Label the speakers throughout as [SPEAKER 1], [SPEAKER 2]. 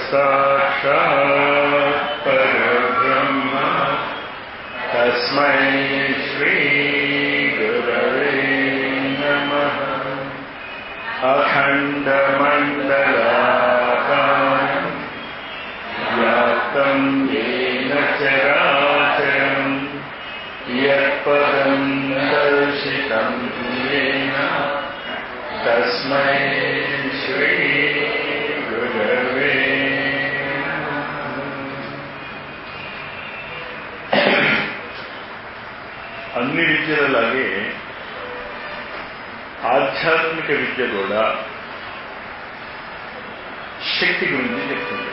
[SPEAKER 1] साक्षात् परब्रह्म तस्मै श्रीगुरवे नमः अखण्डमण्डलाकारम् व्याप्तं येन चराचरम् यत्पदं दर्शितं येन तस्मै श्रीगुरवे అన్ని విద్యలలాగే ఆధ్యాత్మిక విద్య కూడా శక్తి గురించి చెప్తుంది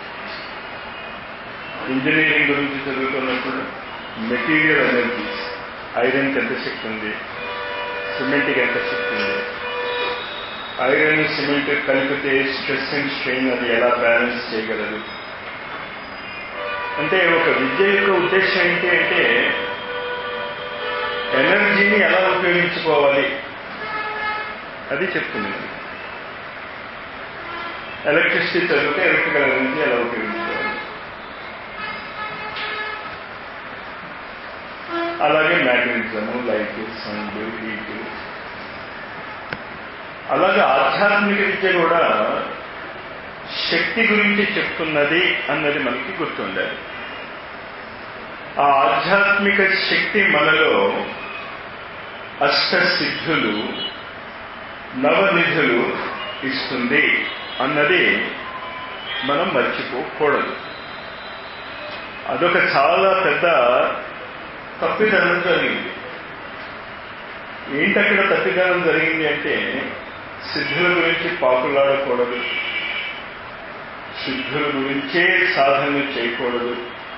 [SPEAKER 1] ఇంజనీరింగ్ గురించి చదువుతున్నప్పుడు మెటీరియల్ ఎనర్జీస్ ఐరన్కి ఎంత శక్తి ఉంది సిమెంట్కి ఎంత శక్తి ఉంది ఐరన్ సిమెంట్ కలిపితే స్ట్రెస్ అండ్ స్ట్రెయిన్ అది ఎలా బ్యాలెన్స్ చేయగలదు అంటే ఒక విద్య యొక్క ఉద్దేశం ఏంటి అంటే ఎనర్జీని ఎలా ఉపయోగించుకోవాలి అది చెప్తుంది ఎలక్ట్రిసిటీ చదివితే ఎలక్ట్రికల్ ఎనర్జీ ఎలా ఉపయోగించుకోవాలి అలాగే మ్యాగ్నెటిజము లైట్ సౌండ్ హీట్ అలాగే ఆధ్యాత్మిక విద్య కూడా శక్తి గురించి చెప్తున్నది అన్నది మనకి గుర్తుండాలి ఆ ఆధ్యాత్మిక శక్తి మనలో అష్టసిద్ధులు నవనిధులు ఇస్తుంది అన్నది మనం మర్చిపోకూడదు అదొక చాలా పెద్ద తప్పిదనం జరిగింది ఏంటక్కడ తప్పిదనం జరిగింది అంటే సిద్ధుల గురించి పాకులాడకూడదు సిద్ధుల గురించే సాధనలు చేయకూడదు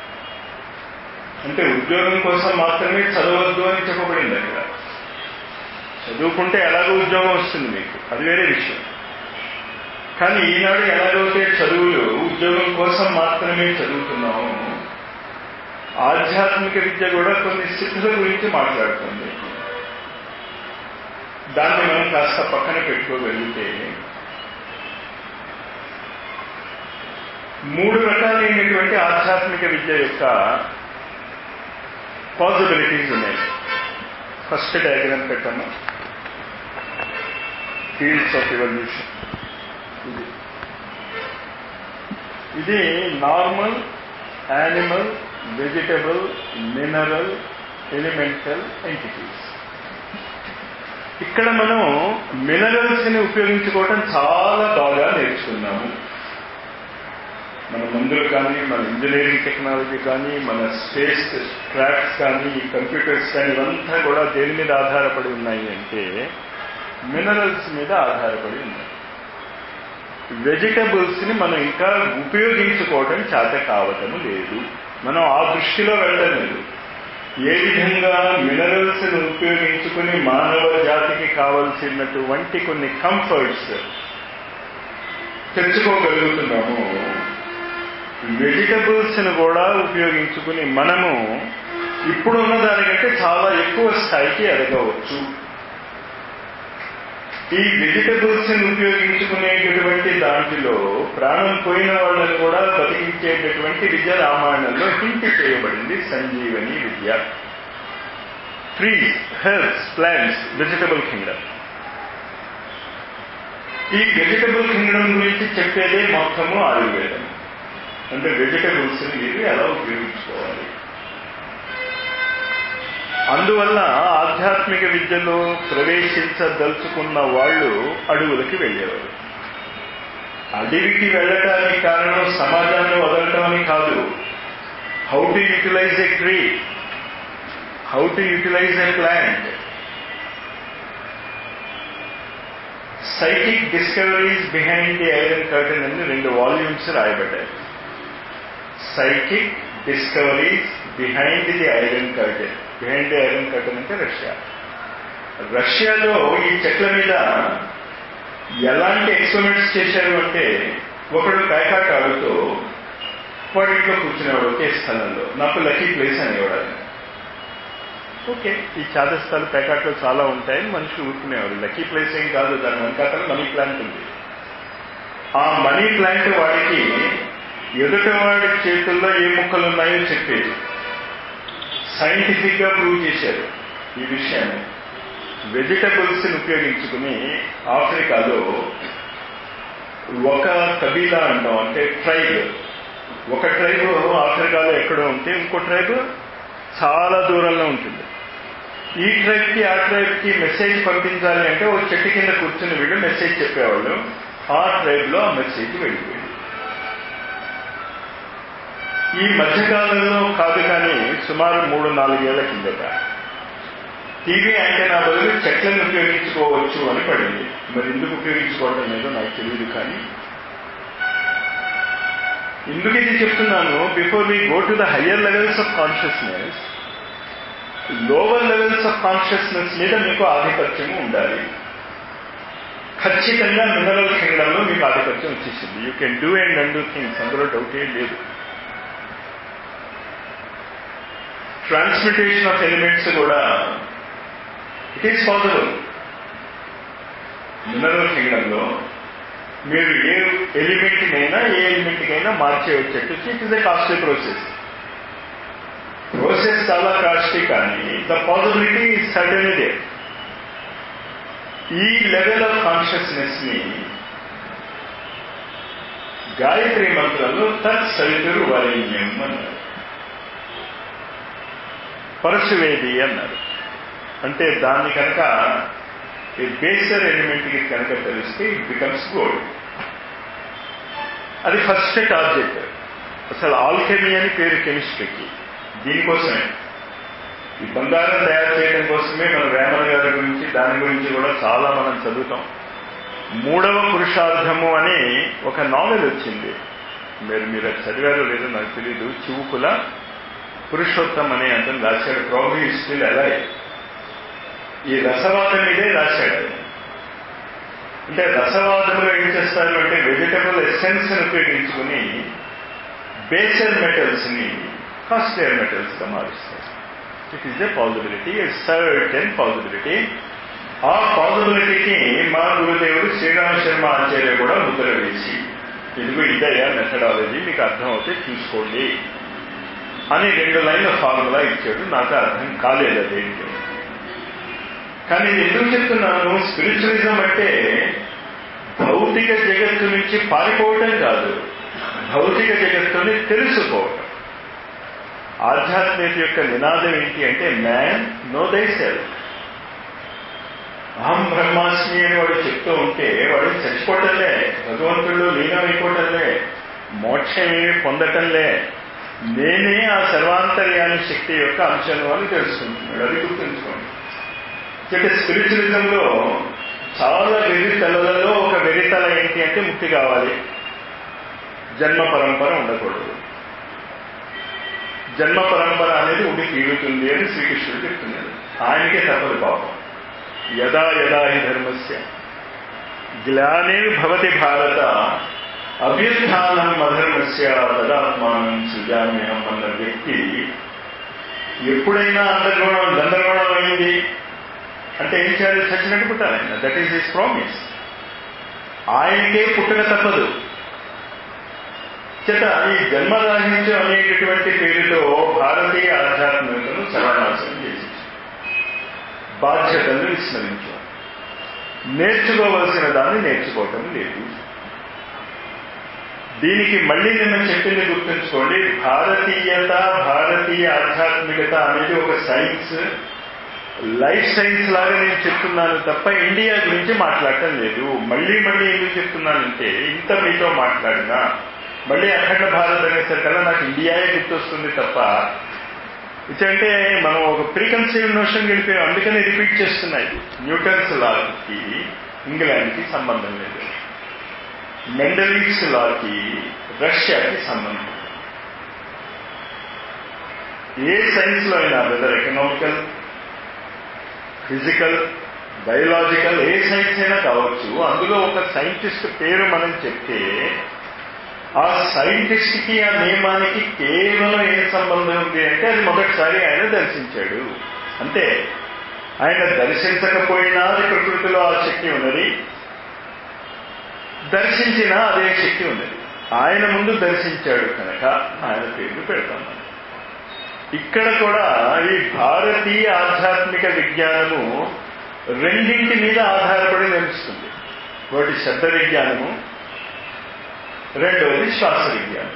[SPEAKER 1] అంటే ఉద్యోగం కోసం మాత్రమే చదవద్దు అని చెప్పబడింది అక్కడ చదువుకుంటే ఎలాగో ఉద్యోగం వస్తుంది మీకు అది వేరే విషయం కానీ ఈనాడు ఎలాగైతే చదువులు ఉద్యోగం కోసం మాత్రమే చదువుతున్నాము ఆధ్యాత్మిక విద్య కూడా కొన్ని సిద్ధుల గురించి మాట్లాడుతుంది దాన్ని మనం కాస్త పక్కన పెట్టుకోగలిగితే మూడు రకాలైనటువంటి ఆధ్యాత్మిక విద్య యొక్క పాసిబిలిటీస్ ఉన్నాయి ఫస్ట్ డయాగ్రామ్ పెట్టాము ఫీల్డ్స్ ఆఫ్ ఎవల్యూషన్ ఇది ఇది normal animal vegetable mineral elemental entities ఇక్కడ మనం మినరల్స్ ని ఉపయోగించుకోవటం చాలా బాగా నేర్చుకున్నాము మన మందులు కానీ మన ఇంజనీరింగ్ టెక్నాలజీ కానీ మన స్పేస్ క్రాఫ్ట్స్ కానీ కంప్యూటర్స్ కానీ ఇవంతా కూడా దేని మీద ఆధారపడి ఉన్నాయి అంటే మినరల్స్ మీద ఆధారపడి ఉన్నాయి వెజిటబుల్స్ ని మనం ఇంకా ఉపయోగించుకోవటం చేత కావటం లేదు మనం ఆ దృష్టిలో వెళ్ళడం లేదు ఏ విధంగా మినరల్స్ ని ఉపయోగించుకుని మానవ జాతికి కావలసినటువంటి కొన్ని కంఫర్ట్స్ తెచ్చుకోగలుగుతున్నాము వెజిటబుల్స్ ని కూడా ఉపయోగించుకుని మనము ఇప్పుడున్న దానికంటే చాలా ఎక్కువ స్థాయికి ఎదగవచ్చు ఈ వెజిటబుల్స్ ని ఉపయోగించుకునేటటువంటి దాంట్లో ప్రాణం పోయిన వాళ్ళని కూడా బతికించేటటువంటి విద్య రామాయణంలో హింట్ చేయబడింది సంజీవని విద్య trees herbs plants vegetable kingdom ఈ వెజిటబుల్ కింగ్డమ్ గురించి చెప్పేదే మొత్తము ఆయుర్వేదం అంటే వెజిటబుల్స్ ని మీరు ఎలా ఉపయోగించుకోవాలి అందువల్ల ఆధ్యాత్మిక విద్యలో ప్రవేశించదలుచుకున్న వాళ్ళు అడవులకి వెళ్ళేవారు అడవికి వెళ్ళటానికి కారణం సమాజాన్ని వదలటం అని కాదు how to utilize a tree how to utilize a plant psychic discoveries behind the iron curtain అని రెండు వాల్యూమ్స్ రాయబడ్డాయి psychic discoveries behind the iron curtain behind the iron curtain అంటే రష్యా రష్యాలో ఈ చెట్ల మీద ఎలాంటి ఎక్స్పెరిమెంట్స్ చేశారు అంటే ఒకడు కాయకాట ఆడుతూ వాడింట్లో కూర్చునేవాడు ఒకే స్థలంలో నాకు లక్కీ ప్లేస్ అనేవాడు ఓకే ఈ చాదస్తాలు ప్యాకెట్లో చాలా ఉంటాయి మనుషులు ఊరుకునేవారు లక్కీ ప్లేస్ ఏం కాదు దాని వెనకాతల మనీ ప్లాంట్ ఉంది ఆ మనీ ప్లాంట్ వాడికి ఎదుటివాడి చేతుల్లో ఏ ముక్కలు ఉన్నాయో చెప్పేది సైంటిఫిక్ గా ప్రూవ్ చేశారు ఈ విషయాన్ని వెజిటబుల్స్ ఉపయోగించుకుని ఆఫ్రికాలో ఒక కబీలా అంటాం అంటే ట్రైబ్ ఒక ట్రైబ్ ఆఫ్రికాలో ఎక్కడో ఉంటే ఇంకో ట్రైబ్ చాలా దూరంలో ఉంటుంది ఈ ట్రైబ్ కి ఆ ట్రైబ్ కి మెసేజ్ పంపించాలి అంటే ఓ చెట్టు కింద కూర్చుని వీళ్ళు మెసేజ్ చెప్పేవాళ్ళు ఆ ట్రైబ్ లో ఆ మెసేజ్ వెళ్ళిపోయింది ఈ మధ్యకాలంలో కాదు కానీ సుమారు మూడు నాలుగేళ్ల కిందట టీవీ యాంటెనా బదులు చెట్లను ఉపయోగించుకోవచ్చు అని పడింది మరి ఎందుకు ఉపయోగించుకోవడం లేదో నాకు తెలియదు కానీ ఎందుకు ఇది చెప్తున్నాను before we go to the higher levels of consciousness lower levels of consciousness మీద మీకు ఆధిపత్యం ఉండాలి ఖచ్చితంగా మినరల్ కింగ్డంలో మీకు ఆధిపత్యం వచ్చేసింది you can do and and things అందులో డౌట్ ఏం లేదు ట్రాన్స్మిటేషన్ ఆఫ్ ఎలిమెంట్స్ కూడా ఇట్ ఈస్ పాసిబుల్ మినరల్ కింగ్డంలో మీరు ఏ ఎలిమెంట్నైనా ఏ ఎలిమెంట్కైనా మార్చేయచ్చేట్టు it is a costly process process చాలా కాస్ట్లీ కానీ ద పాసిబిలిటీ సడన్ దే ఈ లెవెల్ ఆఫ్ కాన్షియస్నెస్ ని గాయత్రి మంత్రంలో తత్ సవితురు వరేణ్యం అన్నారు పరశువేది అన్నారు అంటే దాన్ని కనుక ఈ బేసర్ ఎలిమెంట్ కి కనుక తెలిస్తే ఇట్ బికమ్స్ గోల్డ్ అది ఫస్ట్ టార్గెట్ అసలు ఆల్కెమీ అని పేరు కెమిస్ట్రీకి దీనికోసమే ఈ బంగారం తయారు చేయడం కోసమే మన వేమన గారి గురించి దాని గురించి కూడా చాలా మనం చదువుతాం మూడవ పురుషార్థము అని ఒక నావెల్ వచ్చింది మీరు మీరు అది చదివారో లేదో నాకు తెలియదు చివుకుల పురుషోత్తం అనే అతను రాశాడు ప్రాబ్లీ స్టిల్ ఎలా ఈ రసవాదం మీదే రాశాడు అంటే రసవాదంలో ఏం చేస్తారు అంటే వెజిటబుల్ ఎసెన్స్ ని ఉపయోగించుకుని బేసర్ మెటల్స్ ని కాస్ట్లియర్ మెటల్స్ గా మారుస్తారు it is a possibility a certain possibility ఆ పాసిబిలిటీకి మా గురుదేవుడు శ్రీరామ శర్మ ఆచార్య కూడా ముద్ర వేసి ఇదిగో ఇదయ్యా మెథడాలజీ మీకు అర్థం అవుతే చూసుకోండి అని రెండు లైన్ల ఫార్ములా ఇచ్చాడు నాకు అర్థం కాలేదు అదేంటో కానీ నేను ఎందుకు చెప్తున్నాను స్పిరిచువలిజం అంటే భౌతిక జగత్తు నుంచి పారిపోవటం కాదు భౌతిక జగత్తుని తెలుసుకోవటం ఆధ్యాత్మిక యొక్క నినాదం ఏంటి అంటే మ్యాన్ నో దై సెల్ఫ్ అహం బ్రహ్మాస్మి అని వాడు చెప్తూ ఉంటే వాడు చచ్చిపోవటంలే భగవంతుడు లీనమైపోవటంలే మోక్షమేమి పొందటంలే నేనే ఆ సర్వాంతర్యాని శక్తి యొక్క అంశం అని తెలుసుకుంటున్నాడు అది గుర్తుంచుకోండి అంటే స్పిరిచువలిజంలో చాలా వెరితలలో ఒక వెరితల ఏంటి అంటే ముక్తి కావాలి జన్మ పరంపర ఉండకూడదు జన్మ పరంపర అనేది ఉండి తీరుతుంది అని శ్రీకృష్ణుడు చెప్తున్నాడు ఆయనకే తప్పదు పాపం యదా యదా హి ధర్మస్య గ్లానే భవతి భారత అభ్యుత్నం అధర్మస్య తదాత్మానం సృజామ్యహం అన్న వ్యక్తి ఎప్పుడైనా అందర్గోణం గందరగోళం అయింది అంటే ఏం చేయాలి చచ్చినట్టు పుట్టాలి ఆయన దట్ ఈస్ హిస్ ప్రామిస్ ఆయనకే పుట్టక తప్పదు చేత ఈ జన్మరాహిత్యం అనేటటువంటి పేరుతో భారతీయ ఆధ్యాత్మికతను సర్వనాశనం చేసి బాధ్యతలను విస్మరించాం నేర్చుకోవలసిన దాన్ని నేర్చుకోవటం లేదు దీనికి మళ్ళీ నిన్న చెప్పింది గుర్తుంచుకోండి భారతీయత భారతీయ ఆధ్యాత్మికత అనేది ఒక సైన్స్ లైఫ్ సైన్స్ లాగా నేను చెప్తున్నాను తప్ప ఇండియా గురించి మాట్లాడటం లేదు మళ్ళీ మళ్ళీ ఎందుకు చెప్తున్నానంటే ఇంత మీతో మాట్లాడినా మళ్ళీ అఖండ భారత్ అనేసరికల్లా నాకు ఇండియాయే గుర్తొస్తుంది తప్ప ఇదంటే మనం ఒక ప్రీకన్సీవ్ నోషన్ గడిపోయాం అందుకని రిపీట్ చేస్తున్నాయి న్యూటన్స్ లాకి ఇంగ్లాండ్కి సంబంధం లేదు మెండలిక్స్ లాకి రష్యాకి సంబంధం ఏ సైన్స్ లో అయినా వెదర్ ఎకనామికల్ ఫిజికల్ బయోలాజికల్ ఏ సైన్స్ అయినా కావచ్చు అందులో ఒక సైంటిస్ట్ పేరు మనం చెప్తే ఆ సైంటిస్ట్ కి ఆ నియమానికి కేవలం ఏం సంబంధం ఉంది అంటే అది మొదటిసారి ఆయన దర్శించాడు అంతే ఆయన దర్శించకపోయినా అది ప్రకృతిలో ఆ శక్తి ఉన్నది దర్శించిన అదే శక్తి ఉన్నది ఆయన ముందు దర్శించాడు కనుక ఆయన పేర్లు పెడతాం మనం ఇక్కడ కూడా ఈ భారతీయ ఆధ్యాత్మిక విజ్ఞానము రెండింటి మీద ఆధారపడి నిలుస్తుంది ఒకటి శబ్ద విజ్ఞానము రెండవది శ్వాస విజ్ఞానం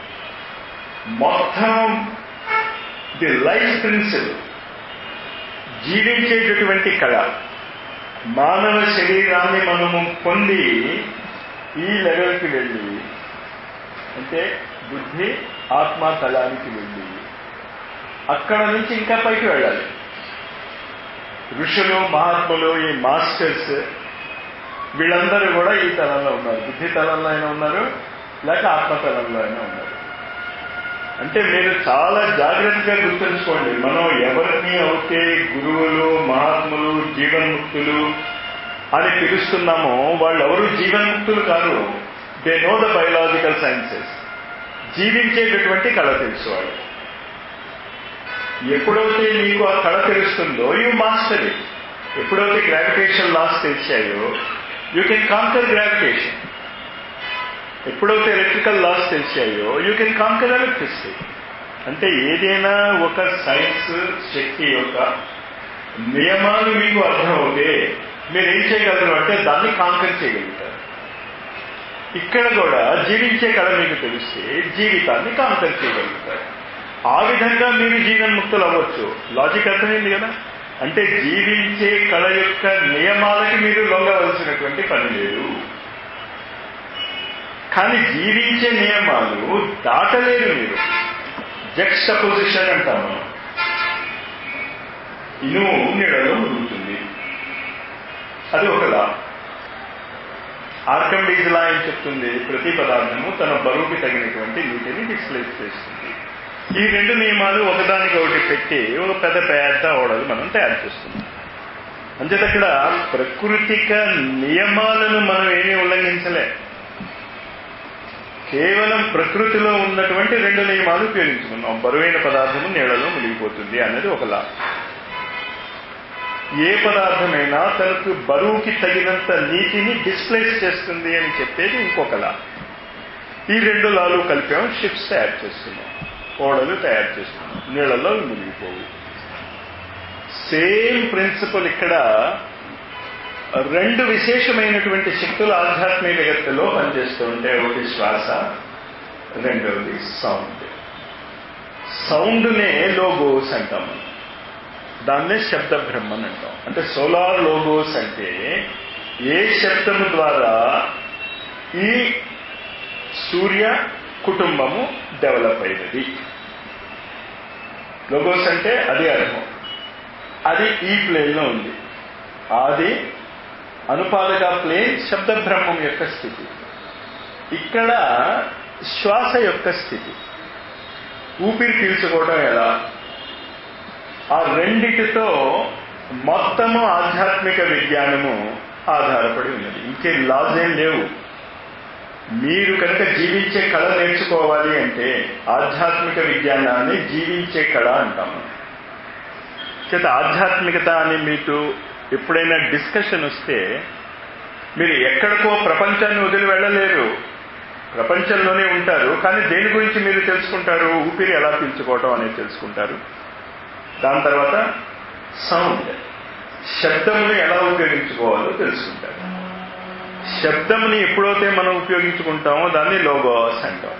[SPEAKER 1] మొత్తం ది లైఫ్ ప్రిన్సిపల్ జీవించేటటువంటి కళ మానవ శరీరాన్ని మనము పొంది ఈ లెవెల్కి వెళ్ళి అంటే బుద్ధి ఆత్మ తలానికి వెళ్ళి అక్కడ నుంచి ఇంకా పైకి వెళ్ళాలి ఋషులు మహాత్ములు ఈ మాస్టర్స్ వీళ్ళందరూ కూడా ఈ తలంలో ఉన్నారు బుద్ధి తలంలో అయినా ఉన్నారు లేక ఆత్మ తలంలో అయినా ఉన్నారు అంటే మీరు చాలా జాగ్రత్తగా గుర్తుంచుకోండి మనం ఎవరిని అయితే గురువులు మహాత్ములు జీవన్ముక్తులు అని పిలుస్తున్నామో వాళ్ళు ఎవరు జీవన్ముక్తులు కాదు they know the biological sciences జీవించేటటువంటి కళ తెలుసు వాళ్ళు ఎప్పుడైతే నీకు ఆ కళ తెలుస్తుందో యూ మాస్టర్ ఇట్ ఎప్పుడైతే గ్రావిటేషన్ లాస్ తెలిసాయో యూ కెన్ కాంకర్ గ్రావిటేషన్ ఎప్పుడైతే ఎలక్ట్రికల్ లాస్ తెలిసాయో యూ కెన్ కాంకర్ ఎలక్ట్రిసిటీ అంటే ఏదైనా ఒక సైన్స్ శక్తి యొక్క నియమాలు మీకు అర్థమవుతే మీరు ఏం చేయగలరు అంటే దాన్ని కాంకర్ చేయగలుగుతారు ఇక్కడ కూడా జీవించే కళ మీకు తెలిస్తే జీవితాన్ని కాంకర్ చేయగలుగుతారు ఆ విధంగా మీరు జీవన్ముక్తులు అవ్వచ్చు లాజిక్ అర్థమైంది కదా అంటే జీవించే కళ యొక్క నియమాలకి మీరు లొంగవలసినటువంటి పని లేదు కానీ జీవించే నియమాలు దాటలేరు మీరు జక్స్ట పొజిషన్ అంటాం మనం ఇనుము నీడలో మురుగుతుంది అది ఒక లా ఆర్కమిడీస్ లా ఏం చెప్తుంది ప్రతి పదార్థము తన బరువుకి తగినటువంటి నీటిని డిస్ప్లేస్ చేస్తుంది ఈ రెండు నియమాలు ఒకదానికి ఒకటి పెట్టి ఒక పెద్ద పెద్ద ఓడలు మనం తయారు చేస్తున్నాం అంచేత అక్కడ ప్రకృతిక నియమాలను మనం ఏమీ ఉల్లంఘించలే కేవలం ప్రకృతిలో ఉన్నటువంటి రెండు నియమాలు ఉపయోగించుకున్నాం బరువైన పదార్థము నీళ్లలో మునిగిపోతుంది అన్నది ఒకలా ఏ పదార్థమైనా తనకు బరువుకి తగినంత నీటిని డిస్ప్లేస్ చేస్తుంది అని చెప్పేది ఇంకొకలా ఈ రెండు లాలు కలిపాం షిప్స్ తయారు చేస్తున్నాం ఓడలు తయారు చేస్తున్నాం నీళ్లలో మునిగిపోవు సేమ్ ప్రిన్సిపల్ ఇక్కడ రెండు విశేషమైనటువంటి శక్తులు ఆధ్యాత్మిక జగత్తులో పనిచేస్తూ ఉంటే ఒకటి శ్వాస రెండవది సౌండ్ సౌండ్నే లోగోస్ అంటాం మనం దాన్నే శబ్ద బ్రహ్మన్ అంటాం అంటే సోలార్ లోగోస్ అంటే ఏ శబ్దము ద్వారా ఈ సూర్య కుటుంబము డెవలప్ అయినది లోగోస్ అంటే అది అర్థం అది ఈ ప్లేన్లో ఉంది అది అనుపాదక ప్లేన్ శబ్ద బ్రహ్మం యొక్క స్థితి ఇక్కడ శ్వాస యొక్క స్థితి ఊపిరి పీల్చుకోవడం ఎలా ఆ రెండిటితో మొత్తము ఆధ్యాత్మిక విజ్ఞానము ఆధారపడి ఉన్నది ఇంకే లాస్ ఏం లేవు మీరు కనుక జీవించే కళ నేర్చుకోవాలి అంటే ఆధ్యాత్మిక విజ్ఞానాన్ని జీవించే కళ అంటాము చేత ఆధ్యాత్మికత అని మీకు ఎప్పుడైనా డిస్కషన్ వస్తే మీరు ఎక్కడికో ప్రపంచాన్ని వదిలి వెళ్ళలేరు ప్రపంచంలోనే ఉంటారు కానీ దేని గురించి మీరు తెలుసుకుంటారు ఊపిరి ఎలా పీల్చుకోవటం అనేది తెలుసుకుంటారు దాని తర్వాత సౌండ్ శబ్దముని ఎలా ఉపయోగించుకోవాలో తెలుసుకుంటారు శబ్దంని ఎప్పుడైతే మనం ఉపయోగించుకుంటామో దాన్ని లోగోస్ అంటాం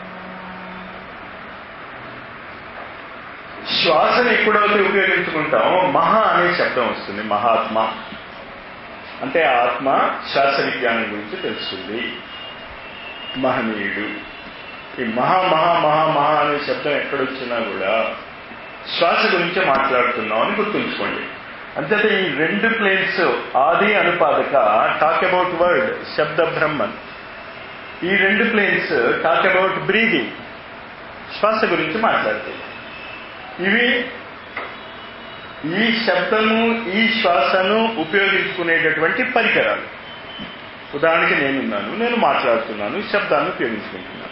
[SPEAKER 1] శ్వాసను ఎప్పుడైతే ఉపయోగించుకుంటామో మహా అనే శబ్దం వస్తుంది మహాత్మ అంటే ఆత్మ శ్వాస విజ్ఞానం గురించి తెలుస్తుంది మహనీయుడు ఈ మహా మహా మహా మహా అనే శబ్దం ఎక్కడొచ్చినా కూడా శ్వాస గురించే మాట్లాడుతున్నాం అని గుర్తుంచుకోండి అంతేత ఈ రెండు ప్లేన్స్ ఆది అనుపాదక టాక్ అబౌట్ వర్డ్ శబ్ద బ్రహ్మన్ ఈ రెండు ప్లేన్స్ టాక్ అబౌట్ బ్రీదింగ్ శ్వాస గురించి మాట్లాడతాయి ఇవి ఈ శబ్దము ఈ శ్వాసను ఉపయోగించుకునేటటువంటి పరికరాలు ఉదాహరణకి నేనున్నాను నేను మాట్లాడుతున్నాను శబ్దాన్ని ఉపయోగించుకుంటున్నాను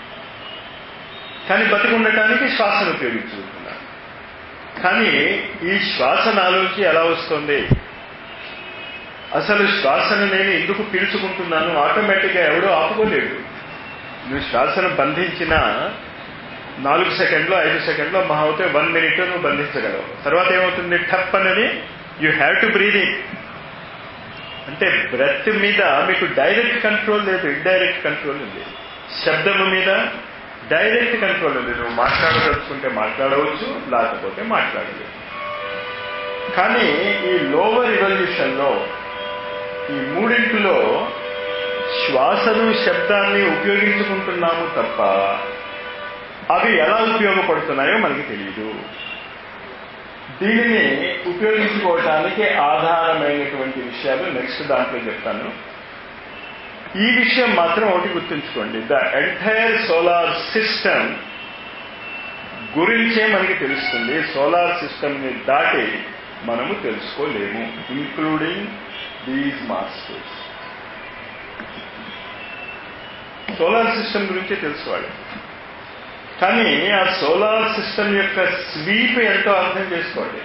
[SPEAKER 1] కానీ బతికుండటానికి శ్వాసను ఉపయోగించుకుంటున్నాను కానీ ఈ శ్వాస నాలోంచి ఎలా వస్తుంది అసలు శ్వాసను నేను ఎందుకు పీల్చుకుంటున్నాను ఆటోమేటిక్గా ఎవడో ఆపుకోలేడు నువ్వు శ్వాసను బంధించిన నాలుగు సెకండ్లు ఐదు సెకండ్లు మహా అవుతే వన్ మినిట్ నువ్వు బంధించగలవు తర్వాత ఏమవుతుంది టప్ అనేది యూ హ్యావ్ టు బ్రీదింగ్ అంటే బ్రెత్ మీద మీకు డైరెక్ట్ కంట్రోల్ లేదు ఇండైరెక్ట్ కంట్రోల్ ఉంది శబ్దము మీద డైరెక్ట్ కంట్రోల్ ఉంది నువ్వు మాట్లాడదలుచుకుంటే మాట్లాడవచ్చు లేకపోతే మాట్లాడలేదు కానీ ఈ లోవర్ ఇవల్యూషన్లో ఈ మూడింటిలో శ్వాసను శబ్దాన్ని ఉపయోగించుకుంటున్నాము తప్ప అవి ఎలా ఉపయోగపడుతున్నాయో మనకి తెలియదు దీనిని ఉపయోగించుకోవటానికి ఆధారమైనటువంటి విషయాలు నెక్స్ట్ దాంట్లో చెప్తాను ఈ విషయం మాత్రం ఒకటి గుర్తుంచుకోండి ద ఎంటైర్ సోలార్ సిస్టమ్ గురించే మనకి తెలుస్తుంది సోలార్ సిస్టమ్ని దాటి మనము తెలుసుకోలేము including these masters solar system గురించే తెలుసుకోవాలి కానీ ఆ సోలార్ సిస్టమ్ యొక్క స్వీప్ ఎంతో అర్థం చేసుకోండి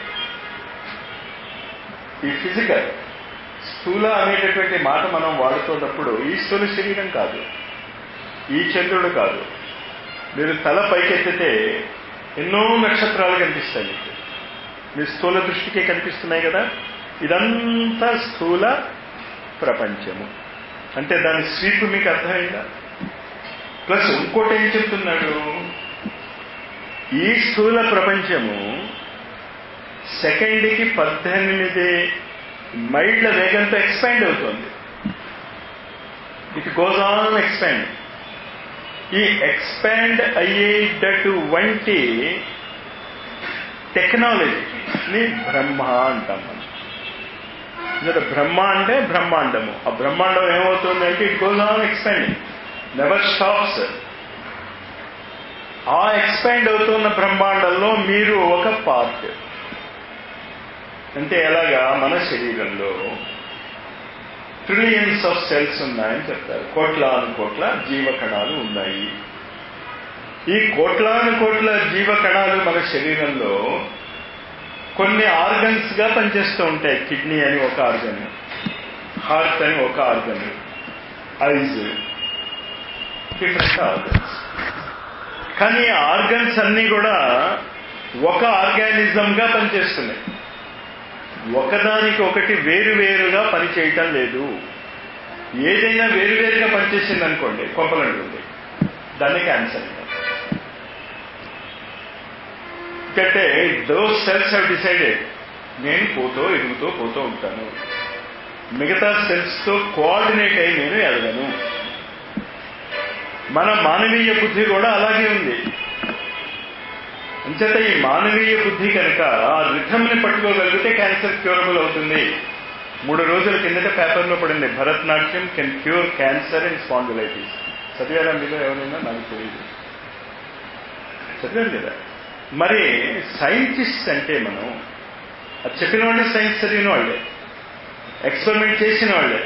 [SPEAKER 1] ఈ ఫిజికల్ స్థూల అనేటటువంటి మాట మనం వాడుతున్నప్పుడు ఈ స్థూల శరీరం కాదు ఈ చంద్రుడు కాదు మీరు తల పైకెత్తితే ఎన్నో నక్షత్రాలు కనిపిస్తాయి మీకు మీ స్థూల దృష్టికే కనిపిస్తున్నాయి కదా ఇదంతా స్థూల ప్రపంచము అంటే దాని స్వీప్ మీకు అర్థమైందా ప్లస్ ఇంకోటి ఏం చెప్తున్నాడు ఈ స్థూల ప్రపంచము సెకండ్కి పద్దెనిమిది మైళ్ళ వేగంతో ఎక్స్పాండ్ అవుతుంది ఇట్ గోజ్ ఆన్ ఎక్స్పాండ్ ఈ ఎక్స్పాండ్ అయ్యేటటువంటి టెక్నాలజీని బ్రహ్మ అంటాం మనం ఎందుకంటే బ్రహ్మ అంటే బ్రహ్మాండము ఆ బ్రహ్మాండం ఏమవుతుంది అంటే it goes on expanding never stops ఆ ఎక్స్పాండ్ అవుతున్న బ్రహ్మాండంలో మీరు ఒక పార్ట్ అంటే ఎలాగా మన శరీరంలో ట్రిలియన్స్ ఆఫ్ సెల్స్ ఉన్నాయని చెప్తారు కోట్లాను కోట్ల జీవకణాలు ఉన్నాయి ఈ కోట్లాను కోట్ల జీవకణాలు మన శరీరంలో కొన్ని ఆర్గన్స్ గా పనిచేస్తూ ఉంటాయి కిడ్నీ అని ఒక ఆర్గన్ హార్ట్ అని ఒక ఆర్గన్ ఐజ్ డిఫరెంట్ ఆర్గన్స్ కానీ ఆర్గన్స్ అన్నీ కూడా ఒక ఆర్గానిజంగా పనిచేస్తున్నాయి ఒకదానికి ఒకటి వేరువేరుగా పనిచేయటం లేదు ఏదైనా వేరువేరుగా పనిచేసింది అనుకోండి కొంపలంటుంది దాన్ని క్యాన్సర్ ఎందుకంటే దోస్ సెల్స్ హ్యావ్ డిసైడెడ్ నేను పోతూ ఎదుగుతూ పోతూ ఉంటాను మిగతా సెల్స్తో కోఆర్డినేట్ అయి నేను ఎదగను మన మానవీయ బుద్ధి కూడా అలాగే ఉంది అంచేత ఈ మానవీయ బుద్ధి కనుక ఆ రిథమ్ని పట్టుకోగలిగితే క్యాన్సర్ క్యూరబుల్ అవుతుంది మూడు రోజుల కిందట పేపర్లో పడింది Bharatanatyam can cure cancer and spondylitis చదివారా మీలో ఎవరైనా నాకు తెలియదు చదివారు కదా మరి సైంటిస్ట్ అంటే మనం అది చెప్పిన వాళ్ళే సైన్స్ చదివిన వాళ్ళే ఎక్స్పెరిమెంట్ చేసిన వాళ్ళే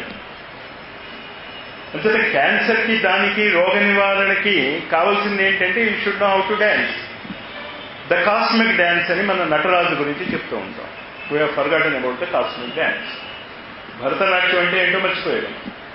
[SPEAKER 1] అంతే క్యాన్సర్కి దానికి రోగ నివారణకి కావాల్సింది ఏంటంటే you should know how to dance the cosmic dance అని మన నటరాజు గురించి చెప్తూ ఉంటాం we forgotten about the cosmic dance Bharatanatyam అంటే ఏంటో మర్చిపోయాడు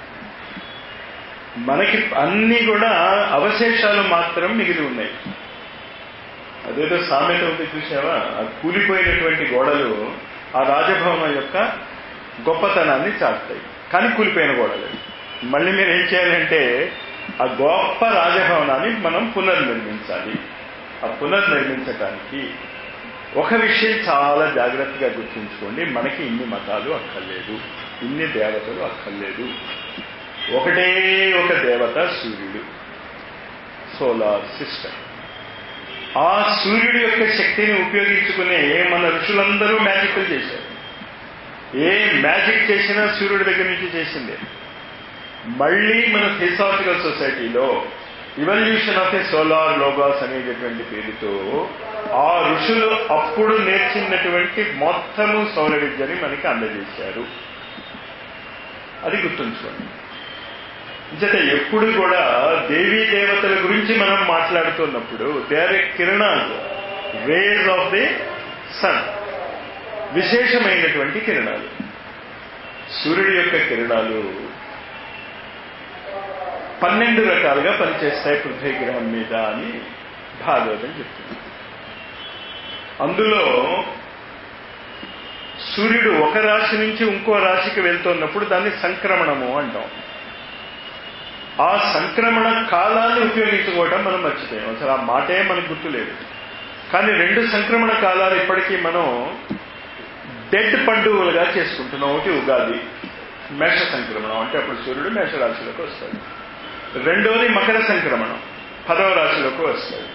[SPEAKER 1] మనకి అన్ని కూడా అవశేషాలు మాత్రం మిగిలి ఉన్నాయి అదేదో సామెత ఉంది చూసావా ఆ కూలిపోయినటువంటి గోడలు ఆ రాజభవనం యొక్క గొప్పతనాన్ని చాటుతాయి కానీ కూలిపోయిన గోడలు మళ్ళీ మీరు ఏం చేయాలంటే ఆ గొప్ప రాజభవనాన్ని మనం పునర్నిర్మించాలి ఆ పునర్నిర్మించటానికి ఒక విషయం చాలా జాగ్రత్తగా గుర్తుంచుకోండి మనకి ఇన్ని మతాలు అక్కర్లేదు ఇన్ని దేవతలు అక్కర్లేదు ఒకటే ఒక దేవత సూర్యుడు సోలార్ సిస్టమ్ ఆ సూర్యుడి యొక్క శక్తిని ఉపయోగించుకునే మన ఋషులందరూ మ్యాజిక్లు చేశారు ఏ మ్యాజిక్ చేసినా సూర్యుడి దగ్గర నుంచి చేసిందే మళ్ళీ మన థియోసాఫికల్ సొసైటీలో evolution of a solar logos అనేటటువంటి పేరుతో ఆ ఋషులు అప్పుడు నేర్చినటువంటి మొత్తము సౌర విద్యని మనకి అందజేశారు అది గుర్తుంచుకోండి ఇంచేత ఎప్పుడు కూడా దేవీ దేవతల గురించి మనం మాట్లాడుతున్నప్పుడు దే ఆర్ ఏ కిరణాలు రేజ్ ఆఫ్ ది సన్ విశేషమైనటువంటి కిరణాలు సూర్యుడి యొక్క కిరణాలు పన్నెండు రకాలుగా పనిచేస్తాయి పృథ్వీ గ్రహం మీద అని భాగవతం చెప్తుంది అందులో సూర్యుడు ఒక రాశి నుంచి ఇంకో రాశికి వెళ్తున్నప్పుడు దాన్ని సంక్రమణము అంటాం ఆ సంక్రమణ కాలాన్ని ఉపయోగించుకోవటం మనం మర్చిపోయాం అసలు ఆ మాటే మనకు గుర్తులేదు కానీ రెండు సంక్రమణ కాలాలు ఇప్పటికీ మనం డెడ్ పండుగలుగా చేసుకుంటున్నాం ఒకటి ఉగాది మేష సంక్రమణం అంటే అప్పుడు సూర్యుడు మేషరాశిలోకి వస్తాడు రెండవది మకర సంక్రమణం పదవ రాశిలోకి వస్తాడు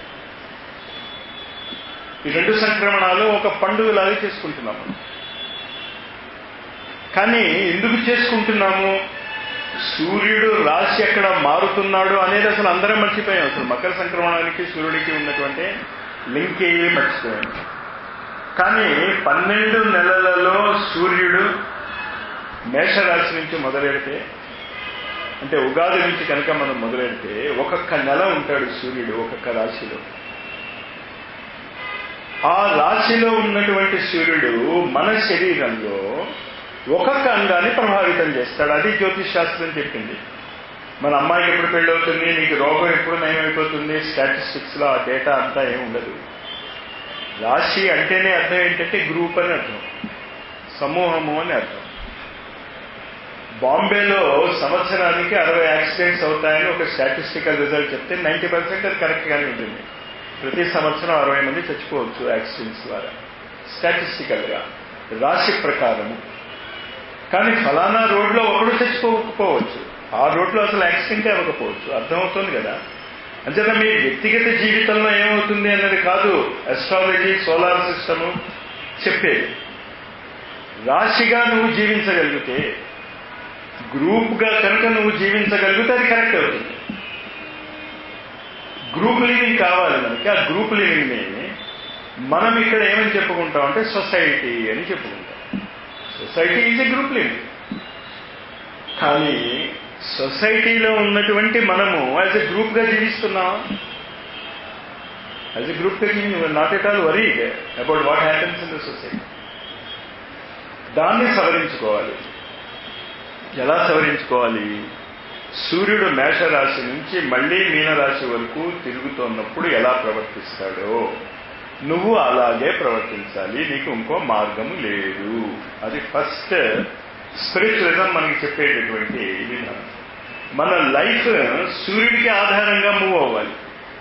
[SPEAKER 1] ఈ రెండు సంక్రమణాలు ఒక పండుగలాగా చేసుకుంటున్నాం మనం కానీ ఎందుకు చేసుకుంటున్నాము సూర్యుడు రాశి ఎక్కడ మారుతున్నాడు అనేది అసలు అందరం మర్చిపోయాం అసలు మకర సంక్రమణానికి సూర్యుడికి ఉన్నటువంటి లింక్ ఏవి మర్చిపోయాం కానీ పన్నెండు నెలలలో సూర్యుడు మేషరాశి నుంచి మొదలెడితే అంటే ఉగాది నుంచి కనుక మనం మొదలెడితే ఒక్కొక్క నెల ఉంటాడు సూర్యుడు ఒక్కొక్క రాశిలో ఆ రాశిలో ఉన్నటువంటి సూర్యుడు మన శరీరంలో ఒక్కొక్క అంగాన్ని ప్రభావితం చేస్తాడు అది జ్యోతిష్ శాస్త్రం చెప్పింది మన అమ్మాయికి ఎప్పుడు పెళ్ళవుతుంది నీకు రోగం ఎప్పుడు నయమైపోతుంది స్టాటిస్టిక్స్ లో ఆ డేటా అంతా ఏమి ఉండదు రాశి అంటేనే అర్థం ఏంటంటే గ్రూప్ అని అర్థం సమూహము అని అర్థం బాంబేలో సంవత్సరానికి అరవై యాక్సిడెంట్స్ అవుతాయని ఒక స్టాటిస్టికల్ రిజల్ట్ చెప్తే నైంటీ పర్సెంట్ అది కరెక్ట్ గానే ఉంటుంది ప్రతి సంవత్సరం అరవై మంది చచ్చిపోవచ్చు యాక్సిడెంట్స్ ద్వారా స్టాటిస్టికల్ గా రాశి ప్రకారము కానీ ఫలానా రోడ్లో ఒకడు చచ్చిపోకపోవచ్చు ఆ రోడ్లో అసలు యాక్సిడెంటే అవ్వకపోవచ్చు అర్థమవుతుంది కదా అంచేత మీ వ్యక్తిగత జీవితంలో ఏమవుతుంది అన్నది కాదు అస్ట్రాలజీ సోలార్ సిస్టము చెప్పేది రాశిగా నువ్వు జీవించగలిగితే గ్రూప్గా కనుక నువ్వు జీవించగలిగితే అది కరెక్ట్ అవుతుంది గ్రూప్ లివింగ్ కావాలి మనకి ఆ గ్రూప్ లివింగ్ ని మనం ఇక్కడ ఏమని చెప్పుకుంటాం అంటే సొసైటీ అని చెప్పుకుంటాం society is a group living కానీ సొసైటీలో ఉన్నటువంటి మనము యాజ్ ఎ గ్రూప్ గా జీవిస్తున్నాం యాజ్ ఎ గ్రూప్ గా జీవి not at all worried about what happens in the society దాన్ని సవరించుకోవాలి ఎలా సవరించుకోవాలి సూర్యుడు మేషరాశి నుంచి మళ్లీ మీనరాశి వరకు తిరుగుతున్నప్పుడు ఎలా ప్రవర్తిస్తాడో నువ్వు అలాగే ప్రవర్తించాలి నీకు ఇంకో మార్గము లేదు అది ఫస్ట్ స్పిరిచువలిజం మనకి చెప్పేటటువంటి విధానం మన లైఫ్ సూర్యుడికి ఆధారంగా మూవ్ అవ్వాలి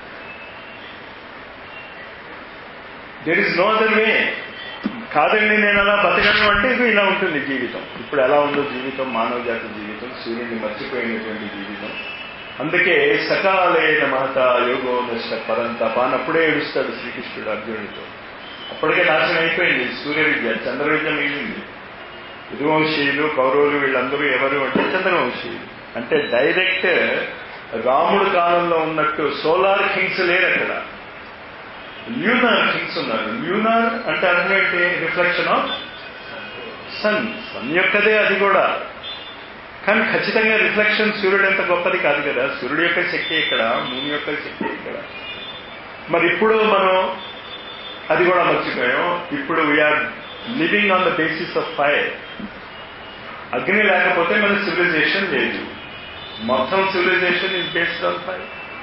[SPEAKER 1] there is no other way కాదండి నేను అలా బతకను అంటే ఇది ఇలా ఉంటుంది జీవితం ఇప్పుడు ఎలా ఉందో జీవితం మానవ జాతి జీవితం సూర్యుడిని మర్చిపోయినటువంటి జీవితం అందుకే సకాలైన మహత యోగో నష్ట పరంతప అని అప్పుడే ఏడుస్తాడు శ్రీకృష్ణుడు అర్జునుడితో అప్పటికే నాశనం అయిపోయింది సూర్య విద్య చంద్ర విద్య మిగిలింది యదువంశీయులు కౌరవులు వీళ్ళందరూ ఎవరు అంటే చంద్రవంశీయులు అంటే డైరెక్ట్ రాముడు కాలంలో ఉన్నట్టు సోలార్ కింగ్స్ లేరు అక్కడ ల్యూనార్ కింగ్స్ ఉన్నారు ల్యూనార్ అంటే అర్థం ఏంటి రిఫ్లెక్షన్ ఆఫ్ సన్ సన్ యొక్కదే అది కూడా కానీ ఖచ్చితంగా రిఫ్లెక్షన్ సూర్యుడు ఎంత గొప్పది కాదు కదా సూర్యుడు యొక్క శక్తి ఇక్కడ మూన్ యొక్క శక్తి ఇక్కడ మరి ఇప్పుడు మనం అది కూడా మర్చిపోయాం ఇప్పుడు we are living on the basis of fire అగ్ని లేకపోతే మన సివిలైజేషన్ లేదు మొత్తం civilization is based on fire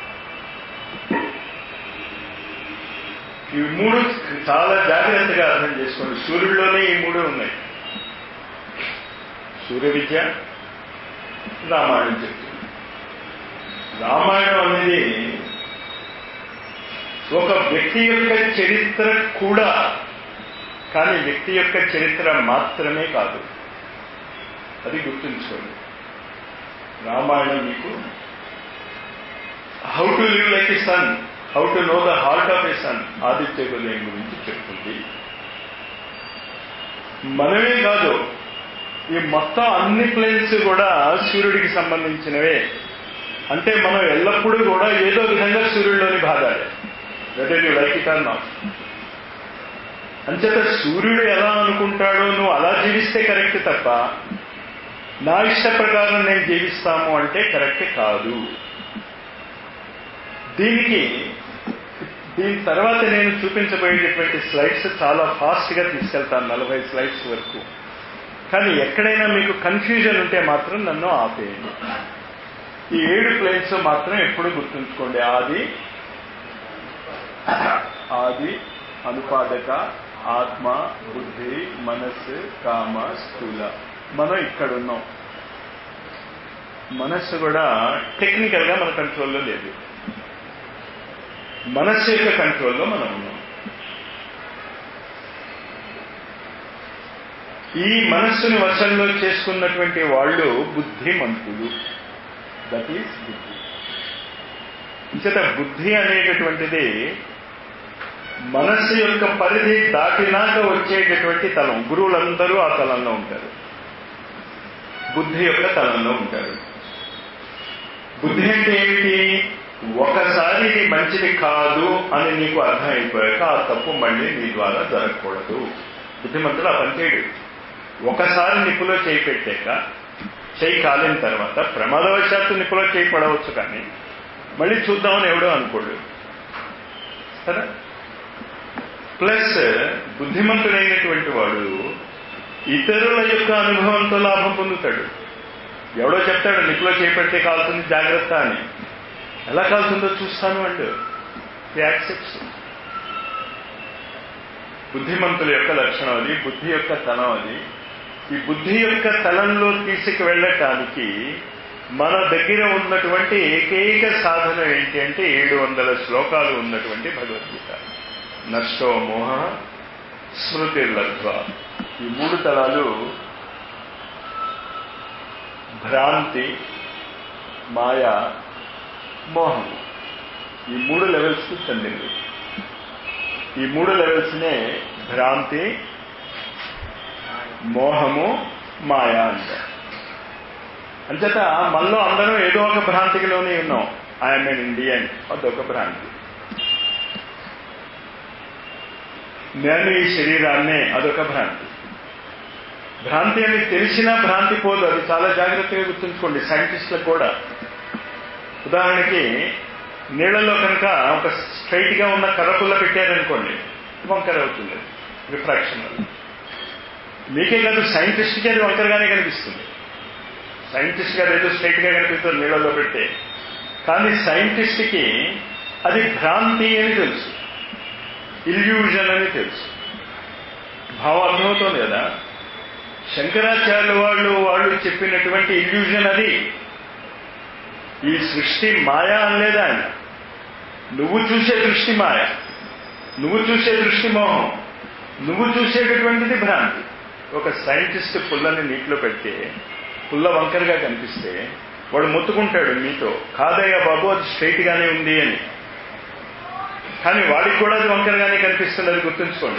[SPEAKER 1] ఈ మూడు చాలా జాగ్రత్తగా అర్థం చేసుకోండి సూర్యుడిలోనే ఈ మూడు ఉన్నాయి సూర్య విద్య రామాయణం చెప్తుంది రామాయణం అనేది ఒక వ్యక్తి యొక్క చరిత్ర కూడా కానీ వ్యక్తి యొక్క చరిత్ర మాత్రమే కాదు అది గుర్తుంచుకోండి రామాయణం మీకు how to live like a sun how to know the heart of a sun Aditya Hridayam గురించి చెప్తుంది మనమే కాదు ఈ మొత్తం అన్ని ప్లేన్స్ కూడా సూర్యుడికి సంబంధించినవే అంటే మనం ఎల్లప్పుడూ కూడా ఏదో విధంగా సూర్యుడిలోని భాగాలే whether you like it or not అంచేత సూర్యుడు ఎలా అనుకుంటాడో నువ్వు అలా జీవిస్తే కరెక్ట్ తప్ప నా ఇష్ట ప్రకారం నేను జీవిస్తాము అంటే కరెక్ట్ కాదు దీనికి దీని తర్వాత నేను చూపించబోయేటటువంటి స్లైడ్స్ చాలా ఫాస్ట్ గా తీసుకెళ్తాను నలభై స్లైడ్స్ వరకు కానీ ఎక్కడైనా మీకు కన్ఫ్యూజన్ ఉంటే మాత్రం నన్ను ఆపేయండి ఈ ఏడు ప్లేన్స్ మాత్రం ఎప్పుడు గుర్తుంచుకోండి ఆది ఆది అనుపాదక ఆత్మ బుద్ధి మనస్సు కామ స్థూల మనం ఇక్కడ ఉన్నాం మనస్సు కూడా టెక్నికల్ గా మన కంట్రోల్లో లేదు మనస్సు యొక్క కంట్రోల్లో మనం ఉన్నాం ఈ మనస్సుని వశంలో చేసుకున్నటువంటి వాళ్ళు బుద్ధిమంతులు దట్ ఈస్ బుద్ధి ఇంచేత బుద్ధి అనేటటువంటిది మనస్సు యొక్క పరిధి దాటినాక వచ్చేటటువంటి తలం గురువులందరూ ఆ తలంలో ఉంటారు బుద్ధి యొక్క తలంలో ఉంటారు బుద్ధి అంటే ఏమిటి ఒకసారి ఇది మంచిది కాదు అని నీకు అర్థమైపోయాక ఆ తప్పు మళ్ళీ నీ ద్వారా జరగకూడదు బుద్ధిమంతుడు ఆ పనిచేయడు ఒకసారి నిప్పులో చేయి పెట్టాక చేయి కాలిన తర్వాత ప్రమాదవశాత్తు నిప్పులో చేయి పడవచ్చు కానీ మళ్ళీ చూద్దామని ఎవడో అనుకోడు కదా ప్లస్ బుద్ధిమంతుడైనటువంటి వాడు ఇతరుల యొక్క అనుభవంతో లాభం పొందుతాడు ఎవడో చెప్తాడు నిప్పులో చేపెడితే కాలుతుంది జాగ్రత్త అని ఎలా కాలుతుందో చూస్తాను అండు యాక్సెప్ట్స్ బుద్ధిమంతుల యొక్క లక్షణం అది బుద్ధి యొక్క తలం అది ఈ బుద్ధి యొక్క తలంలో తీసుకు వెళ్ళటానికి మన దగ్గర ఉన్నటువంటి ఏకైక సాధన ఏంటి అంటే ఏడు వందల శ్లోకాలు ఉన్నటువంటి భగవద్గీత నష్టో మోహ స్మృతి లబ్ధ్వ ఈ మూడు తలాలు భ్రాంతి మాయ మోహం ఈ మూడు లెవెల్స్ కు చెందింది ఈ మూడు లెవెల్స్ నే భ్రాంతి మోహము మాయ అంటారు అంచేత మనలో అందరం ఏదో ఒక భ్రాంతికిలోనే ఉన్నాం ఐఎమ్ ఎన్ ఇండియన్ అదొక భ్రాంతి నేను ఈ శరీరాన్నే అదొక భ్రాంతి భ్రాంతి అని తెలిసినా భ్రాంతి పోదు అది చాలా జాగ్రత్తగా గుర్తుంచుకోండి సైంటిస్టులకు కూడా ఉదాహరణకి నీళ్లలో కనుక ఒక స్ట్రైట్ గా ఉన్న కర్రపుల్ల పెట్టారనుకోండి వంకర అవుతుంది రిఫ్రాక్షన్ వల్ల మీకే కాదు సైంటిస్ట్కి అది వంకరగానే కనిపిస్తుంది సైంటిస్ట్ గారు ఏదో స్ట్రైట్ గా కనిపిస్తుంది నీళ్ళలో పెడితే కానీ సైంటిస్ట్కి అది భ్రాంతి అని తెలుసు ఇల్యూజన్ అని తెలుసు భావం అర్థమవుతుంది కదా శంకరాచార్యుల వాళ్ళు వాళ్ళు చెప్పినటువంటి ఇల్యూజన్ అది ఈ సృష్టి మాయా అనలేదా ఆయన నువ్వు చూసే దృష్టి మాయ నువ్వు చూసే దృష్టి మోహం నువ్వు చూసేటటువంటిది భ్రాంతి ఒక సైంటిస్ట్ పుల్లని నీటిలో పెడితే పుల్ల వంకరగా కనిపిస్తే వాడు మొత్తుకుంటాడు మీతో కాదయ్యా బాబు అది స్ట్రైట్ గానే ఉంది అని కానీ వాడికి కూడా అది వంకరగానే కనిపిస్తుంది అది గుర్తుంచుకోండి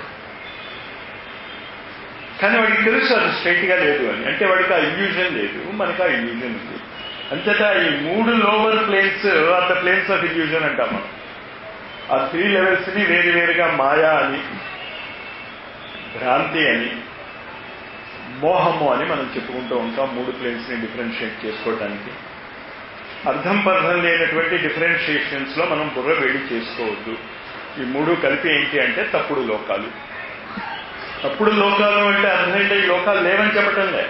[SPEAKER 1] కానీ వాడికి తెలుసు అది స్ట్రైట్ గా లేదు అని అంటే వాడికి ఆ ఇల్యూజన్ లేదు మనకు ఆ ఇల్యూజన్ ఉంది అంతటా ఈ మూడు lower planes are the planes of illusion అంటాం మనం ఆ త్రీ లెవెల్స్ ని వేరు వేరుగా మాయా అని భ్రాంతి అని మోహము అని మనం చెప్పుకుంటూ ఉంటాం మూడు ప్లేన్స్ ని డిఫరెన్షియేట్ చేసుకోవడానికి అర్థం పర్థం లేనటువంటి డిఫరెన్షియేషన్స్ లో మనం బుర్ర వేడి చేసుకోవద్దు ఈ మూడు కలిపి ఏంటి అంటే తప్పుడు లోకాలు తప్పుడు లోకాలు అంటే అర్థం ఏంటో ఈ లోకాలు లేవని చెప్పటం లే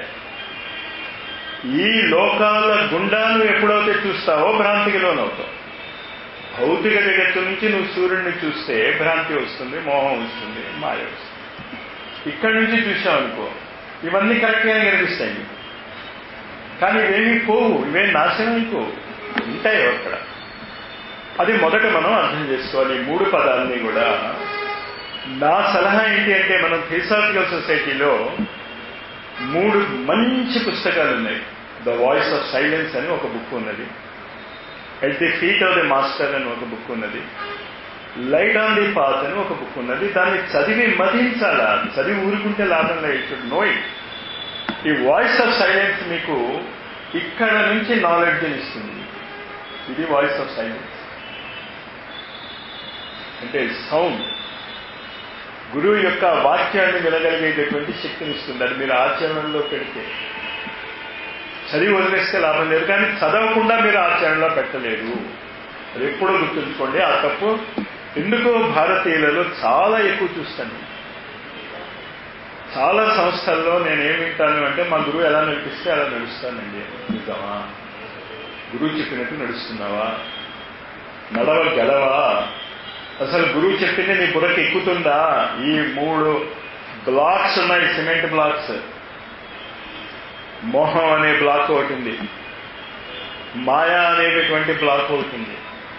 [SPEAKER 1] ఈ లోకాల గుండాను ఎప్పుడైతే చూస్తావో భ్రాంతికి లోనవుతావు భౌతిక జగత్తు నుంచి నువ్వు సూర్యుడిని చూస్తే భ్రాంతి వస్తుంది మోహం వస్తుంది మాయ వస్తుంది ఇక్కడి నుంచి చూసావు అనుకో ఇవన్నీ కరెక్ట్గానే కనిపిస్తాయి నీకు కానీ ఇవేమీ పోవు ఇవేం నాశనం అయిపోవు ఉంటాయి అక్కడ అది మొదట మనం అర్థం చేసుకోవాలి ఈ మూడు పదాలని కూడా నా సలహా ఏంటి అంటే మనం థియోసాఫికల్ సొసైటీలో మూడు మంచి పుస్తకాలు ఉన్నాయి ద వాయిస్ ఆఫ్ సైలెన్స్ అని ఒక బుక్ ఉన్నది at the feet of the master అని ఒక బుక్ ఉన్నది లైట్ ఆన్ ది పాత్ అని ఒక బుక్ ఉన్నది దాన్ని చదివి మదించాలా చదివి ఊరుకుంటే లాభం లేదు నో ఇట్ ఈ వాయిస్ ఆఫ్ సైలెన్స్ మీకు ఇక్కడ నుంచి నాలెడ్జ్ ఇస్తుంది ఇది వాయిస్ ఆఫ్ సైలెన్స్ అంటే సౌండ్ గురువు యొక్క వాక్యాన్ని వినగలిగేటటువంటి శక్తిని ఇస్తుంది అది మీరు ఆచరణలో పెడితే చదివి వదిలేస్తే లాభం లేదు కానీ చదవకుండా మీరు ఆచరణలో పెట్టలేరు అది ఎప్పుడూ గుర్తుంచుకోండి ఆ తప్పు ఎందుకో భారతీయులలో చాలా ఎక్కువ చూస్తాను చాలా సంస్థల్లో నేను ఏం వింటాను అంటే మా గురువు ఎలా నడిపిస్తే అలా నడుస్తానండి నిజమా గురువు చెప్పినట్టు నడుస్తున్నావా నడవ గెలవా అసలు గురువు చెప్పింది నీ బుర్రకి ఎక్కుతుందా ఈ మూడు బ్లాక్స్ ఉన్నాయి సిమెంట్ బ్లాక్స్ మోహం అనే బ్లాక్ ఒకటి ఉంది మాయా అనేటటువంటి బ్లాక్ ఒకటి ఉంది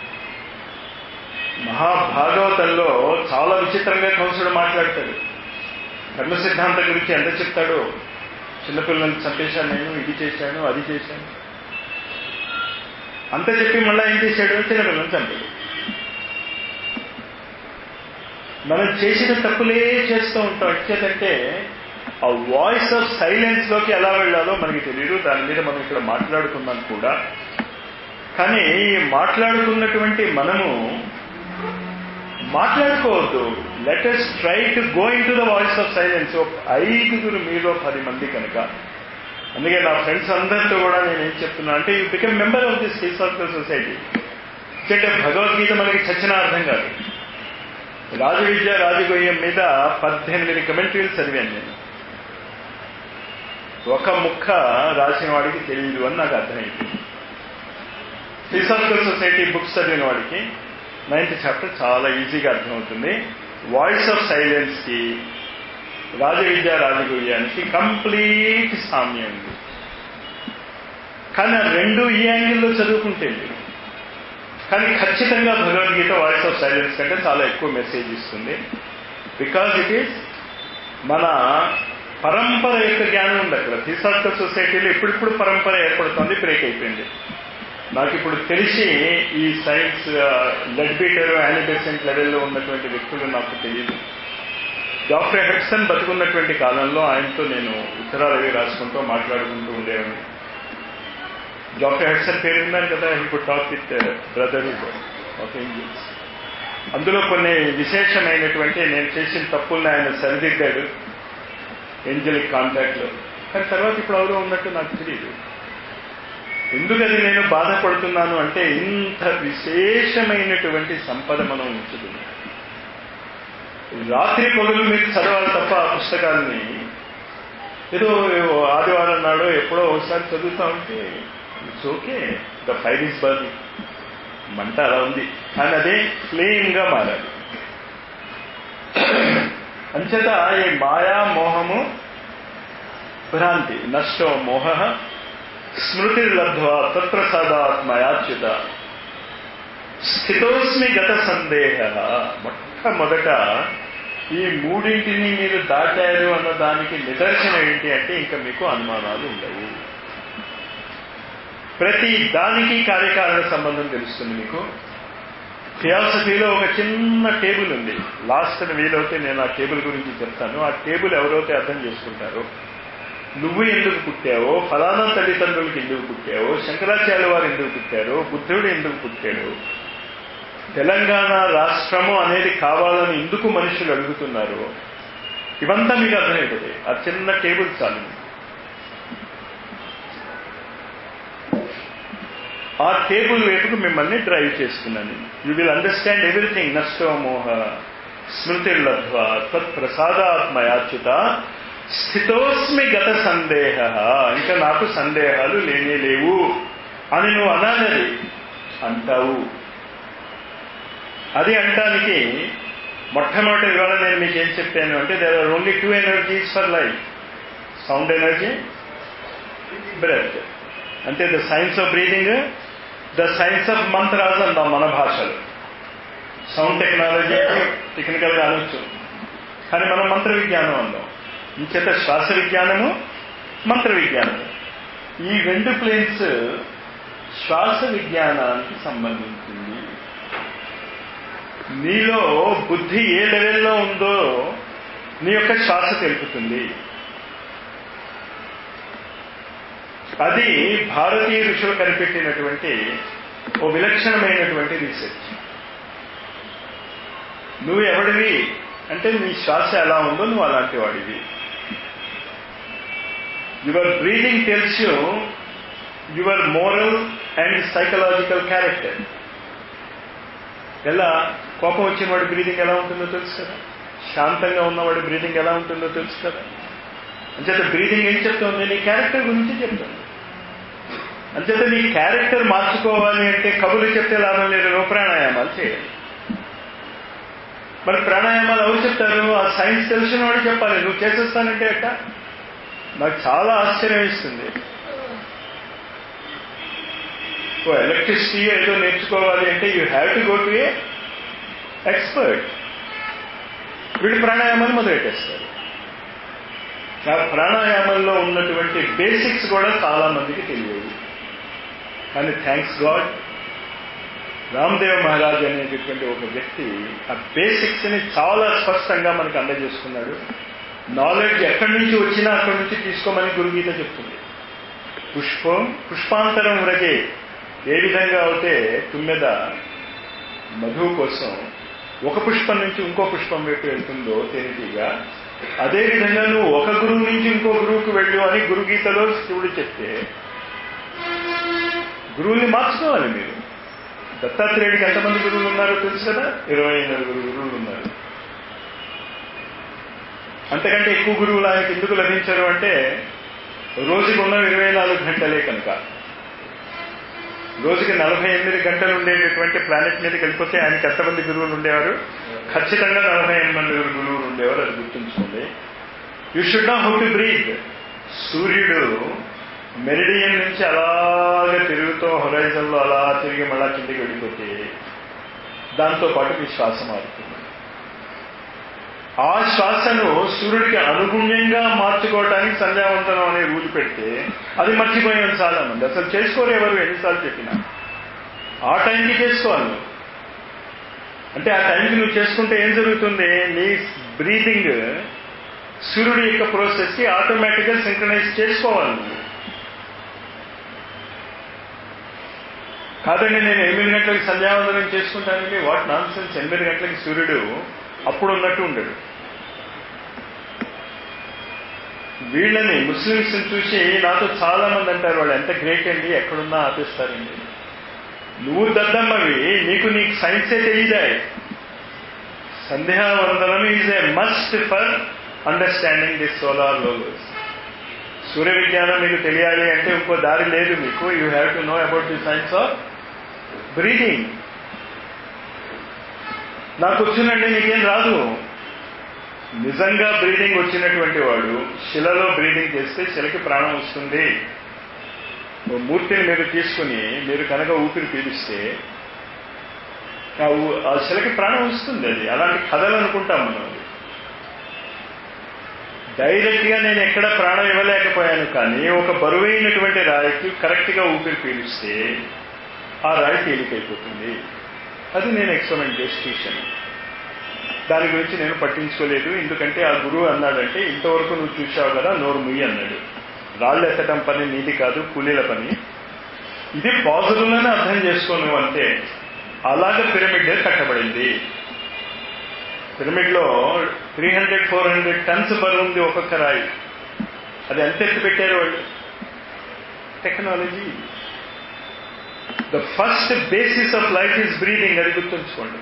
[SPEAKER 1] మహాభాగవతంలో చాలా విచిత్రంగా కంసుడు మాట్లాడతాడు ధర్మ సిద్ధాంతం గురించి ఎంత చెప్తాడో చిన్నపిల్లల్ని చంపేశాను నేను ఇది చేశాను అది చేశాను అంత చెప్పి మళ్ళీ ఏం చేశాడు చిన్నపిల్లల్ని చంపాడు మనం చేసిన తప్పులే చేస్తూ ఉంటాం ఎట్చేదంటే ఆ వాయిస్ ఆఫ్ సైలెన్స్ లోకి ఎలా వెళ్ళాలో మనకి తెలియదు దాని మీద మనం ఇక్కడ మాట్లాడుకున్నాం కూడా కానీ ఈ మాట్లాడుకున్నటువంటి మనము మాట్లాడుకోవద్దు let us try to go into the voice of silence ఐదుగురు మీలో పది మంది కనుక అందుకే నా ఫ్రెండ్స్ అందరితో కూడా నేను ఏం చెప్తున్నా అంటే you become member of this historical society అంటే భగవద్గీత మనకి చచ్చిన అర్థం కాదు రాజవిద్య రాజగోయ్యం మీద పద్దెనిమిది కమెంట్రీలు చదివాను నేను ఒక ముక్క రాసిన వాడికి తెలియదు అని నాకు అర్థమైంది హిస్టారికల్ సొసైటీ బుక్స్ చదివిన వాడికి నైన్త్ చాప్టర్ చాలా ఈజీగా అర్థమవుతుంది వాయిస్ ఆఫ్ సైలెన్స్ కి రాజవిద్య రాజగుయ్యానికి కంప్లీట్ సామ్యం ఉంది కానీ ఆ రెండు ఈ యాంగిల్లో చదువుకుంటే కానీ ఖచ్చితంగా భగవద్గీత వాయిస్ ఆఫ్ సైలెన్స్ కంటే చాలా ఎక్కువ మెసేజ్ ఇస్తుంది బికాజ్ ఇట్ ఈస్ మన పరంపర యొక్క జ్ఞానం ఉంది అక్కడ థిసార్కల్ సొసైటీలో ఇప్పుడిప్పుడు పరంపర ఏర్పడుతుంది బ్రేక్ అయిపోయింది నాకు ఇప్పుడు తెలిసి ఈ సైన్స్ లెడ్ బీటర్ యానిబెసెంట్ లెవెల్లో ఉన్నటువంటి వ్యక్తులు నాకు తెలియదు డాక్టర్ హెడ్సన్ బతుకున్నటువంటి కాలంలో ఆయనతో నేను ఉత్తరాలు అవి రాసుకుంటూ మాట్లాడుకుంటూ ఉండేవాడిని డాక్టర్ హెడ్సన్ పేరు విన్నారు కదా ఇప్పుడు talk with brotherhood of angels అందులో కొన్ని విశేషమైనటువంటి నేను చేసిన తప్పుల్ని ఆయన సరిదిద్దాడు ఏంజలిక్ కాంటాక్ట్లో కానీ తర్వాత ఇప్పుడు ఎవరో ఉన్నట్టు నాకు తెలియదు ఎందుకది నేను బాధపడుతున్నాను అంటే ఇంత విశేషమైనటువంటి సంపద మనం ఉంచుతుంది రాత్రి పగులు మీరు చదవాలి తప్ప ఆ పుస్తకాన్ని ఏదో ఆదివారం నాడు ఎప్పుడో ఒకసారి చదువుతా ఉంటే it's okay the fire is burn మంట అలా ఉంది కానీ అదే ఫ్లేమ్ గా మారాలి అంచేత ఈ మాయా మోహము భ్రాంతి నష్టో మోహ స్మృతి లబ్ధ్వా తత్ప్రసాదాత్మయాచ్యుత స్థితోస్మి గత సందేహ మొట్టమొదట ఈ మూడింటిని మీరు దాటారు అన్న దానికి నిదర్శనం ఏంటి అంటే ఇంకా మీకు అనుమానాలు ఉండవు ప్రతి దానికి కార్యకారణ సంబంధం తెలుస్తుంది మీకు థియాసఫీలో ఒక చిన్న టేబుల్ ఉంది లాస్ట్ వీలవుతే నేను ఆ టేబుల్ గురించి చెప్తాను ఆ టేబుల్ ఎవరైతే అర్థం చేసుకుంటారో నువ్వు ఎందుకు పుట్టావో ఫలానా తల్లిదండ్రులకి ఎందుకు పుట్టావో శంకరాచార్య వారు ఎందుకు పుట్టారో బుద్ధుడు ఎందుకు పుట్టాడు తెలంగాణ రాష్ట్రము అనేది కావాలని ఎందుకు మనుషులు అడుగుతున్నారు ఇవంతా మీకు అర్థమైపోతాయి ఆ చిన్న టేబుల్ చాలు ఆ టేబుల్ వైపుకు మిమ్మల్ని డ్రైవ్ చేస్తున్నాను యూ విల్ అండర్స్టాండ్ ఎవ్రీథింగ్ నష్టోమోహ స్మృతి లబ్ధ్వ తత్ప్రసాదాత్మయాచ్యుత స్థితోస్మి గత సందేహ ఇంకా నాకు సందేహాలు లేనే లేవు అని నువ్వు అనాలది అంటావు అది అంటానికి మొట్టమొదటి ఇవాళ నేను మీకు ఏం చెప్పాను అంటే there are only two energies for life sound energy breath అంటే the science of breathing the science of mantras అందాం మన భాషలో సౌండ్ టెక్నాలజీ టెక్నికల్గా అనొచ్చు కానీ మనం మంత్ర విజ్ఞానం అందాం ఇంచేత శ్వాస విజ్ఞానము మంత్ర విజ్ఞానం ఈ రెండు ప్లేన్స్ శ్వాస విజ్ఞానానికి సంబంధించింది నీలో బుద్ధి ఏ లెవెల్లో ఉందో నీ యొక్క శ్వాస తెలుపుతుంది అది భారతీయ ఋషులు కనిపెట్టినటువంటి ఓ విలక్షణమైనటువంటి రీసెర్చ్ నువ్వు ఎవడివి అంటే నీ శ్వాస ఎలా ఉందో నువ్వు అలాంటి వాడివి your breathing tells you your moral and psychological character ఎలా కోపం వచ్చిన వాడి బ్రీదింగ్ ఎలా ఉంటుందో తెలుసు కదా శాంతంగా ఉన్నవాడి బ్రీదింగ్ ఎలా ఉంటుందో తెలుసు కదా అంచేత బ్రీదింగ్ ఏం చెప్తుంది నీ క్యారెక్టర్ గురించి చెప్తుంది అంచేత నీ క్యారెక్టర్ మార్చుకోవాలి అంటే కబులు చెప్తే లాభం లేదు నువ్వు ప్రాణాయామాలు చేయాలి మరి ప్రాణాయామాలు ఎవరు చెప్తారు ఆ సైన్స్ తెలిసిన వాడు చెప్పాలి నువ్వు చేసేస్తానంటే అట్ట నాకు చాలా ఆశ్చర్యం ఇస్తుంది ఓ ఎలక్ట్రిసిటీ ఏదో నేర్చుకోవాలి అంటే you have to go to a expert వీళ్ళు ప్రాణాయామాలు మొదలెట్టేస్తారు ఆ ప్రాణాయామంలో ఉన్నటువంటి బేసిక్స్ కూడా చాలా మందికి తెలియవు కానీ థ్యాంక్స్ గాడ్ రామ్దేవ్ మహారాజ్ అనేటటువంటి ఒక వ్యక్తి ఆ బేసిక్స్ ని చాలా స్పష్టంగా మనకు అందజేసుకున్నాడు నాలెడ్జ్ ఎక్కడి నుంచి వచ్చినా అక్కడి నుంచి తీసుకోమని గురుగీత చెప్తుంది పుష్పం పుష్పాంతరం వ్రజే ఏ విధంగా అయితే తుమ్మెద మధువు కోసం ఒక పుష్పం నుంచి ఇంకో పుష్పం వైపు వెళ్తుందో తేనెటీగా అదే విధంగా నువ్వు ఒక గురువు నుంచి ఇంకో గురువుకు వెళ్ళు అని గురుగీతలో శివుడు చెప్తే గురువుని మార్చుకోవాలి మీరు దత్తాత్రేయుడికి ఎంతమంది గురువులు ఉన్నారో తెలుసు కదా ఇరవై నలుగురు గురువులు ఉన్నారు అంతకంటే ఎక్కువ గురువులు ఆయనకి ఎందుకు లభించారు అంటే రోజుకు ఉన్న ఇరవై నాలుగు గంటలే కనుక రోజుకి నలభై ఎనిమిది గంటలు ఉండేటటువంటి ప్లానెట్ మీదకి వెళ్ళిపోతే ఆయనకి ఎంతమంది గురువులు ఉండేవారు ఖచ్చితంగా నలభై ఎనిమిది గురువులు ఉండేవారు అది గుర్తుంచుకోండి you should not how to breathe సూర్యుడు మెరిడియన్ నుంచి అలాగే తిరుగుతూ హొరైజన్ లో అలా తిరిగి మళ్ళా కిందికి వెళ్ళిపోతే దాంతో పాటు మీ శ్వాస మారుతుంది ఆ శ్వాసను సూర్యుడికి అనుగుణ్యంగా మార్చుకోవడానికి సంధ్యావంతనం అనే రూల్ పెడితే అది మర్చిపోయాం చాలా మంది అసలు చేసుకోరు ఎవరు ఎన్నిసార్లు చెప్పినా ఆ టైంకి చేసుకోవాలి నువ్వు అంటే ఆ టైంకి నువ్వు చేసుకుంటే ఏం జరుగుతుంది నీ బ్రీతింగ్ సూర్యుడి యొక్క ప్రాసెస్ కి ఆటోమేటిక్ గా సింక్రనైజ్ చేసుకోవాలి నువ్వు కాదండి నేను ఎనిమిది గంటలకు సంధ్యావందనం చేసుకుంటానండి వాట్ నాన్ సెన్స్ ఎనిమిది గంటలకి సూర్యుడు అప్పుడు ఉన్నట్టు ఉండడు వీళ్ళని ముస్లిమ్స్ చూసి నాతో చాలా మంది అంటారు వాళ్ళు ఎంత గ్రేట్ అండి ఎక్కడున్నా ఆపిస్తారండి నువ్వు దద్దమ్మవి నీకు నీకు సైన్సే తెలియదా సంధ్యావందనం is a must for understanding the solar logos సూర్య విజ్ఞానం మీకు తెలియాలి అంటే ఇంకో దారి లేదు మీకు you have to know about the science of breathing నాకు వచ్చిందండి నీకేం రాదు నిజంగా బ్రీదింగ్ వచ్చినటువంటి వాడు శిలలో బ్రీదింగ్ చేస్తే శిలకి ప్రాణం వస్తుంది ఓ మూర్తిని మీరు తీసుకుని మీరు కనుక ఊపిరి పీలిస్తే ఆ ఊ- ఆ శిలకి ప్రాణం వస్తుంది అది అలాంటి కథలు అనుకుంటాం మనం అది డైరెక్ట్ గా నేను ఎక్కడ ప్రాణం ఇవ్వలేకపోయాను కానీ ఒక బరువైనటువంటి రాయికి కరెక్ట్ గా ఊపిరి పీలిస్తే ఆ రాయి తేలికైపోతుంది అది నేను ఎక్స్పెరిమెంట్ చేసి చూశాను దాని గురించి నేను పట్టించుకోలేదు ఎందుకంటే ఆ గురువు అన్నాడంటే ఇంతవరకు నువ్వు చూశావు కదా నోరు ముయ్యి అన్నాడు రాళ్ళు ఎత్తడం పని నీది కాదు కూలీల పని ఇది పాజిబుల్ అని అర్థం చేసుకో నువ్వు అంతే అలాగే పిరమిడ్ కట్టబడింది పిరమిడ్ లో three hundred four hundred tons బరువు ఉంది ఒక్కొక్క రాయి అది ఎంత ఎత్తి పెట్టారు వాళ్ళు technology the first basis of life is breathing అది గుర్తుంచుకోండి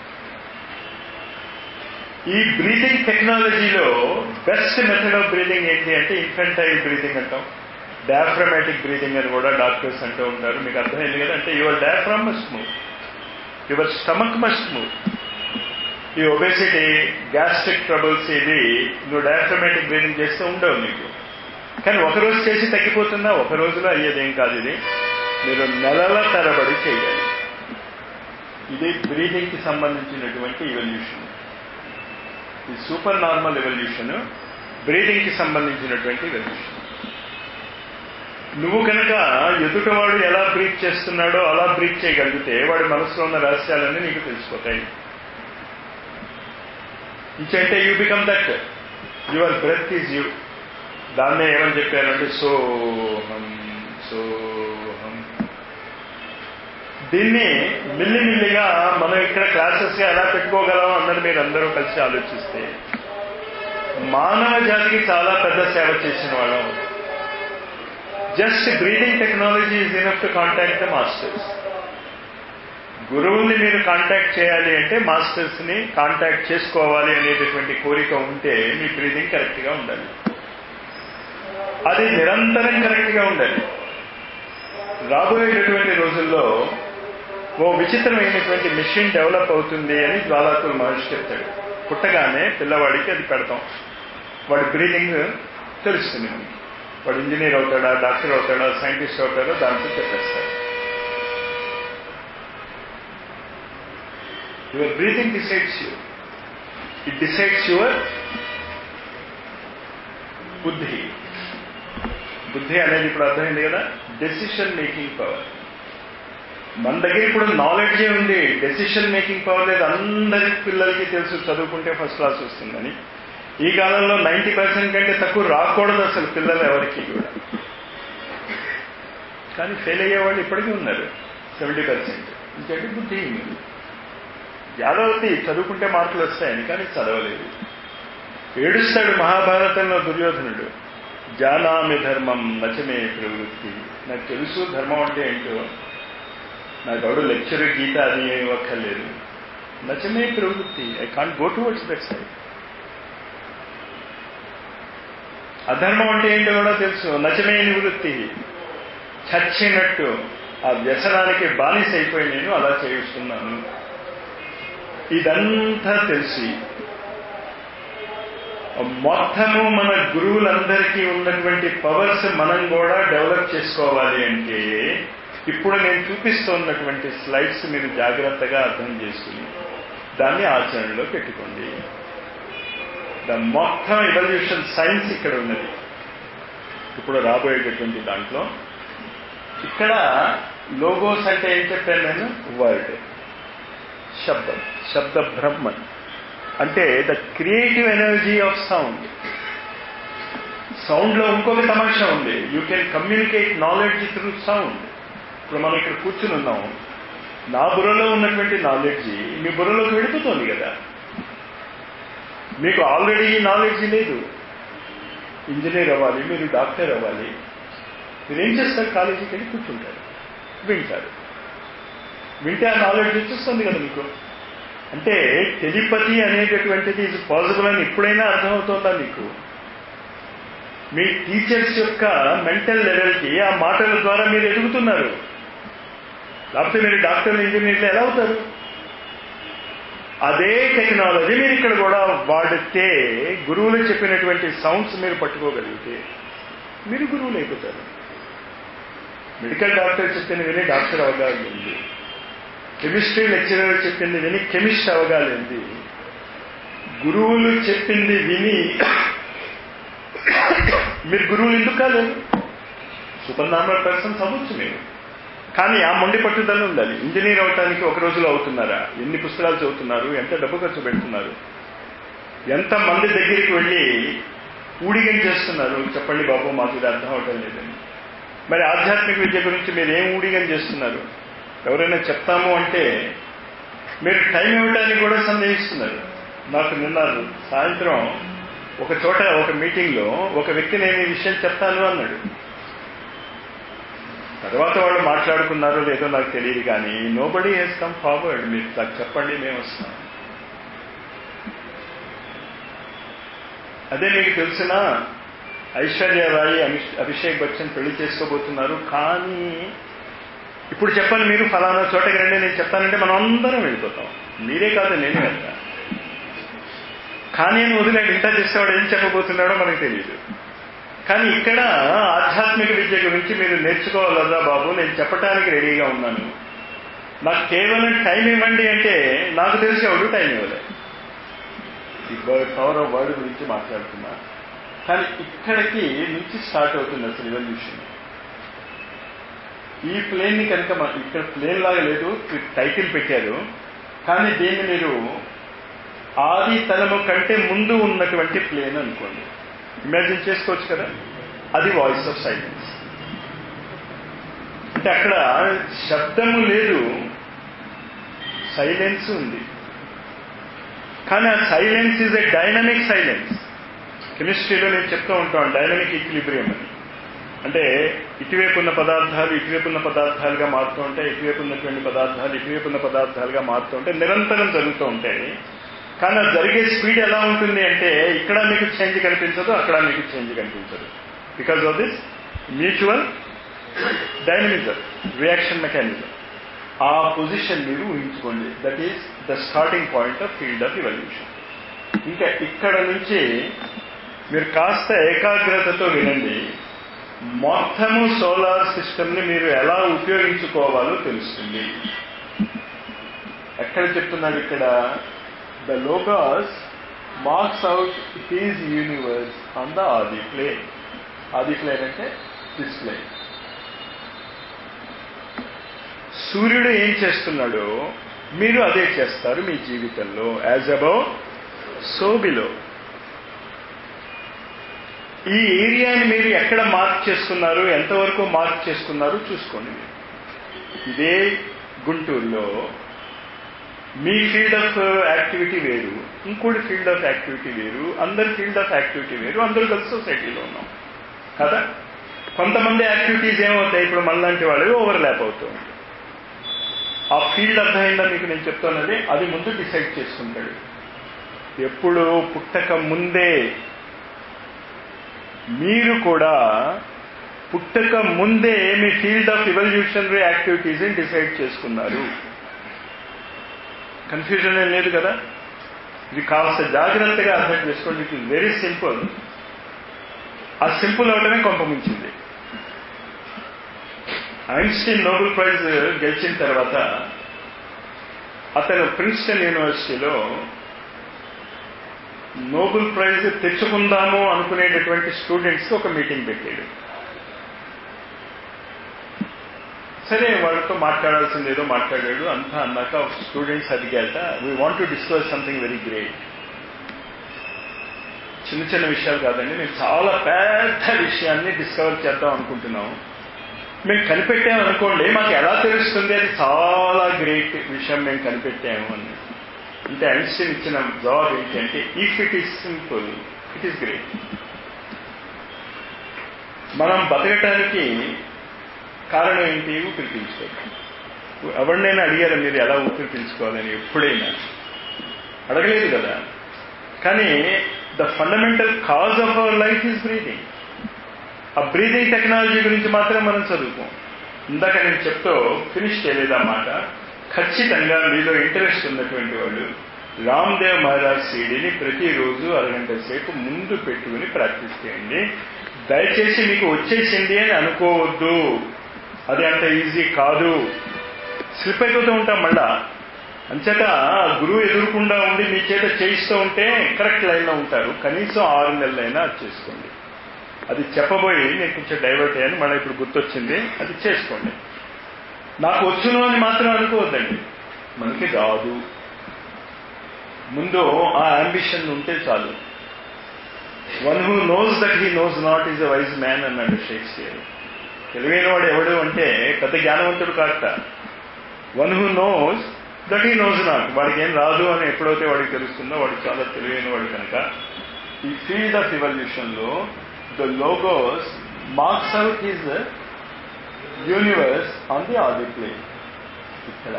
[SPEAKER 1] ఈ బ్రీతింగ్ టెక్నాలజీలో బెస్ట్ మెథడ్ ఆఫ్ బ్రీతింగ్ ఏంటి అంటే ఇన్ఫెంటైల్ బ్రీతింగ్ అంటాం డయాఫ్రమాటిక్ బ్రీతింగ్ అని కూడా డాక్టర్స్ అంటూ ఉంటారు మీకు అర్థమైంది కదా అంటే your diaphragm must move your stomach must move ఈ ఒబేసిటీ గ్యాస్ట్రిక్ ట్రబుల్స్ ఇది నువ్వు డయాఫ్రమాటిక్ బ్రీతింగ్ చేస్తే ఉండవు నీకు కానీ ఒక రోజు చేసి తగ్గిపోతుందా ఒక రోజులో అయ్యేదేం కాదు ఇది మీరు నెలల తరబడి చేయాలి ఇది బ్రీతింగ్ కి సంబంధించినటువంటి ఎవల్యూషన్ ఈ సూపర్ నార్మల్ ఎవల్యూషన్ బ్రీతింగ్ కి సంబంధించినటువంటి ఎవల్యూషన్ నువ్వు కనుక ఎదుటవాడు ఎలా బ్రీత్ చేస్తున్నాడో అలా బ్రీత్ చేయగలిగితే వాడి మనసులో ఉన్న రహస్యాలన్నీ నీకు తెలిసిపోతాయి ఇంకంటే you become that your breath is you దాన్నే ఏమని చెప్పారంటే సోహం సోహం దీన్ని మిల్లిమిల్లిగా మనం ఇక్కడ క్లాసెస్ గా ఎలా పెట్టుకోగలం అన్నది మీరు అందరూ కలిసి ఆలోచిస్తే మానవ జాతికి చాలా పెద్ద సేవ చేసిన వాళ్ళం just breathing technology is enough to contact the masters గురువుల్ని మీరు కాంటాక్ట్ చేయాలి అంటే మాస్టర్స్ ని కాంటాక్ట్ చేసుకోవాలి అనేటటువంటి కోరిక ఉంటే మీ బ్రీదింగ్ కరెక్ట్ గా ఉండాలి అది నిరంతరం కరెక్ట్ గా ఉండాలి రాబోయేటటువంటి రోజుల్లో ఓ విచిత్రమైనటువంటి మిషన్ డెవలప్ అవుతుంది అని జ్వాలాకుల మహర్షి చెప్తాడు పుట్టగానే పిల్లవాడికి అది పెడతాం వాడి బ్రీదింగ్ తెలుస్తుంది మనకి వాడు ఇంజనీర్ అవుతాడా డాక్టర్ అవుతాడా సైంటిస్ట్ అవుతాడా దాంతో చెప్పేస్తాడు your breathing decides you it decides your బుద్ధి బుద్ధి అనేది ఇప్పుడు అర్థమైంది కదా డెసిషన్ మేకింగ్ పవర్ మన దగ్గర ఇప్పుడు నాలెడ్జే ఉంది డెసిషన్ మేకింగ్ పవర్ లేదు అందరి పిల్లలకి తెలుసు చదువుకుంటే ఫస్ట్ క్లాస్ వస్తుందని ఈ కాలంలో నైంటీ పర్సెంట్ కంటే తక్కువ రాకూడదు అసలు పిల్లలు ఎవరికి కూడా కానీ ఫెయిల్ అయ్యే వాళ్ళు ఇప్పటికీ ఉన్నారు సెవెంటీ పర్సెంట్ ఇంకంటే బుద్ధి ఉంది యాదవతి చదువుకుంటే మార్కులు వస్తాయని కానీ చదవలేదు ఏడుస్తాడు మహాభారతంలో దుర్యోధనుడు జానామి ధర్మం నచమే ప్రవృత్తి నాకు తెలుసు ధర్మం అంటే ఏంటో నాకు ఎవడు లెక్చర్ గీత అది ఏమి ఇవ్వక్కర్లేదు నచమే ప్రవృత్తి I can't go towards that side అధర్మం అంటే ఏంటో కూడా తెలుసు నచమే నివృత్తి చచ్చినట్టు ఆ వ్యసనానికి బానిస అయిపోయి నేను అలా చేయిస్తున్నాను ఇదంతా తెలిసి మొత్తము మన గురువులందరికీ ఉన్నటువంటి పవర్స్ మనం కూడా డెవలప్ చేసుకోవాలి అంటే ఇప్పుడు నేను చూపిస్తున్నటువంటి స్లైడ్స్ మీరు జాగ్రత్తగా అర్థం చేసుకుని దాన్ని ఆచరణలో పెట్టుకోండి ద మొత్తం ఎవల్యూషన్ సైన్స్ ఇక్కడ ఉన్నది ఇప్పుడు రాబోయేటటువంటి దాంట్లో ఇక్కడ లోగోస్ అంటే ఏం చెప్పాను నేను వర్డ్ శబ్దం శబ్ద బ్రహ్మన్ అంటే the creative energy of sound sound లో ఇంకొక తమాషా ఉంది you can communicate knowledge through sound ఇప్పుడు మనం ఇక్కడ కూర్చుని ఉన్నాం నా బుర్రలో ఉన్నటువంటి నాలెడ్జ్ మీ బుర్రలోకి వెళ్ళిపోతుంది కదా మీకు ఆల్రెడీ ఈ నాలెడ్జ్ లేదు ఇంజనీర్ అవ్వాలి మీరు డాక్టర్ అవ్వాలి మీరు ఏం చేస్తారు కాలేజీకి వెళ్ళి కూర్చుంటారు వింటారు వింటే ఆ నాలెడ్జ్ వచ్చేస్తుంది కదా మీకు అంటే టెలిపతి అనేటటువంటిది ఇది పాసిబుల్ అని ఎప్పుడైనా అర్థమవుతుందా మీకు మీ టీచర్స్ యొక్క మెంటల్ లెవెల్కి ఆ మాటల ద్వారా మీరు ఎదుగుతున్నారు లేకపోతే మీరు డాక్టర్లు ఇంజనీర్లు ఎలా అవుతారు అదే టెక్నాలజీ మీరు ఇక్కడ కూడా వాడితే గురువులు చెప్పినటువంటి సౌండ్స్ మీరు పట్టుకోగలిగితే మీరు గురువులు అయిపోతారు మెడికల్ డాక్టర్ చెప్పింది విని డాక్టర్ అవగాహన కెమిస్ట్రీ లెక్చరర్ చెప్పింది విని కెమిస్ట్ అవగాలింది గురువులు చెప్పింది విని మీరు గురువులు ఎందుకు కాలేదు సూపర్ నార్మల్ పర్సన్స్ అవ్వచ్చు మీరు కానీ ఆ మొండి పట్టుదల ఉండాలి ఇంజనీర్ అవటానికి ఒక రోజులో అవుతున్నారా ఎన్ని పుస్తకాలు చదువుతున్నారు ఎంత డబ్బు ఖర్చు పెడుతున్నారు ఎంత మంది దగ్గరికి వెళ్ళి ఊడిగం చేస్తున్నారు చెప్పండి బాబు మాకు ఇది అర్థం అవటం లేదని మరి ఆధ్యాత్మిక విద్య గురించి మీరు ఏం ఊడిగం చేస్తున్నారు ఎవరైనా చెప్తాము అంటే మీరు టైం ఇవ్వడానికి కూడా సందేహిస్తున్నారు నాకు నిన్న సాయంత్రం ఒక చోట ఒక మీటింగ్లో ఒక వ్యక్తి నేను ఈ విషయం చెప్తాను అన్నాడు తర్వాత వాళ్ళు మాట్లాడుకున్నారో లేదో నాకు తెలియదు కానీ nobody has come forward మీరు నాకు చెప్పండి మేము వస్తాం అదే మీకు తెలిసిన ఐశ్వర్యరాయి అభిషేక్ బచ్చన్ పెళ్లి చేసుకోబోతున్నారు కానీ ఇప్పుడు చెప్పండి మీరు ఫలానా చోటకి రండి నేను చెప్తానంటే మనం అందరం వెళ్ళిపోతాం మీరే కాదు నేను వెళ్తా కానీ నేను వదిలేండి ఇంత చేసేవాడు ఏం చెప్పబోతున్నాడో మనకు తెలియదు కానీ ఇక్కడ ఆధ్యాత్మిక విద్య గురించి మీరు నేర్చుకోవాలదా బాబు నేను చెప్పడానికి రెడీగా ఉన్నాను నాకు కేవలం టైం ఇవ్వండి అంటే నాకు తెలిసి ఎవడు టైం ఇవ్వలే ఈ పవర్ ఆఫ్ వర్డ్ గురించి మాట్లాడుతున్నా కానీ ఇక్కడికి నుంచి స్టార్ట్ అవుతుంది అసలు రెవల్యూషన్ ఈ ప్లేన్ ని కనుక ఇక్కడ ప్లేన్ లాగా లేదు టైటిల్ పెట్టారు కానీ దీన్ని మీరు ఆది తలము కంటే ముందు ఉన్నటువంటి ప్లేన్ అనుకోండి ఇమాజిన్ చేసుకోవచ్చు కదా అది వాయిస్ ఆఫ్ సైలెన్స్ అంటే అక్కడ శబ్దము లేదు సైలెన్స్ ఉంది కానీ ఆ silence is a dynamic silence కెమిస్ట్రీలో నేను చెప్తూ ఉంటాను డైనమిక్ ఈక్విలిబ్రియం అని అంటే ఇటువైపు ఉన్న పదార్థాలు ఇటువైపు ఉన్న పదార్థాలుగా మారుతూ ఉంటాయి ఇటువైపు ఉన్నటువంటి పదార్థాలు ఇటువైపు ఉన్న పదార్థాలుగా మారుతూ ఉంటాయి నిరంతరం జరుగుతూ ఉంటాయి కానీ అది జరిగే స్పీడ్ ఎలా ఉంటుంది అంటే ఇక్కడ మీకు చేంజ్ కనిపించదు అక్కడ మీకు చేంజ్ కనిపించదు because of this mutual dynamism reaction mechanism ఆ పొజిషన్ మీరు ఊహించుకోండి that is the starting point of field of evolution ఇంకా ఇక్కడ నుంచి మీరు కాస్త ఏకాగ్రతతో వినండి మొత్తము సోలార్ సిస్టమ్ని మీరు ఎలా ఉపయోగించుకోవాలో తెలుస్తుంది ఎక్కడ చెప్తున్నాడు ఇక్కడ the logos marks out his universe on the ఆది ప్లేన్ ఆది ప్లేన్ అంటే దిస్ ప్లేన్ సూర్యుడు ఏం చేస్తున్నాడో మీరు అదే చేస్తారు మీ జీవితంలో యాజ్ అబౌవ్ సో బిలో ఈ ఏరియాని మీరు ఎక్కడ మార్క్ చేసుకున్నారు ఎంతవరకు మార్క్ చేసుకున్నారు చూసుకోండి ఇదే గుంటూరులో మీ ఫీల్డ్ ఆఫ్ యాక్టివిటీ వేరు ఇంకోటి ఫీల్డ్ ఆఫ్ యాక్టివిటీ వేరు అందరి ఫీల్డ్ ఆఫ్ యాక్టివిటీ వేరు అందరూ కలిసి సొసైటీలో ఉన్నాం కదా కొంతమంది యాక్టివిటీస్ ఏమవుతాయి ఇప్పుడు మనలాంటి వాళ్ళు ఓవర్ ల్యాప్ అవుతూ ఉంటాయి ఆ ఫీల్డ్ అర్థమైందా మీకు నేను చెప్తున్నది అది ముందు డిసైడ్ చేసుకుంటాడు ఎప్పుడు పుట్టక ముందే మీరు కూడా పుట్టక ముందే మీ ఫీల్డ్ ఆఫ్ ఇవల్యూషనరీ యాక్టివిటీస్ని డిసైడ్ చేసుకున్నారు కన్ఫ్యూజన్ ఏం లేదు కదా ఇది కాస్త జాగ్రత్తగా అర్థం చేసుకోండి ఇట్ ఇస్ వెరీ సింపుల్ ఆ సింపుల్ అవడమే కొంపముంచింది ఐన్స్టీన్ నోబెల్ ప్రైజ్ గెలిచిన తర్వాత అతను ప్రిన్స్టన్ యూనివర్సిటీలో నోబెల్ ప్రైజ్ తెచ్చుకుందాము అనుకునేటటువంటి స్టూడెంట్స్కి ఒక మీటింగ్ పెట్టాడు సరే వాళ్ళతో మాట్లాడాల్సింది ఏదో మాట్లాడాడు అంతా అన్నాక స్టూడెంట్స్ అడిగాట we want to discuss something very great చిన్న చిన్న విషయాలు కాదండి మేము చాలా పెద్ద విషయాన్ని డిస్కవర్ చేద్దాం అనుకుంటున్నాం మేము కనిపెట్టాము అనుకోండి మాకు ఎలా తెలుస్తుంది అది చాలా గ్రేట్ విషయం మేము కనిపెట్టాము అని అంటే ఐన్స్టీన్ ఇచ్చిన జవాబు ఏంటి అంటే if it is simple it is great మనం బతకటానికి కారణం ఏంటి ఊపిరి పీల్చుకోవడం ఎవరినైనా అడిగారా మీరు ఎలా ఊపిరి పీల్చుకోవాలని ఎప్పుడైనా అడగలేదు కదా కానీ the fundamental cause of our life is breathing ఆ బ్రీదింగ్ టెక్నాలజీ గురించి మాత్రం మనం చదువుకోం ఇందాక నేను చెప్తూ ఫినిష్ చేయలేదు మాట ఖచ్చితంగా మీలో ఇంట్రెస్ట్ ఉన్నటువంటి వాళ్ళు రామ్దేవ్ మహారాజ్ సీడీని ప్రతిరోజు అరగంట సేపు ముందు పెట్టుకుని ప్రాక్టీస్ చేయండి దయచేసి మీకు వచ్చేసింది అని అనుకోవద్దు అది అంత ఈజీ కాదు స్లిప్ అయిపోతూ ఉంటాం మళ్ళా అంచేత గురువు ఎదురుకుండా ఉండి మీ చేత చేయిస్తూ ఉంటే కరెక్ట్ లైన్లో ఉంటారు కనీసం ఆరు నెలలైనా అది చేసుకోండి అది చెప్పబోయి నేను కొంచెం డైవర్ట్ అయ్యాను మళ్ళీ ఇప్పుడు గుర్తొచ్చింది అది చేసుకోండి నాకు వచ్చును అని మాత్రం అనుకోవద్దండి మనకి రాదు ముందు ఆ అంబిషన్ ఉంటే చాలు one who knows that he knows not is a wise man అన్నాడు షేక్స్పియర్ తెలివైన వాడు ఎవడు అంటే పెద్ద జ్ఞానవంతుడు కాక one who knows that he knows not వాడికి ఏం రాదు అని ఎప్పుడైతే వాడికి తెలుస్తుందో వాడు చాలా తెలివైన వాడు కనుక ఈ ఫీల్డ్ ఆఫ్ ఇవల్యూషన్ లో the logos marks out his universe on the ఆది ప్లేన్ ఇక్కడ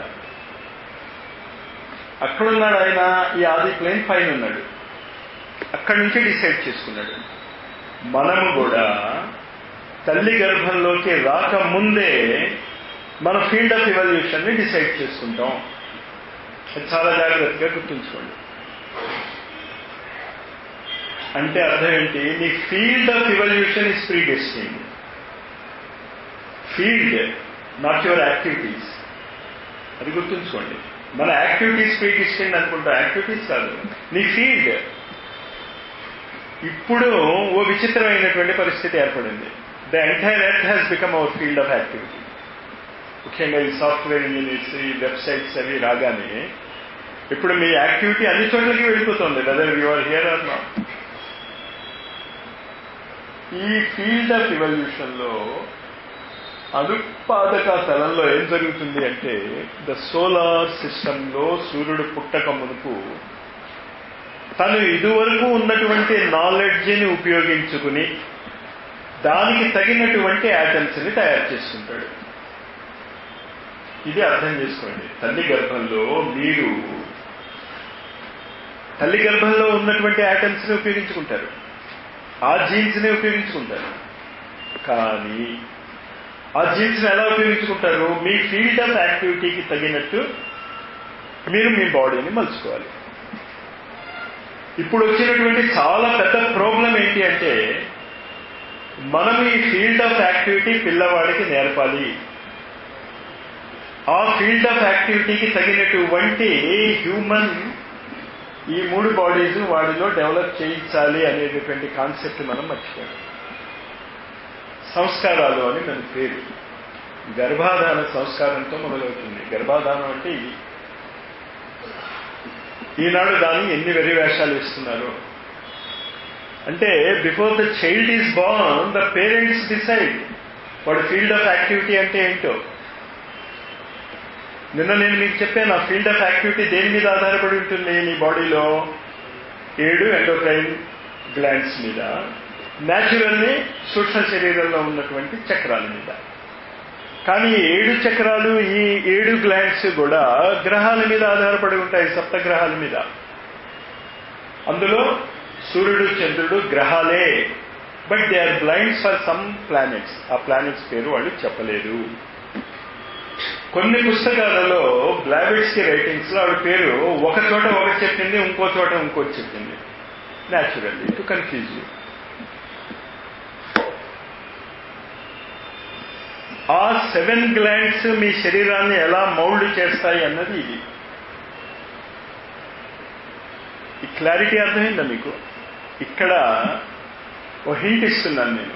[SPEAKER 1] అక్కడున్నాడు ఆయన ఈ ఆది ప్లేన్ పైన ఉన్నాడు అక్కడి నుంచి డిసైడ్ చేసుకున్నాడు మనము కూడా తల్లి గర్భంలోకి రాకముందే మన ఫీల్డ్ ఆఫ్ ఇవల్యూషన్ ని డిసైడ్ చేసుకుంటాం అది చాలా జాగ్రత్తగా గుర్తుంచుకోండి అంటే అర్థం ఏంటి నీ field of evolution is predestined field not your activities అది గుర్తుంచుకోండి మన యాక్టివిటీస్ ప్రీ డెస్టిన్ అనుకుంటా యాక్టివిటీస్ కాదు నీ ఫీల్డ్ ఇప్పుడు ఓ విచిత్రమైనటువంటి పరిస్థితి ఏర్పడింది the entire earth has become our field of activity ముఖ్యంగా ఈ సాఫ్ట్వేర్ ఇంజనీర్స్ ఈ వెబ్సైట్స్ అవి రాగానే ఇప్పుడు మీ యాక్టివిటీ అన్ని చోట్లకి వెళ్ళిపోతుంది whether you're here or not ఈ ఫీల్డ్ ఆఫ్ ఇవల్యూషన్ లో అనుత్పాదక తలంలో ఏం జరుగుతుంది అంటే ద సోలార్ సిస్టమ్ లో సూర్యుడు పుట్టక మునుపు తను ఇదివరకు ఉన్నటువంటి నాలెడ్జిని ఉపయోగించుకుని దానికి తగినటువంటి యాటమ్స్ ని తయారు చేసుకుంటాడు ఇది అర్థం చేసుకోండి తల్లి గర్భంలో మీరు తల్లి గర్భంలో ఉన్నటువంటి యాటమ్స్ ని ఉపయోగించుకుంటారు ఆ జీన్స్ ని ఉపయోగించుకుంటారు కానీ ఆ జీన్స్ ని ఎలా ఉపయోగించుకుంటారు మీ ఫీల్డ్ ఆఫ్ యాక్టివిటీకి తగినట్టు మీరు మీ బాడీని మలుచుకోవాలి ఇప్పుడు వచ్చినటువంటి చాలా పెద్ద ప్రాబ్లం ఏంటి అంటే మనం ఈ ఫీల్డ్ ఆఫ్ యాక్టివిటీ పిల్లవాడికి నేర్పాలి ఆ ఫీల్డ్ ఆఫ్ యాక్టివిటీకి తగినటువంటి హ్యూమన్ ఈ మూడు బాడీస్ వాడిలో డెవలప్ చేయించాలి అనేటటువంటి కాన్సెప్ట్ మనం మర్చిపోయాం సంస్కారాలు అని మన పేరు గర్భాధాన సంస్కారంతో మొదలవుతుంది గర్భాధానం అంటే ఇది ఈనాడు దాన్ని ఎన్ని వెర్రి వేషాలు ఇస్తున్నారు అంటే before the child is born the parents decide వాడి ఫీల్డ్ ఆఫ్ యాక్టివిటీ అంటే ఏంటో నిన్న నేను మీకు చెప్పాను ఆ ఫీల్డ్ ఆఫ్ యాక్టివిటీ దేని మీద ఆధారపడి ఉంటుంది నీ బాడీలో ఏడు ఎండోక్రైన్ గ్లాండ్స్ మీద న్యాచురల్లీ సూక్ష్మ శరీరంలో ఉన్నటువంటి చక్రాల మీద కానీ ఈ ఏడు చక్రాలు ఈ ఏడు గ్లాండ్స్ కూడా గ్రహాల మీద ఆధారపడి ఉంటాయి సప్త గ్రహాల మీద అందులో సూర్యుడు చంద్రుడు గ్రహాలే but they are blinds for some planets ఆ ప్లానెట్స్ పేరు వాళ్ళు చెప్పలేదు కొన్ని పుస్తకాలలో బ్లాబిట్స్ కి రైటింగ్స్ లో ఆవిడ పేరు ఒక చోట ఒకటి చెప్పింది ఇంకో చోట ఇంకోటి చెప్పింది న్యాచురల్లీ టు కన్ఫ్యూజ్ యూ ఆ సెవెన్ గ్లాండ్స్ మీ శరీరాన్ని ఎలా మౌల్డ్ చేస్తాయి అన్నది ఇది ఈ క్లారిటీ అర్థమైందా మీకు ఇక్కడ ఓ హింట్ ఇస్తున్నాను నేను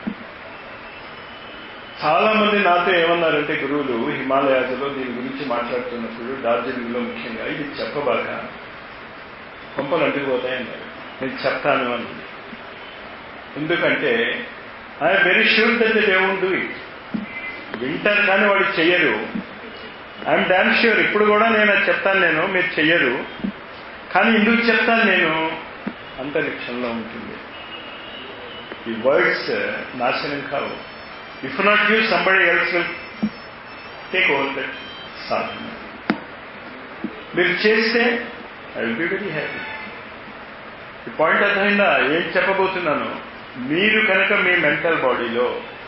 [SPEAKER 1] చాలా మంది నాతో ఏమన్నారంటే గురువులు హిమాలయాలలో దీని గురించి మాట్లాడుతున్నప్పుడు డార్జిలింగ్ లో ముఖ్యంగా ఇది చెప్పబాక కొంపలు అంటుకుపోతాయన్నారు నేను చెప్తాను అన్నది ఎందుకంటే I'm very sure that they won't do it వింటారు కానీ వాళ్ళు చెయ్యరు ఐఎమ్ డామ్ ష్యూర్ ఇప్పుడు కూడా నేను అది చెప్తాను నేను మీరు చెయ్యరు కానీ ఎందుకు చెప్తాను నేను అంతరిక్షంలో ఉంటుంది ఈ వర్డ్స్ నాశనం కావు if not you somebody else will take over that సాధన మీరు చేస్తే I will be very happy ఈ పాయింట్ అర్థమైందా ఏం చెప్పబోతున్నాను మీరు కనుక మీ మెంటల్ బాడీలో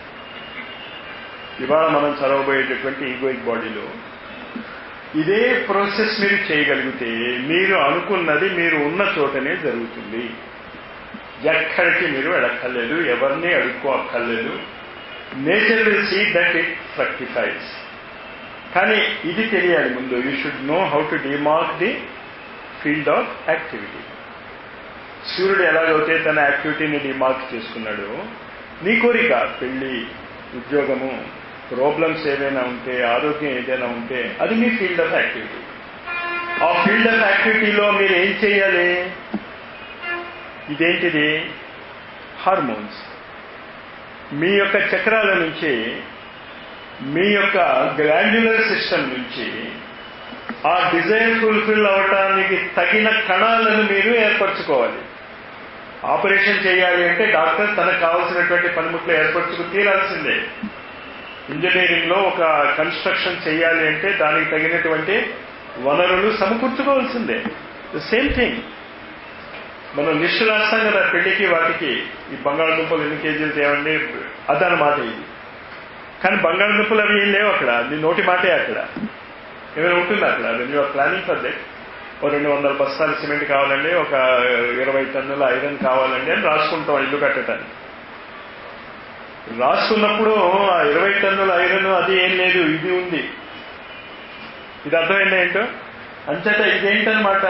[SPEAKER 1] ఇవాళ మనం చదవబోయేటటువంటి ఈగోయిక్ బాడీలో ఇదే ప్రాసెస్ మీరు చేయగలిగితే మీరు అనుకున్నది మీరు ఉన్న చోటనే జరుగుతుంది ఎక్కడికి మీరు అడక్కర్లేదు ఎవరిని అడుక్కో అక్కర్లేదు nature will see that it fructifies కానీ ఇది తెలియాలి ముందు you should know how to demark the field of activity సూర్యుడు ఎలాగైతే తన యాక్టివిటీని డిమార్క్ చేసుకున్నాడో నీ కోరిక పెళ్లి ఉద్యోగము ప్రాబ్లమ్స్ ఏదైనా ఉంటే ఆరోగ్యం ఏదైనా ఉంటే అది మీ ఫీల్డ్ ఆఫ్ యాక్టివిటీ ఆ ఫీల్డ్ ఆఫ్ యాక్టివిటీలో మీరు ఏం చేయాలి ఇదేంటిది హార్మోన్స్ మీ యొక్క చక్రాల నుంచి మీ యొక్క గ్లాండ్యులర్ సిస్టమ్ నుంచి ఆ డిజైర్ ఫుల్ఫిల్ అవటానికి తగిన కణాలను మీరు ఏర్పరచుకోవాలి ఆపరేషన్ చేయాలి అంటే డాక్టర్ తనకు కావాల్సినటువంటి పనిముట్లు ఏర్పరచుకు తీరాల్సిందే ఇంజనీరింగ్ లో ఒక కన్స్ట్రక్షన్ చేయాలి అంటే దానికి తగినటువంటి వనరులు సమకూర్చుకోవాల్సిందే ద సేమ్ థింగ్ మనం లిస్టు రాస్తాం కదా పెళ్లికి వాటికి ఈ బంగాళదుంపలు ఎన్ని కేజీలు తేవండి అదనమాట ఇది కానీ బంగాళదుంపలు అవి ఏం లేవు అక్కడ నీ నోటి మాటే అక్కడ ఏమైనా ఉంటుంది అక్కడ when you're planning for that ఓ రెండు వందల బస్తాలు సిమెంట్ కావాలండి ఒక ఇరవై టన్నుల ఐరన్ కావాలండి అని రాసుకుంటాం ఇల్లు కట్టడానికి రాసుకున్నప్పుడు ఆ ఇరవై టన్నుల ఐరన్ అది ఏం లేదు ఇది ఉంది ఇది అర్థమైంది ఏంటో అంచేత ఇదేంటనమాట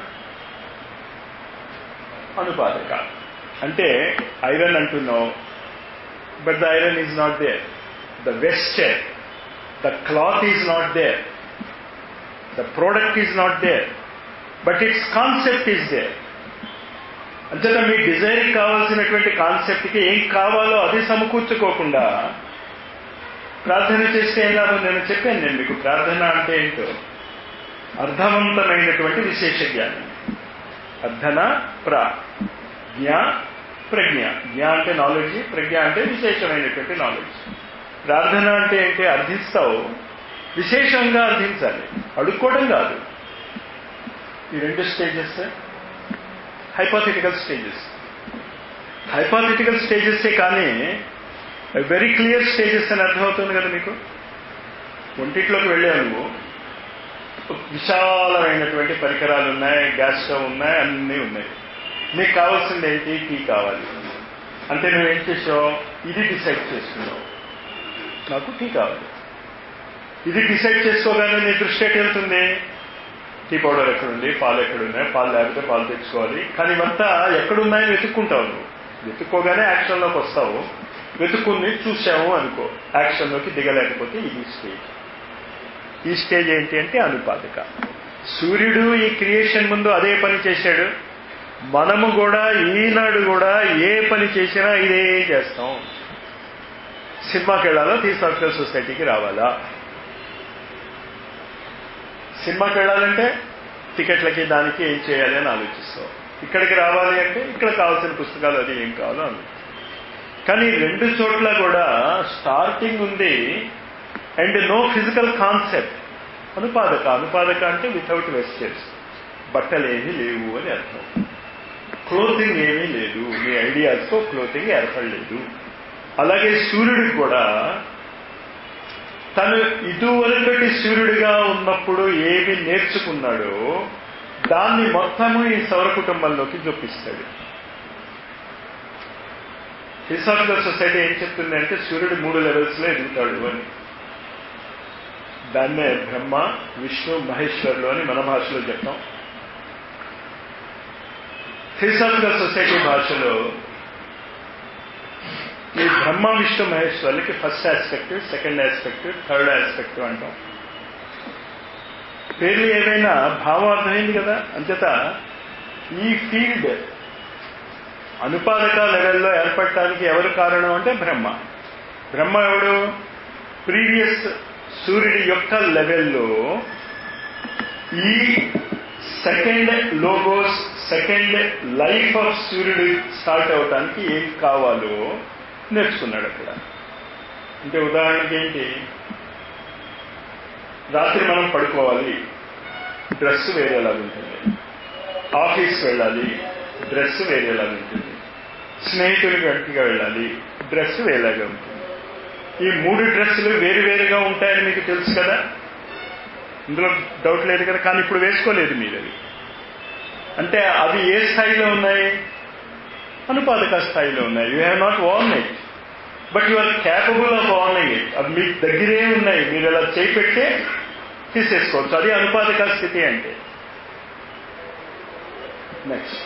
[SPEAKER 1] అనుపాదక అంటే ఐరన్ అంటున్నావు but the iron is not there the vesture the cloth is not there the product is not there but its concept is there అంచేత మీ డిజైన్ కావాల్సినటువంటి కాన్సెప్ట్కి ఏం కావాలో అది సమకూర్చుకోకుండా ప్రార్థన చేస్తే ఏం లాభం నేను చెప్పాను నేను మీకు ప్రార్థన అంటే ఏంటో అర్థవంతమైనటువంటి విశేష జ్ఞానం అర్థన ప్ర జ్ఞా ప్రజ్ఞ జ్ఞ అంటే నాలెడ్జ్ ప్రజ్ఞ అంటే విశేషమైనటువంటి నాలెడ్జ్ ప్రార్థన అంటే ఏంటి అర్థిస్తావు విశేషంగా అర్థించాలి అడుక్కోవడం కాదు ఈ రెండు స్టేజెస్ హైపోథెటికల్ స్టేజెస్ హైపోథెటికల్ స్టేజెసే కానీ వెరీ క్లియర్ స్టేజెస్ అని అర్థమవుతుంది కదా మీకు ఒంటిట్లోకి వెళ్ళావు నువ్వు విశాలమైనటువంటి పరికరాలు ఉన్నాయి గ్యాస్ స్టవ్ ఉన్నాయి అన్నీ ఉన్నాయి నీకు కావాల్సింది ఏంటి టీ కావాలి అంటే నువ్వేం చేసావు ఇది డిసైడ్ చేసుకున్నావు నాకు టీ కావాలి ఇది డిసైడ్ చేసుకోగానే నీ దృష్టి ఎటు వెళ్తుంది టీ పౌడర్ ఎక్కడుంది పాలు ఎక్కడున్నాయి పాలు లేకపోతే పాలు తెచ్చుకోవాలి కానీ ఇవంతా ఎక్కడున్నాయని వెతుక్కుంటావు నువ్వు వెతుక్కోగానే యాక్షన్లోకి వస్తావు వెతుక్కుని చూసాము అనుకో యాక్షన్లోకి దిగలేకపోతే ఇది స్టేజ్ ఈ స్టేజ్ ఏంటి అంటే అనుపాదక సూర్యుడు ఈ క్రియేషన్ ముందు అదే పని చేశాడు మనము కూడా ఈనాడు కూడా ఏ పని చేసినా ఇదే చేస్తాం సినిమాకి వెళ్ళాలా థియోసాఫికల్ సొసైటీకి రావాలా సినిమాకి వెళ్ళాలంటే టికెట్లకి దానికి ఏం చేయాలి అని ఆలోచిస్తాం ఇక్కడికి రావాలి అంటే ఇక్కడ కావాల్సిన పుస్తకాలు అది ఏం కావాలో అని కానీ రెండు చోట్ల కూడా స్టార్టింగ్ ఉంది అండ్ నో ఫిజికల్ కాన్సెప్ట్ అనుపాదక అనుపాదక అంటే వితౌట్ వెస్టర్స్ బట్టలు ఏమీ లేవు అని అర్థం క్లోతింగ్ ఏమీ లేదు మీ ఐడియాస్తో క్లోతింగ్ ఏర్పడలేదు అలాగే సూర్యుడికి కూడా తను ఇదివరకటి సూర్యుడిగా ఉన్నప్పుడు ఏమి నేర్చుకున్నాడో దాన్ని మొత్తము ఈ సౌర కుటుంబంలోకి చూపిస్తాడు హిసాఫికల్ సొసైటీ ఏం చెప్తుంది అంటే సూర్యుడు మూడు లెవెల్స్ లో ఎదుగుతాడు అని దాన్నే బ్రహ్మ విష్ణు మహేశ్వరులు అని మన భాషలో చెప్తాం థియోసాఫికల్ సొసైటీ భాషలో ఈ బ్రహ్మ విష్ణు మహేశ్వరులకి first aspect second aspect third aspect అంటాం పేర్లు ఏవైనా భావం అర్థమైంది కదా అంచేత ఈ ఫీల్డ్ అనుపాదక లెవెల్లో ఏర్పడటానికి ఎవరు కారణం అంటే బ్రహ్మ బ్రహ్మ ఎవడు ప్రీవియస్ సూర్యుడి యొక్క లెవెల్లో ఈ second logos second life of సూర్యుడు స్టార్ట్ అవటానికి ఏం కావాలో నేర్చుకున్నాడు అక్కడ అంటే ఉదాహరణకి ఏంటి రాత్రి మనం పడుకోవాలి డ్రెస్ వేరేలాగా ఉంటుంది ఆఫీస్ వెళ్ళాలి డ్రెస్ వేరేలాగా ఉంటుంది స్నేహితుడి గట్టిగా వెళ్ళాలి డ్రెస్ వేరేలాగా ఉంటుంది ఈ మూడు డ్రెస్సులు వేరు వేరుగా ఉంటాయని మీకు తెలుసు కదా ఇందులో డౌట్ లేదు కదా కానీ ఇప్పుడు వేసుకోలేదు మీరు అవి అంటే అవి ఏ స్థాయిలో ఉన్నాయి అనుపాదక స్థాయిలో ఉన్నాయి you have not worn it but you are capable of warning it అవి మీకు దగ్గరే ఉన్నాయి మీరు అలా చేయి పెట్టే తీసేసుకోవచ్చు అది అనుపాదక స్థితి అంటే నెక్స్ట్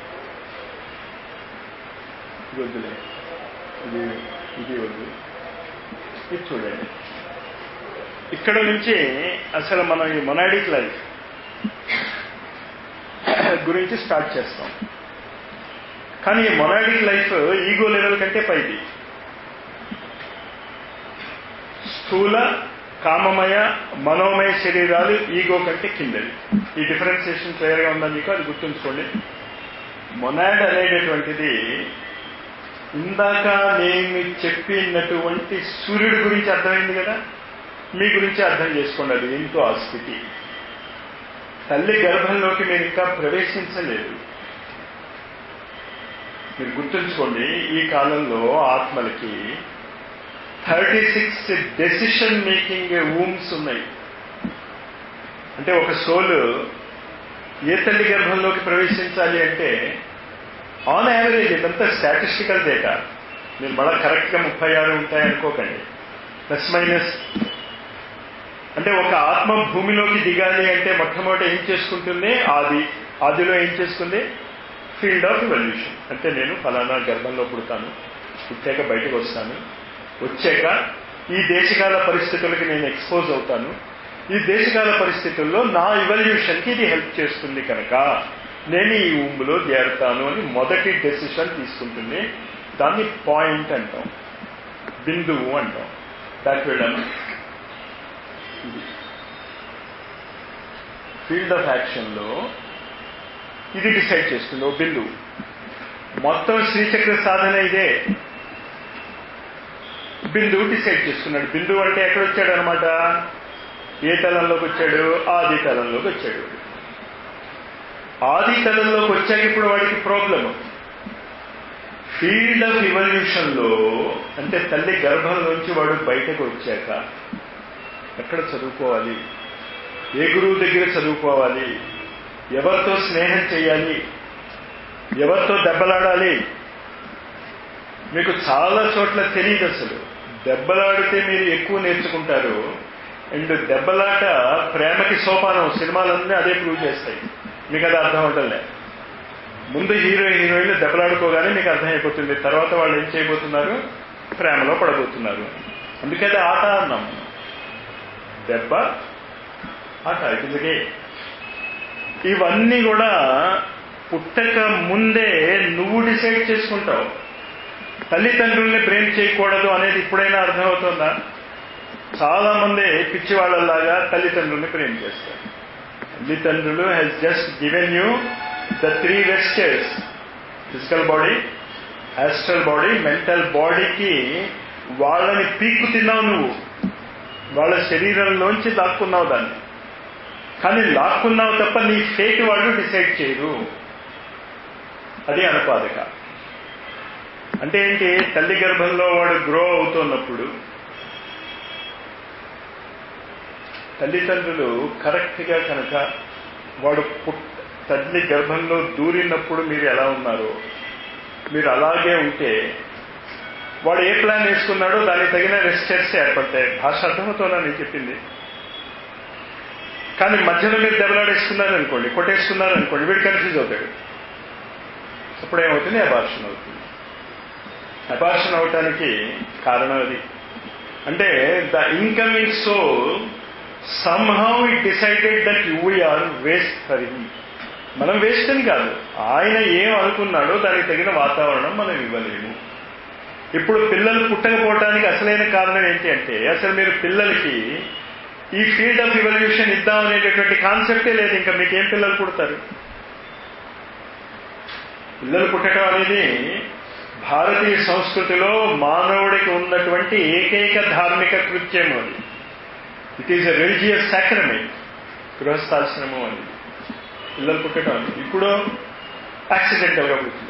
[SPEAKER 1] వద్దులే ఇది ఇది వద్దు ఇది చూడండి ఇక్కడ నుంచి అసలు మనం ఈ మొనాడిక్ లైఫ్ గురించి స్టార్ట్ చేస్తాం కానీ ఈ మొనాడిక్ లైఫ్ ఈగో లెవెల్ కంటే పైది స్థూల కామమయ మనోమయ శరీరాలు ఈగో కంటే కిందవి ఈ డిఫరెన్సియేషన్ క్లియర్గా ఉందా మీకు అది గుర్తుంచుకోండి మొనాడ్ అనేటటువంటిది ఇందాక నేను చెప్పినటువంటి సూర్యుడి గురించి అర్థమైంది కదా మీ గురించి అర్థం చేసుకోండి అది ఏంటో ఆ స్థితి తల్లి గర్భంలోకి మీరు ఇంకా ప్రవేశించలేదు మీరు గుర్తుంచుకోండి ఈ కాలంలో ఆత్మలకి thirty six decision making wombs ఉన్నాయి అంటే ఒక సోల్ ఏ తల్లి గర్భంలోకి ప్రవేశించాలి అంటే ఆన్ యావరేజ్ ఇదంతా స్టాటిస్టికల్ డేటా మీరు మళ్ళీ కరెక్ట్గా ముప్పై ఆరు ఉంటాయనుకోకండి ప్లస్ మైనస్ అంటే ఒక ఆత్మ భూమిలోకి దిగాలి అంటే మొట్టమొదటి ఏం చేసుకుంటుంది ఆది ఆదిలో ఏం చేసుకుంది ఫీల్డ్ ఆఫ్ ఇవల్యూషన్ అంటే నేను ఫలానా గర్భంలో పుడతాను పుట్టాక బయటకు వస్తాను వచ్చాక ఈ దేశకాల పరిస్థితులకి నేను ఎక్స్పోజ్ అవుతాను ఈ దేశకాల పరిస్థితుల్లో నా ఇవల్యూషన్కి ఇది హెల్ప్ చేస్తుంది కనుక నేను ఈ ఊంబులో చేరుతాను అని మొదటి డెసిషన్ తీసుకుంటుంది దాన్ని పాయింట్ అంటాం బిందువు అంటాం దానికి వెళ్ళాము ఇది ఫీల్డ్ ఆఫ్ యాక్షన్లో ఇది డిసైడ్ చేస్తుంది ఓ బిందువు మొత్తం శ్రీచక్ర సాధన ఇదే బిందువు డిసైడ్ చేసుకున్నాడు బిందువు అంటే ఎక్కడ వచ్చాడు అనమాట ఏ తలంలోకి వచ్చాడు ఆది తలంలోకి వచ్చాడు ఆది తలంలోకి వచ్చాక ఇప్పుడు వాడికి ప్రాబ్లం ఫీల్డ్ ఆఫ్ ఇవల్యూషన్ లో అంటే తల్లి గర్భంలోంచి వాడు బయటకు వచ్చాక ఎక్కడ చదువుకోవాలి ఏ గురువు దగ్గర చదువుకోవాలి ఎవరితో స్నేహం చేయాలి ఎవరితో దెబ్బలాడాలి మీకు చాలా చోట్ల తెలియదు అసలు దెబ్బలాడితే మీరు ఎక్కువ నేర్చుకుంటారు అండ్ దెబ్బలాట ప్రేమకి సోపానం సినిమాలన్నీ అదే ప్రూవ్ చేస్తాయి మీకు అది అర్థం అవటంలే ముందు హీరో హీరోయిన్లు దెబ్బలాడుకోగానే మీకు అర్థమైపోతుంది తర్వాత వాళ్ళు ఏం చేయబోతున్నారు ప్రేమలో పడబోతున్నారు అందుకని ఆట అన్నాం దెబ్బ ఆట ఇటుకే ఇవన్నీ కూడా పుట్టక ముందే నువ్వు డిసైడ్ చేసుకుంటావు తల్లిదండ్రుల్ని ప్రేమ చేయకూడదు అనేది ఇప్పుడైనా అర్థమవుతుందా చాలా మంది పిచ్చి వాళ్ళలాగా తల్లిదండ్రుల్ని ప్రేమ చేస్తారు తల్లిదండ్రులు he's just given you the three vestures physical body astral body mental బాడీకి వాళ్ళని పీక్కు తిన్నావు నువ్వు వాళ్ళ శరీరంలోంచి లాక్కున్నావు దాన్ని కానీ లాక్కున్నావు తప్ప నీ ఫేట్ వాళ్ళు డిసైడ్ చేయరు అది అనుపాదక అంటే ఏంటి తల్లి గర్భంలో వాడు గ్రో అవుతున్నప్పుడు తల్లిదండ్రులు కరెక్ట్గా కనుక వాడు పుట్ తల్లి గర్భంలో దూరినప్పుడు మీరు ఎలా ఉన్నారో మీరు అలాగే ఉంటే వాడు ఏ ప్లాన్ వేసుకున్నాడో దానికి తగిన రెస్టర్స్ ఏర్పడతాయి భాష అర్థమవుతుందా నేను చెప్పింది కానీ మధ్యలో మీరు దెబ్బలాడేసుకున్నారు అనుకోండి కొట్టేసుకున్నారు అనుకోండి వీడు కన్ఫ్యూజ్ అవుతాడు అప్పుడు ఏమవుతుంది అబార్షన్ అవుతుంది అబార్షన్ అవటానికి కారణం అది అంటే the incoming soul somehow it decided that you are waste for him మనం వేస్ట్ అని కాదు ఆయన ఏం అనుకున్నాడో దానికి తగిన వాతావరణం మనం ఇవ్వలేము ఇప్పుడు పిల్లలు పుట్టకపోవటానికి అసలైన కారణం ఏంటి అంటే అసలు మీరు పిల్లలకి ఈ ఫీల్డ్ ఆఫ్ ఇవల్యూషన్ ఇద్దాం అనేటటువంటి కాన్సెప్టే లేదు ఇంకా మీకేం పిల్లలు పుడతారు పిల్లలు పుట్టడం అనేది భారతీయ సంస్కృతిలో మానవుడికి ఉన్నటువంటి ఏకైక ధార్మిక కృత్యం అది it is a religious sacrament గృహస్థాశ్రమం అని పిల్లలు పుట్టడం అని ఇప్పుడు యాక్సిడెంటల్గా పుట్టింది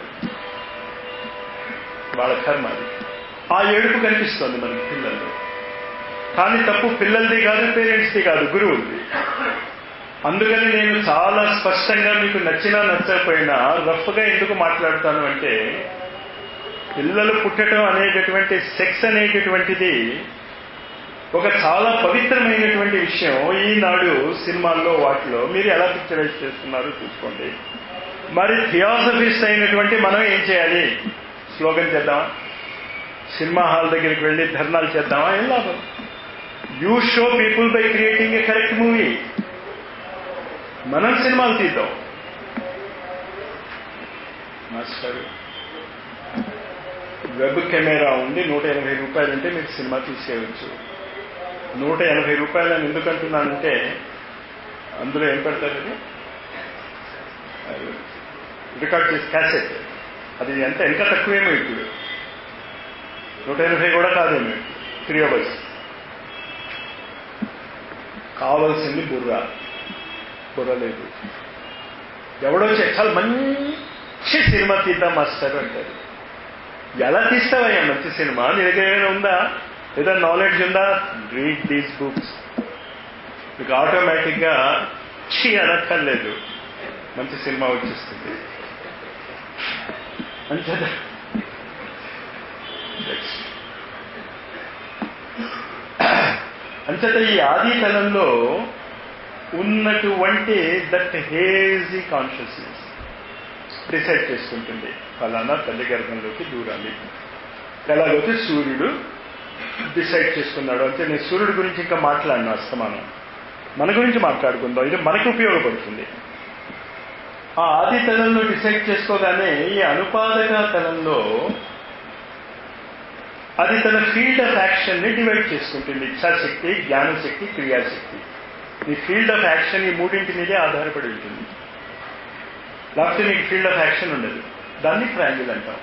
[SPEAKER 1] వాళ్ళ కర్మ అది ఆ ఏడుపు కనిపిస్తుంది మనకి పిల్లల్లో కానీ తప్పు పిల్లలది కాదు పేరెంట్స్ది కాదు గురువుది అందుకని నేను చాలా స్పష్టంగా మీకు నచ్చినా నచ్చకపోయినా రఫ్గా ఎందుకు మాట్లాడతాను అంటే పిల్లలు పుట్టడం అనేటటువంటి సెక్స్ అనేటటువంటిది ఒక చాలా పవిత్రమైనటువంటి విషయం ఈనాడు సినిమాల్లో వాటిలో మీరు ఎలా పిక్చరైజ్ చేస్తున్నారో చూసుకోండి మరి థియాసఫిస్ట్ అయినటువంటి మనం ఏం చేయాలి స్లోగన్ చేద్దామా సినిమా హాల్ దగ్గరికి వెళ్ళి ధర్నాలు చేద్దామా ఏం లాభం you show people by creating a correct movie మనం సినిమాలు తీద్దాం మాస్టర్ వెబ్ కెమెరా ఉంది నూట ఎనభై రూపాయలు అంటే మీరు సినిమా తీసేయవచ్చు నూట ఎనభై రూపాయలని ఎందుకు అంటున్నానంటే అందులో ఏం పెడతారు అది రికార్డ్ చేసి క్యాసెట్ అది ఎంత ఇంకా తక్కువేమో ఇప్పుడు నూట ఎనభై కూడా కాదేమో త్రీ అవర్స్ కావలసింది బుర్ర బుర్ర లేదు ఎవడో చాలా మంచి సినిమా తీద్దాం మాస్టర్ అంటారు ఎలా తీస్తావయ్యా మంచి సినిమా నీ దగ్గర ఏమైనా ఉందా లేదా నాలెడ్జ్ ఉందా రీడ్ దీస్ బుక్స్ మీకు ఆటోమేటిక్గా చీ అనక్కర్లేదు మంచి సినిమా వచ్చేస్తుంది అంచేత అంచేత ఈ ఆది తలంలో ఉన్నటువంటి దట్ హేజీ కాన్షియస్నెస్ డిసైడ్ చేసుకుంటుంది ఫలానా తల్లి గర్భంలోకి దూరాలి ఎలాగైతే సూర్యుడు డిసైడ్ చేసుకున్నాడు అంటే నేను సూర్యుడి గురించి ఇంకా మాట్లాడిన అస్తమానం మన గురించి మాట్లాడుకుందాం ఇది మనకు ఉపయోగపడుతుంది ఆ ఆది తలంలో డిసైడ్ చేసుకోగానే ఈ అనుపాదక తలంలో అది తన ఫీల్డ్ ఆఫ్ యాక్షన్ ని డివైడ్ చేసుకుంటుంది ఇచ్ఛాశక్తి జ్ఞానశక్తి క్రియాశక్తి ఈ ఫీల్డ్ ఆఫ్ యాక్షన్ ఈ మూడింటి మీదే ఆధారపడి ఉంటుంది లేకపోతే మీకు ఫీల్డ్ ఆఫ్ యాక్షన్ ఉండదు దాన్ని ట్రయాంగిల్ అంటాం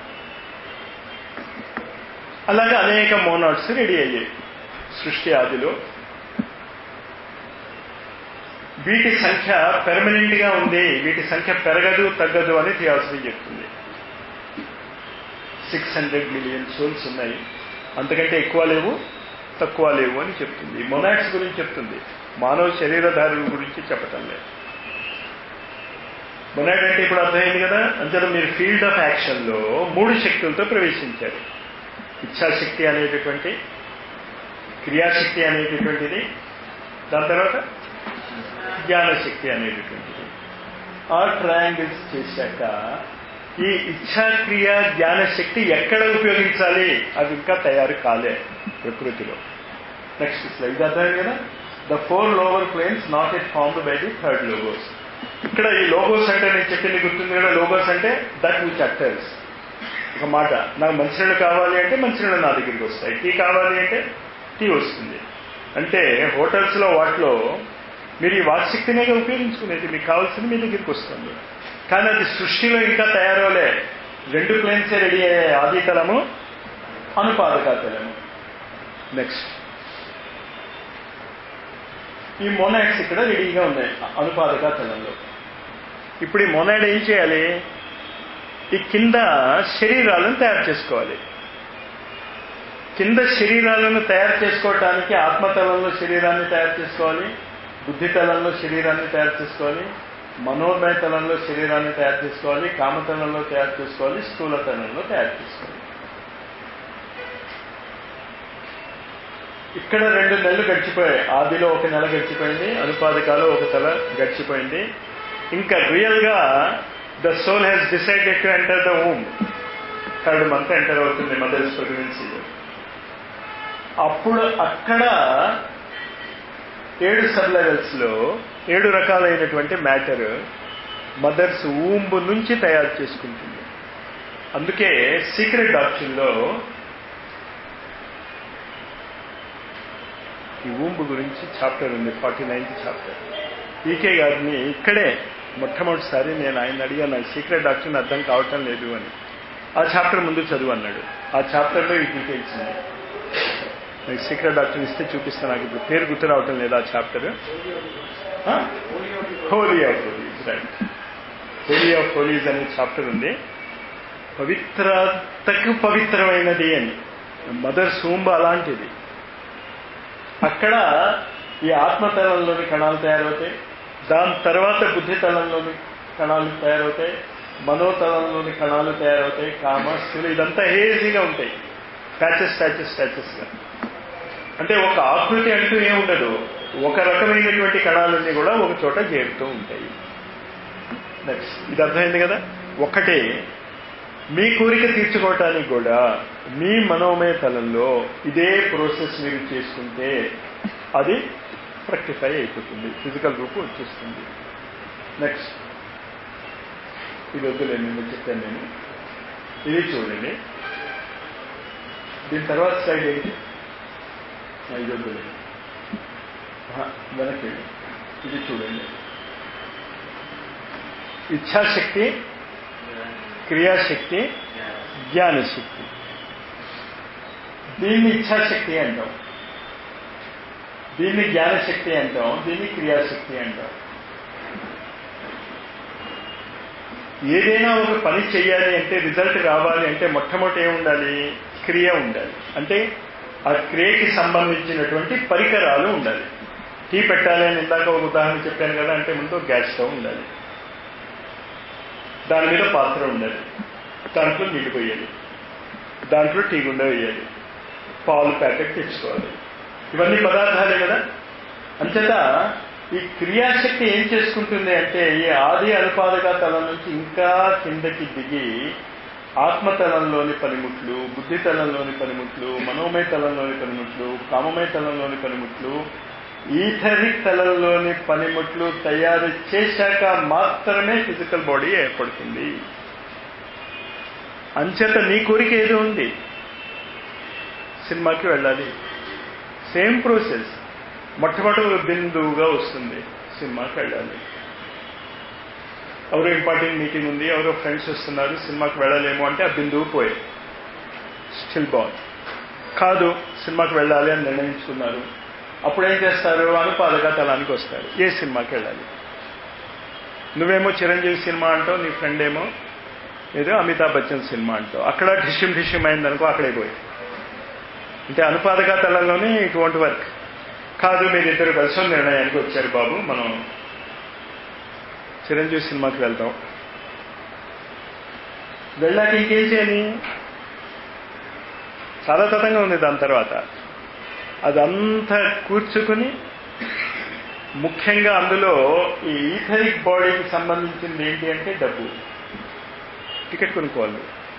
[SPEAKER 1] అలాగే అనేక మోనాట్స్ రెడీ అయ్యాయి సృష్టి ఆదిలో వీటి సంఖ్య పెర్మనెంట్ గా ఉంది వీటి సంఖ్య పెరగదు తగ్గదు అని థియాసఫీ చెప్తుంది సిక్స్ హండ్రెడ్ మిలియన్ సోల్స్ ఉన్నాయి అంతకంటే ఎక్కువ లేవు తక్కువ లేవు అని చెప్తుంది మొనాట్స్ గురించి చెప్తుంది మానవ శరీరధారుల గురించి చెప్పటం లేదు మొనాట్ అంటే ఇప్పుడు అర్థమైంది కదా అంతేత మీరు ఫీల్డ్ ఆఫ్ యాక్షన్ లో మూడు శక్తులతో ప్రవేశించారు ఇచ్ఛాశక్తి అనేటటువంటి క్రియాశక్తి అనేటటువంటిది దాని తర్వాత జ్ఞానశక్తి అనేటటువంటిది ఆ ట్రయాంగిల్స్ చేశాక ఈ ఇచ్ఛాక్రియ జ్ఞానశక్తి ఎక్కడ ఉపయోగించాలి అది ఇంకా తయారు కాలే ప్రకృతిలో నెక్స్ట్ స్లైడ్ అర్థం కదా the four lower planes not yet formed by the third logos ఇక్కడ ఈ లోగోస్ అంటే నేను చెప్పింది గుర్తుంది కదా లోగోస్ అంటే దట్ విచ్ అక్టర్స్ ఒక మాట నాకు మంచినీళ్ళు కావాలి అంటే మంచినీళ్ళు నా దగ్గరికి వస్తాయి టీ కావాలి అంటే టీ వస్తుంది అంటే హోటల్స్ లో వాటిలో మీరు ఈ వాక్శక్తినే ఉపయోగించుకునేది మీకు కావాల్సింది మీ దగ్గరికి వస్తుంది కానీ అది సృష్టిలో ఇంకా తయారవలే రెండు ప్లేన్సే రెడీ అయ్యాయి ఆది తలము అనుపాదక తలము నెక్స్ట్ ఈ మోనాయిడ్స్ ఇక్కడ రెడీగా ఉన్నాయి అనుపాదక తలంలో ఇప్పుడు ఈ మోనాయిడ్ ఏం చేయాలి ఈ కింద శరీరాలను తయారు చేసుకోవాలి కింద శరీరాలను తయారు చేసుకోవటానికి ఆత్మతలంలో శరీరాన్ని తయారు చేసుకోవాలి బుద్ధి తలంలో శరీరాన్ని తయారు చేసుకోవాలి మనోమయ తలంలో శరీరాన్ని తయారు చేసుకోవాలి కామతలంలో తయారు చేసుకోవాలి స్థూల తలంలో తయారు చేసుకోవాలి ఇక్కడ రెండు నెలలు గడిచిపోయాయి ఆదిలో ఒక నెల గడిచిపోయింది అనుపాదికాలో ఒక తల గడిచిపోయింది ఇంకా రియల్ గా the soul has decided to enter the home third month enter అవుతుంది మదర్స్ ప్రెగ్నెన్సీలో అప్పుడు అక్కడ ఏడు సబ్ లెవెల్స్ లో ఏడు రకాలైనటువంటి మ్యాటర్ మదర్స్ ఊంబు నుంచి తయారు చేసుకుంటుంది అందుకే సీక్రెట్ డాక్టర్ లో ఈ ఊంబు గురించి చాప్టర్ ఉంది ఫార్టీ నైన్త్ చాప్టర్ ఈకే గారిని ఇక్కడే మొట్టమొదటిసారి నేను ఆయన అడిగా నాకు సీక్రెట్ డాక్టర్ని అర్థం కావటం లేదు అని ఆ చాప్టర్ ముందు చదువు అన్నాడు ఆ చాప్టర్లో ఈ డీటెయిల్స్ ఉన్నాయి నాకు సీక్రెట్ డాక్టర్ ఇస్తే చూపిస్తాను నాకు ఇప్పుడు పేరు గుర్తు రావటం లేదు ఆ chapter holy of holies right holy of holies అనే చాప్టర్ ఉంది పవిత్రతకు పవిత్రమైనది అని మదర్ సూంబ అలాంటిది అక్కడ ఈ ఆత్మతలంలోని కణాలు తయారవుతాయి దాని తర్వాత బుద్ధి తలంలోని కణాలు తయారవుతాయి మనోతలంలోని కణాలు తయారవుతాయి కామ స్థూలు ఇదంతా హేజీగా ఉంటాయి ప్యాచెస్ ప్యాచెస్ ప్యాచెస్గా అంటే ఒక ఆకృతి అంటూ ఏముండదు ఒక రకమైనటువంటి కణాలన్నీ కూడా ఒక చోట చేరుతూ ఉంటాయి నెక్స్ట్ ఇది అర్థమైంది కదా ఒకటే మీ కోరిక తీర్చుకోవటానికి కూడా మీ మనోమయ తలంలో ఇదే ప్రాసెస్ మీరు చేసుకుంటే అది ప్రక్టిఫై అయిపోతుంది ఫిజికల్ రూపు వచ్చేస్తుంది నెక్స్ట్ ఇది వద్దులే నేను చెప్పాను నేను ఇది చూడండి దీని తర్వాత సైడ్ ఏంటి ఇది వద్దులే వెనక్కి ఇది చూడండి ఇచ్ఛాశక్తి క్రియాశక్తి జ్ఞానశక్తి దీన్ని ఇచ్ఛాశక్తి అంటాం దీన్ని జ్ఞానశక్తి అంటాం దీన్ని క్రియాశక్తి అంటాం ఏదైనా ఒక పని చేయాలి అంటే రిజల్ట్ రావాలి అంటే మొట్టమొదటి ఏముండాలి క్రియ ఉండాలి అంటే ఆ క్రియకి సంబంధించినటువంటి పరికరాలు ఉండాలి టీ పెట్టాలి అని ఇందాక ఒక ఉదాహరణ చెప్పాను కదా అంటే ముందు గ్యాస్ స్టవ్ ఉండాలి దాని మీద పాత్ర ఉండాలి దాంట్లో నీళ్ళు పోయాలి దాంట్లో టీ గుండ వేయాలి పాలు ప్యాకెట్ తెచ్చుకోవాలి ఇవన్నీ పదార్థాలే కదా అంచేత ఈ క్రియాశక్తి ఏం చేసుకుంటుంది అంటే ఈ ఆది అనుపాదక తలం నుంచి ఇంకా కిందకి దిగి ఆత్మతలంలోని పనిముట్లు బుద్ధి తలంలోని పనిముట్లు మనోమయ తలంలోని పనిముట్లు కామమయ తలంలోని పనిముట్లు ఈథరిక్ తలంలోని పనిముట్లు తయారు చేశాక మాత్రమే ఫిజికల్ బాడీ ఏర్పడుతుంది అంచేత నీ కోరిక ఏదో ఉంది సినిమాకి వెళ్ళాలి సేమ్ ప్రాసెస్ మొట్టమొదటి బిందువుగా వస్తుంది సినిమాకి వెళ్ళాలి ఎవరో ఇంపార్టెంట్ మీటింగ్ ఉంది ఎవరో ఫ్రెండ్స్ వస్తున్నారు సినిమాకి వెళ్ళలేము అంటే ఆ బిందువు పోయి స్టిల్ బాగుంది కాదు సినిమాకి వెళ్ళాలి అని నిర్ణయించుకున్నారు అప్పుడు ఏం చేస్తారు అనుపాదక తలానికి వస్తారు ఏ సినిమాకి వెళ్ళాలి నువ్వేమో చిరంజీవి సినిమా అంటావు నీ ఫ్రెండ్ ఏమో ఏదో అమితాబ్ బచ్చన్ సినిమా అంటావు అక్కడ ఢిష్యం ఢిష్యం అయిందనుకో అక్కడే పోయి అంటే అనుపాదక తలంలోనే ఇటువంటి వర్క్ కాదు మీరిద్దరు కలిసి నిర్ణయానికి వచ్చారు బాబు మనం చిరంజీవి సినిమాకి వెళ్తాం వెళ్ళాక ఇంకేం చేయాలి చాలా తతంగా ఉంది దాని తర్వాత అదంతా కూర్చుకుని ముఖ్యంగా అందులో ఈ ఈథరిక్ బాడీకి సంబంధించింది ఏంటి అంటే డబ్బు టికెట్ కొనుక్కోవాలి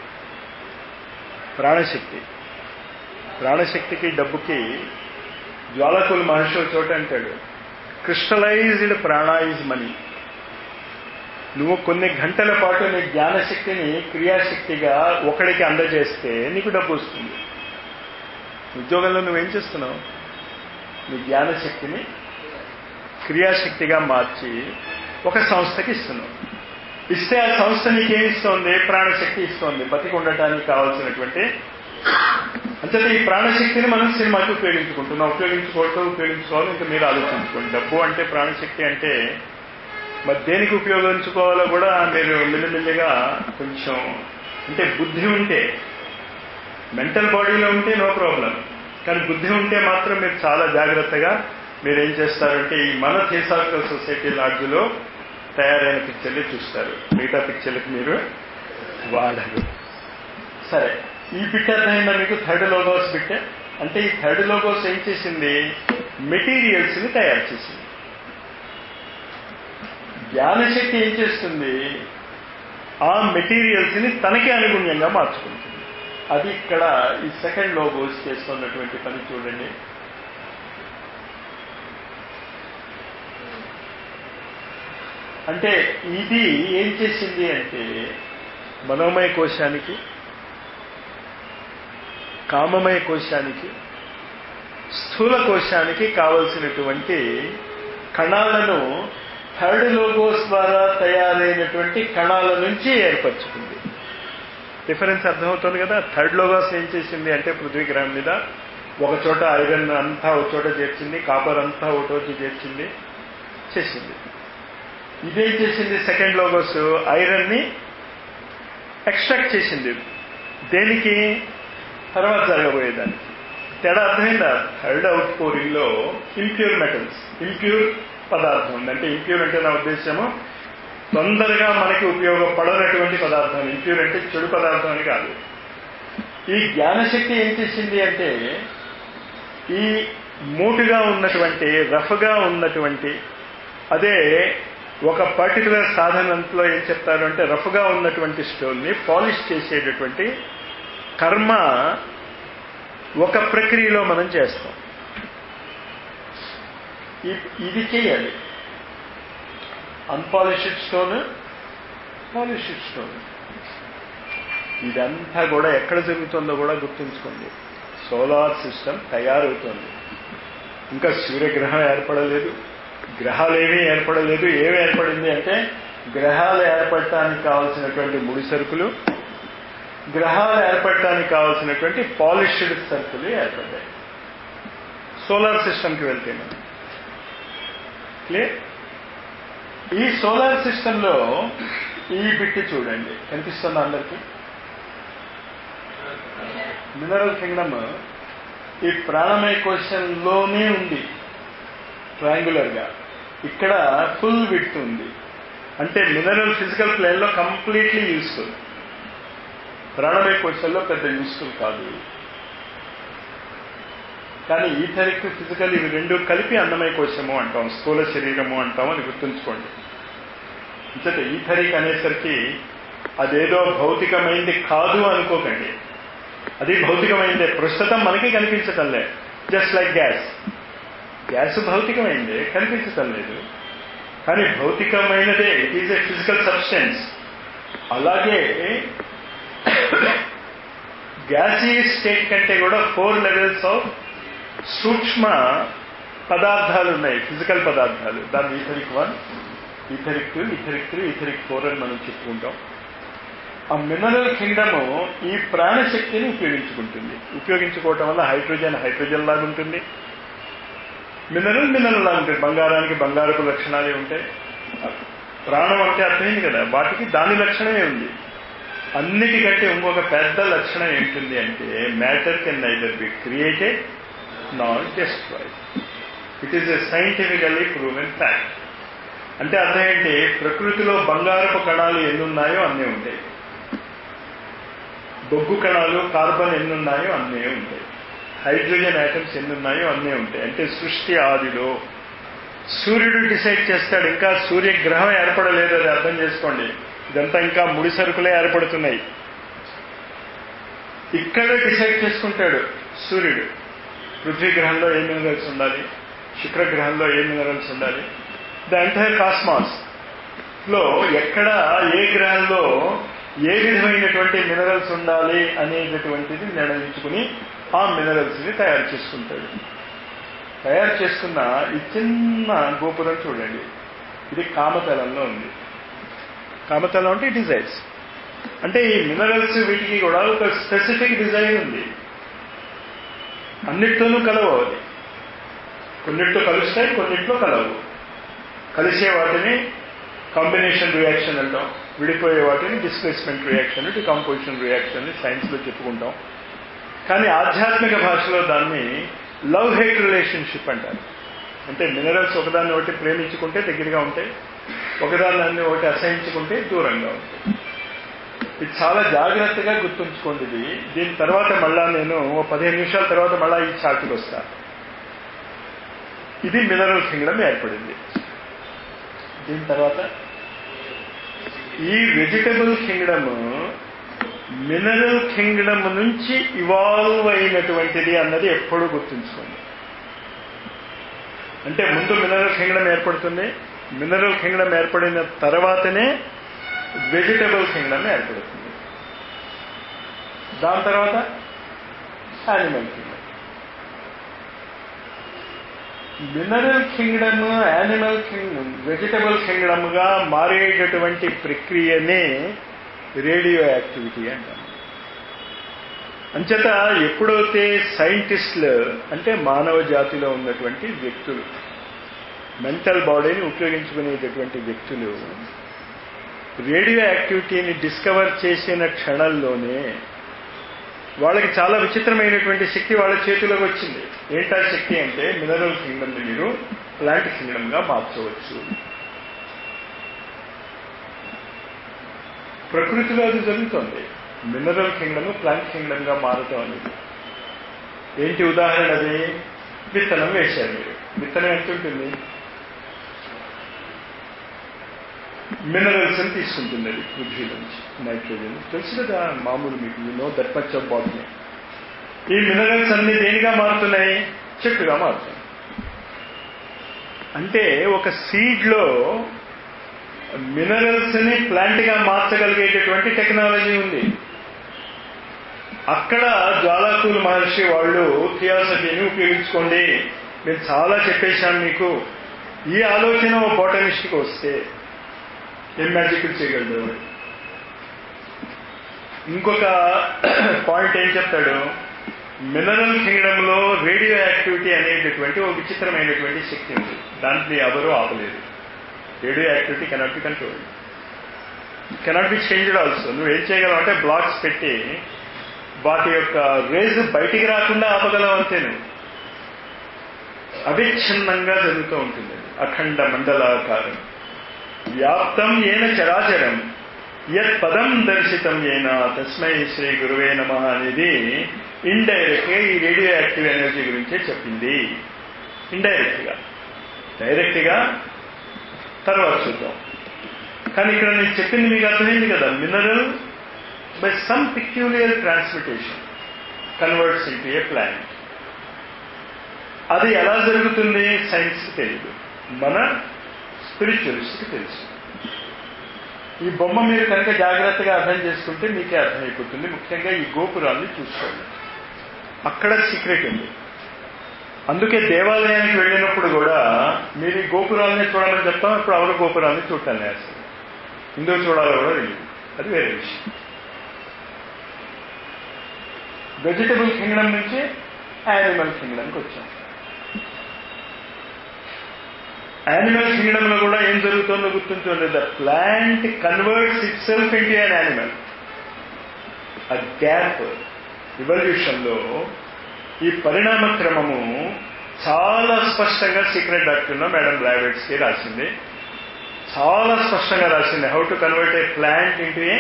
[SPEAKER 1] ప్రాణశక్తి ప్రాణశక్తికి డబ్బుకి జ్వాలకులు మహర్షి చోట అంటాడు క్రిస్టలైజ్డ్ ప్రాణ ఈజ్ మనీ నువ్వు కొన్ని గంటల పాటు నీ జ్ఞానశక్తిని క్రియాశక్తిగా ఒకడికి అందజేస్తే నీకు డబ్బు వస్తుంది ఉద్యోగంలో నువ్వేం చేస్తున్నావు నీ జ్ఞానశక్తిని క్రియాశక్తిగా మార్చి ఒక సంస్థకి ఇస్తున్నావు ఇస్తే ఆ సంస్థ నీకేం ఇస్తోంది ప్రాణశక్తి ఇస్తోంది బతికి ఉండటానికి కావాల్సినటువంటి అంటే ఈ ప్రాణశక్తిని మనం సినిమాకి ఉపయోగించుకుంటున్నాం ఉపయోగించుకోవటం ఉపయోగించుకోవాలి ఇంకా మీరు ఆలోచించుకోండి డబ్బు అంటే ప్రాణశక్తి అంటే మరి దేనికి ఉపయోగించుకోవాలో కూడా మీరు మెల్లిమెల్లిగా కొంచెం అంటే బుద్ధి ఉంటే మెంటల్ బాడీలో ఉంటే నో ప్రాబ్లం కానీ బుద్ధి ఉంటే మాత్రం మీరు చాలా జాగ్రత్తగా మీరు ఏం చేస్తారంటే ఈ మన థియోసాఫికల్ సొసైటీ లాడ్జ్లో తయారైన పిక్చర్లే చూస్తారు మిగతా పిక్చర్లకు మీరు వాడరు సరే ఈ బిట్ అర్థమైందా మీకు థర్డ్ లోగోస్ బిట్ అంటే ఈ థర్డ్ లోగోస్ ఏం చేసింది మెటీరియల్స్ ని తయారు చేసింది జ్ఞానశక్తి ఏం చేస్తుంది ఆ మెటీరియల్స్ ని తనకి అనుగుణ్యంగా మార్చుకుంటుంది అది ఇక్కడ ఈ సెకండ్ లోగోస్ చేస్తున్నటువంటి పని చూడండి అంటే ఇది ఏం చేసింది అంటే మనోమయ కోశానికి కామమయ కోశానికి స్థూల కోశానికి కావలసినటువంటి కణాలను థర్డ్ లోగోస్ ద్వారా తయారైనటువంటి కణాల నుంచి ఏర్పరచుకుంది డిఫరెన్స్ అర్థమవుతుంది కదా థర్డ్ లోగోస్ ఏం చేసింది అంటే పృథ్వీ గ్రహం మీద ఒక చోట ఐరన్ అంతా ఒక చోట చేర్చింది కాపర్ అంతా ఒక చోట చేర్చింది చేసింది ఇదేం చేసింది సెకండ్ లోగోస్ ఐరన్ ని ఎక్స్ట్రాక్ట్ చేసింది దేనికి తర్వాత జరగబోయేదానికి తేడా అర్థమైందా థర్డ్ అవుట్ పోరింగ్ లో ఇంప్యూర్ మెటల్స్ ఇంప్యూర్ పదార్థం ఉంది అంటే ఇంప్యూర్ అంటే నా ఉద్దేశము తొందరగా మనకి ఉపయోగపడనటువంటి పదార్థం ఇంప్యూర్ అంటే చెడు పదార్థం అని కాదు ఈ జ్ఞానశక్తి ఏం చేసింది అంటే ఈ మూటుగా ఉన్నటువంటి రఫ్గా ఉన్నటువంటి అదే ఒక పర్టికులర్ సాధనంలో ఏం చెప్తారు అంటే రఫ్గా ఉన్నటువంటి స్టోన్ని పాలిష్ చేసేటటువంటి కర్మ ఒక ప్రక్రియలో మనం చేస్తాం ఇది చేయాలి అన్పాలిష్డ్ స్టోన్ పాలిష్డ్ స్టోన్ ఇదంతా కూడా ఎక్కడ జరుగుతుందో కూడా గుర్తుంచుకోండి సోలార్ సిస్టమ్ తయారవుతోంది ఇంకా సూర్యగ్రహం ఏర్పడలేదు గ్రహాలు ఏమీ ఏర్పడలేదు ఏమి ఏర్పడింది అంటే గ్రహాలు ఏర్పడటానికి కావాల్సినటువంటి ముడి సరుకులు గ్రహాలు ఏర్పడటానికి కావాల్సినటువంటి పాలిష్డ్ సరుకులు ఏర్పడ్డాయి సోలార్ సిస్టమ్కి వెళ్తే మనం క్లియర్ ఈ సోలార్ సిస్టంలో ఈ బిట్టి చూడండి కనిపిస్తుంది అందరికి మినరల్ కింగ్డమ్ ఈ ప్రాణమయ క్వశ్చన్లోనే ఉంది ట్రయాంగులర్ గా ఇక్కడ ఫుల్ విత్ ఉంది అంటే మినరల్ ఫిజికల్ ప్లేన్ లో కంప్లీట్లీ యూస్ఫుల్ ప్రాణమయ క్వశ్చన్లో పెద్ద యూస్ఫుల్ కాదు కానీ ఈథరిక్ ఫిజికల్ ఇవి రెండు కలిపి అన్నమయ కోశము అంటాం స్థూల శరీరము అంటాం అని గుర్తుంచుకోండి ఇంతట ఈథరిక్ అనేసరికి అదేదో భౌతికమైంది కాదు అనుకోకండి అది భౌతికమైందే ప్రస్తుతం మనకి కనిపించటం లేదు జస్ట్ లైక్ గ్యాస్ గ్యాస్ భౌతికమైందే కనిపించటం లేదు కానీ భౌతికమైనదే it is a physical substance అలాగే గ్యాసీ స్టేట్ కంటే కూడా ఫోర్ లెవెల్స్ ఆఫ్ సూక్ష్మ పదార్థాలు ఉన్నాయి ఫిజికల్ పదార్థాలు దాని etheric one etheric two etheric three etheric four అని మనం చెప్పుకుంటాం ఆ మినరల్ కింగ్డమ్ ఈ ప్రాణశక్తిని ఉపయోగించుకుంటుంది ఉపయోగించుకోవటం వల్ల హైడ్రోజన్ హైడ్రోజన్ లాగా ఉంటుంది మినరల్ మినరల్ లాగా ఉంటుంది బంగారానికి బంగారపు లక్షణాలే ఉంటాయి ప్రాణం అంటే అర్థమైంది కదా వాటికి దాని లక్షణమే ఉంది అన్నిటికంటే ఇంకొక పెద్ద లక్షణం ఏంటుంది అంటే matter can neither be created not destroyed it is a scientifically proven fact అంటే అర్థం ఏంటి ప్రకృతిలో బంగారపు కణాలు ఎన్నున్నాయో అన్నీ ఉంటాయి బొగ్గు కణాలు కార్బన్ ఎన్నున్నాయో అన్నీ ఉంటాయి హైడ్రోజన్ ఐటమ్స్ ఎన్నున్నాయో అన్నీ ఉంటాయి అంటే సృష్టి ఆదిలో సూర్యుడు డిసైడ్ చేస్తాడు ఇంకా సూర్యగ్రహం ఏర్పడలేదు అది అర్థం చేసుకోండి ఇదంతా ఇంకా ముడి సరుకులే ఏర్పడుతున్నాయి ఇక్కడ డిసైడ్ చేసుకుంటాడు సూర్యుడు పృథ్వీ గ్రహంలో ఏ మినరల్స్ ఉండాలి శుక్రగ్రహంలో ఏ మినరల్స్ ఉండాలి ద ఎంటైర్ కాస్మాస్ లో ఎక్కడ ఏ గ్రహంలో ఏ విధమైనటువంటి మినరల్స్ ఉండాలి అనేటటువంటిది నిర్ణయించుకుని ఆ మినరల్స్ ని తయారు చేసుకుంటాడు తయారు చేసుకున్న ఈ చిన్న గోపురం చూడండి ఇది కామతలంలో ఉంది కామతలం అంటే డిజైన్స్ అంటే ఈ మినరల్స్ వీటికి కూడా ఒక స్పెసిఫిక్ డిజైన్ ఉంది అన్నిట్లోనూ కలవు అది కొన్నిట్లో కలుస్తాయి కొన్నిట్లో కలవు కలిసే వాటిని కాంబినేషన్ రియాక్షన్ అంటాం విడిపోయే వాటిని డిస్ప్లేస్మెంట్ రియాక్షన్ డికంపోజిషన్ రియాక్షన్ సైన్స్లో చెప్పుకుంటాం కానీ ఆధ్యాత్మిక భాషలో దాన్ని లవ్ హేట్ రిలేషన్షిప్ అంటారు అంటే మినరల్స్ ఒకదాన్ని ఒకటి ప్రేమించుకుంటే దగ్గరగా ఉంటాయి ఒకదాన్ని ఒకటి అసహించుకుంటే దూరంగా ఉంటాయి ఇది చాలా జాగ్రత్తగా గుర్తుంచుకోండి ఇది దీని తర్వాత మళ్ళా నేను ఓ పదిహేను నిమిషాల తర్వాత మళ్ళా ఈ చార్ట్కి వస్తా ఇది మినరల్ కింగ్డమ్ ఏర్పడింది దీని తర్వాత ఈ వెజిటబుల్ కింగ్డమ్ మినరల్ కింగ్డమ్ నుంచి ఇవాల్వ్ అయినటువంటిది అన్నది ఎప్పుడూ గుర్తుంచుకోండి అంటే ముందు మినరల్ కింగ్డమ్ ఏర్పడుతుంది మినరల్ కింగ్డమ్ ఏర్పడిన తర్వాతనే వెజిటబుల్ కింగ్డమ్ ఏర్పడుతుంది దాని తర్వాత animal kingdom mineral kingdom animal kingdom vegetable kingdom గా మారేటటువంటి ప్రక్రియనే రేడియో యాక్టివిటీ అంటాం అంచేత ఎప్పుడైతే సైంటిస్టులు అంటే మానవ జాతిలో ఉన్నటువంటి వ్యక్తులు మెంటల్ బాడీని ఉపయోగించుకునేటటువంటి వ్యక్తులు రేడియో యాక్టివిటీని డిస్కవర్ చేసిన క్షణంలోనే వాళ్ళకి చాలా విచిత్రమైనటువంటి శక్తి వాళ్ళ చేతిలోకి వచ్చింది ఏంటా శక్తి అంటే మినరల్ కింగ్డమ్ని మీరు ప్లాంట్ కింగ్డమ్గా మార్చవచ్చు ప్రకృతిలో అది జరుగుతుంది మినరల్ కింగ్డమ్ ప్లాంట్ కింగ్డమ్గా మారటం అనేది ఏంటి ఉదాహరణ అది విత్తనం వేశారు మీరు విత్తనం ఎంత ఉంటుంది మినరల్స్ అని తీసుకుంటుంది అది పృథ్వీ నుంచి నైట్రోజన్ తెలుసు కదా మామూలు మీకు you know that much of body ఈ మినరల్స్ అన్ని దేనిగా మారుతున్నాయి చెట్టుగా మారుతున్నాయి అంటే ఒక సీడ్ లో మినరల్స్ ని ప్లాంట్ గా మార్చగలిగేటటువంటి టెక్నాలజీ ఉంది అక్కడ జ్వాలాకూలు మహర్షి వాళ్ళు థియాసఫీని ఉపయోగించుకోండి నేను చాలా చెప్పేశాను మీకు ఈ ఆలోచన ఓ బోటనిస్ట్కి వస్తే ఏం మ్యాజిక్ చేయగలడు ఇంకొక పాయింట్ ఏం చెప్తాడు మినరల్ కింగ్డమ్ లో రేడియో యాక్టివిటీ అనేటటువంటి ఒక విచిత్రమైనటువంటి శక్తి ఉంది దాంట్లో ఎవరూ ఆపలేదు radioactivity cannot be control cannot be changed also నువ్వు ఏం చేయగలవు అంటే బ్లాక్స్ పెట్టి వాటి యొక్క రేజ్ బయటికి రాకుండా ఆపగలవు అంతే నువ్వు అవిచ్ఛిన్నంగా జరుగుతూ ఉంటుంది అఖండ మండలాకారం వ్యాప్తం ఏన చరాచరం యత్ పదం దర్శితం ఏన తస్మై శ్రీ గురువే నమ అనేది ఇండైరెక్ట్ గా ఈ రేడియో యాక్టివ్ ఎనర్జీ గురించే చెప్పింది ఇండైరెక్ట్ గా డైరెక్ట్ గా తర్వాత చూద్దాం కానీ ఇక్కడ నేను చెప్పింది మీకు అర్థమైంది కదా mineral by some peculiar transmutation converts into a planet అది ఎలా జరుగుతుంది సైన్స్కి తెలియదు మన స్పిరిచువలిస్ట్కి తెలుసు ఈ బొమ్మ మీరు కనుక జాగ్రత్తగా అర్థం చేసుకుంటే మీకే అర్థమైపోతుంది ముఖ్యంగా ఈ గోపురాన్ని చూసుకోండి అక్కడ సీక్రెట్ ఉంది అందుకే దేవాలయానికి వెళ్ళినప్పుడు కూడా మీరు ఈ గోపురాలని చూడాలని చెప్తాం ఇప్పుడు అవర గోపురాలని చూడటాన్ని వేస్తారు ఎందుకు చూడాలో కూడా తెలియదు అది వేరే విషయం వెజిటబుల్ కింగ్డమ్ నుంచి యానిమల్ కింగ్డమ్కి వచ్చాం యానిమల్ కింగ్డమ్ లో కూడా ఏం జరుగుతుందో గుర్తుంచుకోండి the plant converts itself into an animal ఆ గ్యాప్ రివల్యూషన్ లో ఈ పరిణామ క్రమము చాలా స్పష్టంగా సీక్రెట్ డాక్టర్లో మేడం బ్లావెట్స్ కి రాసింది చాలా స్పష్టంగా రాసింది how to convert a plant into a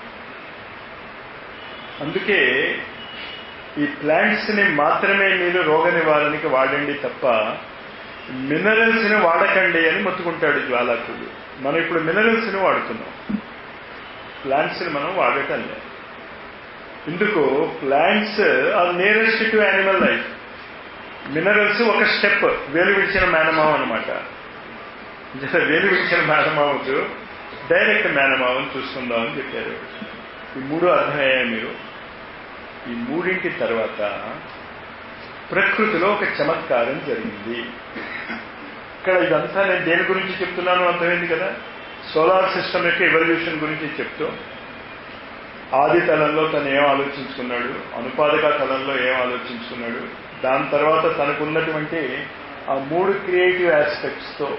[SPEAKER 1] అందుకే ఈ ప్లాంట్స్ ని మాత్రమే మీరు రోగ నివారణకి వాడండి తప్ప మినరల్స్ ని వాడకండి అని మొత్తుకుంటాడు జ్వాలాకుడు మనం ఇప్పుడు మినరల్స్ ని వాడుతున్నాం ప్లాంట్స్ ని మనం వాడటం లేదు ఇందుకు plants are nearest to animal life minerals ఒక స్టెప్ వేలు విడిచిన మేనమావ అనమాట వేలు విడిచిన మేనమావకు డైరెక్ట్ మేనమావని చూసుకుందాం అని చెప్పారు ఈ మూడు అర్థమయ్యాయి మీరు ఈ మూడింటి తర్వాత ప్రకృతిలో ఒక చమత్కారం జరిగింది ఇక్కడ ఇదంతా నేను దేని గురించి చెప్తున్నాను అర్థమైంది కదా సోలార్ సిస్టమ్ యొక్క ఎవల్యూషన్ గురించి చెప్తూ ఆది తలంలో తను ఏం ఆలోచించుకున్నాడు అనుపాదక తలంలో ఏం ఆలోచించుకున్నాడు దాని తర్వాత తనకున్నటువంటి ఆ మూడు క్రియేటివ్ ఆస్పెక్ట్స్తో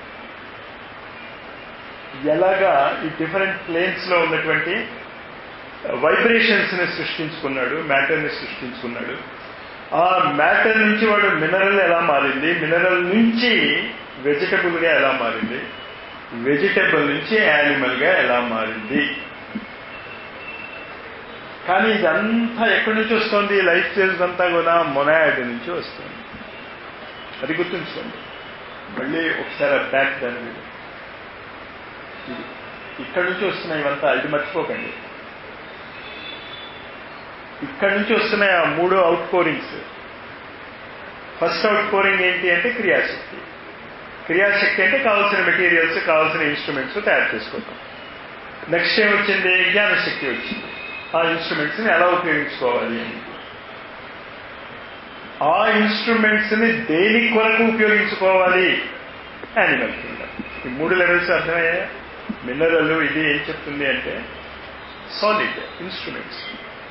[SPEAKER 1] ఎలాగా ఈ డిఫరెంట్ ప్లేన్స్ లో ఉన్నటువంటి వైబ్రేషన్స్ ని సృష్టించుకున్నాడు మ్యాటర్ ని సృష్టించుకున్నాడు ఆ మ్యాటర్ నుంచి వాడు మినరల్ ఎలా మారింది మినరల్ నుంచి వెజిటబుల్ గా ఎలా మారింది వెజిటబుల్ నుంచి యానిమల్ గా ఎలా మారింది కానీ ఇదంతా ఎక్కడి నుంచి వస్తుంది లైఫ్ స్టైల్స్ అంతా కూడా మొనాడ్ నుంచి వస్తుంది అది గుర్తుంచుకోండి మళ్ళీ ఒకసారి బ్యాక్ దాని మీద ఇది ఇక్కడి నుంచి వస్తున్నాయి ఇవంతా ఇది మర్చిపోకండి ఇక్కడి నుంచి వస్తున్నాయి ఆ మూడు outpourings first outpouring ఏంటి అంటే క్రియాశక్తి క్రియాశక్తి అంటే కావాల్సిన మెటీరియల్స్ కావాల్సిన ఇన్స్ట్రుమెంట్స్ తయారు చేసుకోవటం నెక్స్ట్ ఏం వచ్చింది జ్ఞానశక్తి వచ్చింది ఆ ఇన్స్ట్రుమెంట్స్ ని ఎలా ఉపయోగించుకోవాలి అని ఆ ఇన్స్ట్రుమెంట్స్ ని దేని కొరకు ఉపయోగించుకోవాలి యానిమల్ కింగ్డమ్ ఈ మూడు లెవెల్స్ అర్థమయ్యాయా మినరల్ ఇది ఏం చెప్తుంది అంటే సాలిడ్ ఇన్స్ట్రుమెంట్స్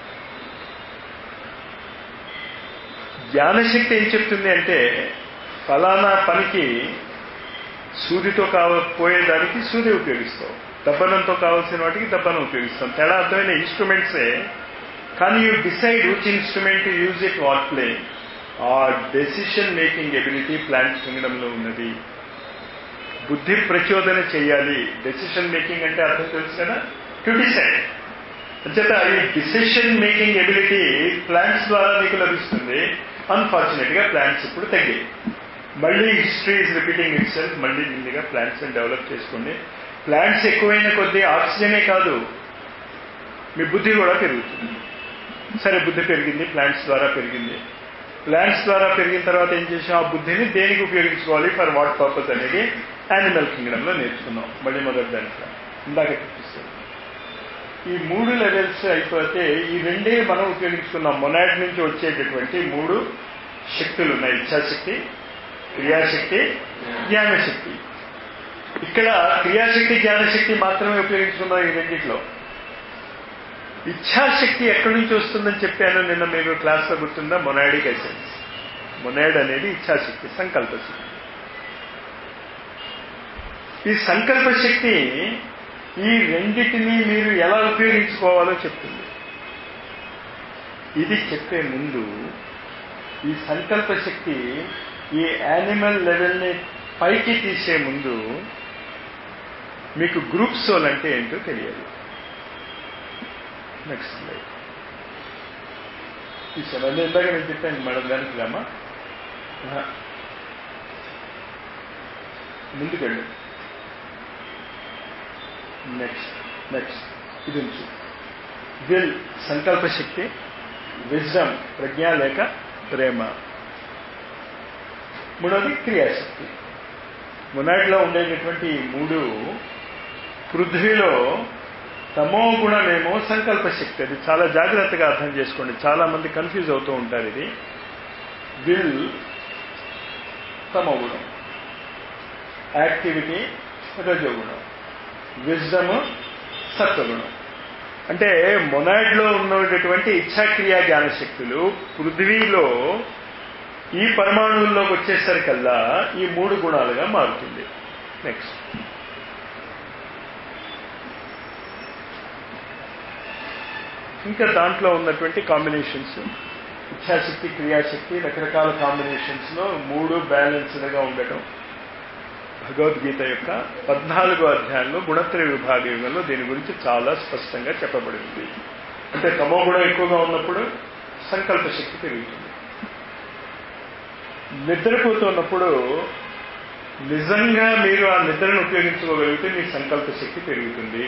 [SPEAKER 1] జ్ఞానశక్తి ఏం చెప్తుంది అంటే ఫలానా పనికి సూదితో కావపోయేదానికి సూది ఉపయోగిస్తాం దబ్బనంతో కావాల్సిన వాటికి దబ్బనం ఉపయోగిస్తాం తేడా అర్థమైన ఇన్స్ట్రుమెంట్సే కానీ you decide which instrument use it what play ఆ డెసిషన్ మేకింగ్ ఎబిలిటీ ప్లాంట్ కింగ్డంలో ఉన్నది బుద్ధి ప్రచోదన చేయాలి డెసిషన్ మేకింగ్ అంటే అర్థం తెలుసు కదా టు డిసైడ్ అంచేత ఈ డిసిషన్ మేకింగ్ ఎబిలిటీ ప్లాంట్స్ ద్వారా మీకు లభిస్తుంది అన్ఫార్చునేట్ గా ప్లాంట్స్ ఇప్పుడు తగ్గాయి మళ్ళీ history is repeating itself మళ్ళీ నిండుగా ప్లాంట్స్ డెవలప్ చేసుకోండి ప్లాంట్స్ ఎక్కువైన కొద్దీ ఆక్సిజనే కాదు మీ బుద్ధి కూడా పెరుగుతుంది సరే బుద్ధి పెరిగింది ప్లాంట్స్ ద్వారా పెరిగింది ప్లాంట్స్ ద్వారా పెరిగిన తర్వాత ఏం చేసాం ఆ బుద్ధిని దేనికి ఉపయోగించుకోవాలి ఫర్ వాట్ పర్పస్ అనేది యానిమల్ కింగ్డమ్ లో నేర్చుకున్నాం మళ్ళీ మొదటి దాంట్లో ఇందాక చూపిస్తాం ఈ మూడు లెవెల్స్ అయిపోతే ఈ రెండే మనం ఉపయోగించుకున్నాం మొనాడ్ నుంచి వచ్చేటటువంటి మూడు శక్తులు ఉన్నాయి ఇచ్ఛాశక్తి క్రియాశక్తి జ్ఞానశక్తి ఇక్కడ క్రియాశక్తి జ్ఞానశక్తి మాత్రమే ఉపయోగించుకున్నాం ఈ రెండింటిలో ఇచ్ఛాశక్తి ఎక్కడి నుంచి వస్తుందని చెప్పాను నిన్న మీకు క్లాస్లో గుర్తుందా మొనాడిక్ ఎసెన్స్ మొనాడ్ అనేది ఇచ్ఛాశక్తి సంకల్పశక్తి ఈ సంకల్ప శక్తి ఈ రెండిటిని మీరు ఎలా ఉపయోగించుకోవాలో చెప్తుంది ఇది చెప్పే ముందు ఈ సంకల్ప శక్తి ఈ యానిమల్ లెవెల్ని పైకి తీసే ముందు మీకు గ్రూప్ సోల్ అంటే ఏంటో తెలియాలి నెక్స్ట్ స్లైడ్ ఈ సమయంలో ఇందాక నేను చెప్పాను మేడం దానికి రామా ముందుకెళ్ళు నెక్స్ట్ నెక్స్ట్ ఇది ఉంచు విల్ సంకల్ప శక్తి విజ్డమ్ ప్రజ్ఞ లేక ప్రేమ మూడవది క్రియాశక్తి మునాటిలో ఉండేటటువంటి ఈ మూడు పృథ్వీలో తమో గుణమేమో సంకల్ప శక్తి అది చాలా జాగ్రత్తగా అర్థం చేసుకోండి చాలా మంది కన్ఫ్యూజ్ అవుతూ ఉంటారు ఇది విల్ తమోగుణం యాక్టివిటీ రజోగుణం విజ్డమ్ సత్వగుణం అంటే మొనాడ్లో ఉన్నటువంటి ఇచ్ఛాక్రియ జ్ఞాన శక్తులు పృథ్వీలో ఈ పరమాణువుల్లోకి వచ్చేసరికల్లా ఈ మూడు గుణాలుగా మారుతుంది నెక్స్ట్ ఇంకా దాంట్లో ఉన్నటువంటి కాంబినేషన్స్ ఇచ్ఛాశక్తి క్రియాశక్తి రకరకాల కాంబినేషన్స్ లో మూడు బ్యాలెన్స్డ్గా ఉండటం భగవద్గీత యొక్క పద్నాలుగో అధ్యాయంలో గుణత్రయ విభాగ యుగంలో దీని గురించి చాలా స్పష్టంగా చెప్పబడింది అంటే తమో గుణం ఎక్కువగా ఉన్నప్పుడు సంకల్ప శక్తి పెరుగుతుంది నిద్రపోతున్నప్పుడు నిజంగా మీరు ఆ నిద్రను ఉపయోగించుకోగలిగితే మీ సంకల్ప శక్తి పెరుగుతుంది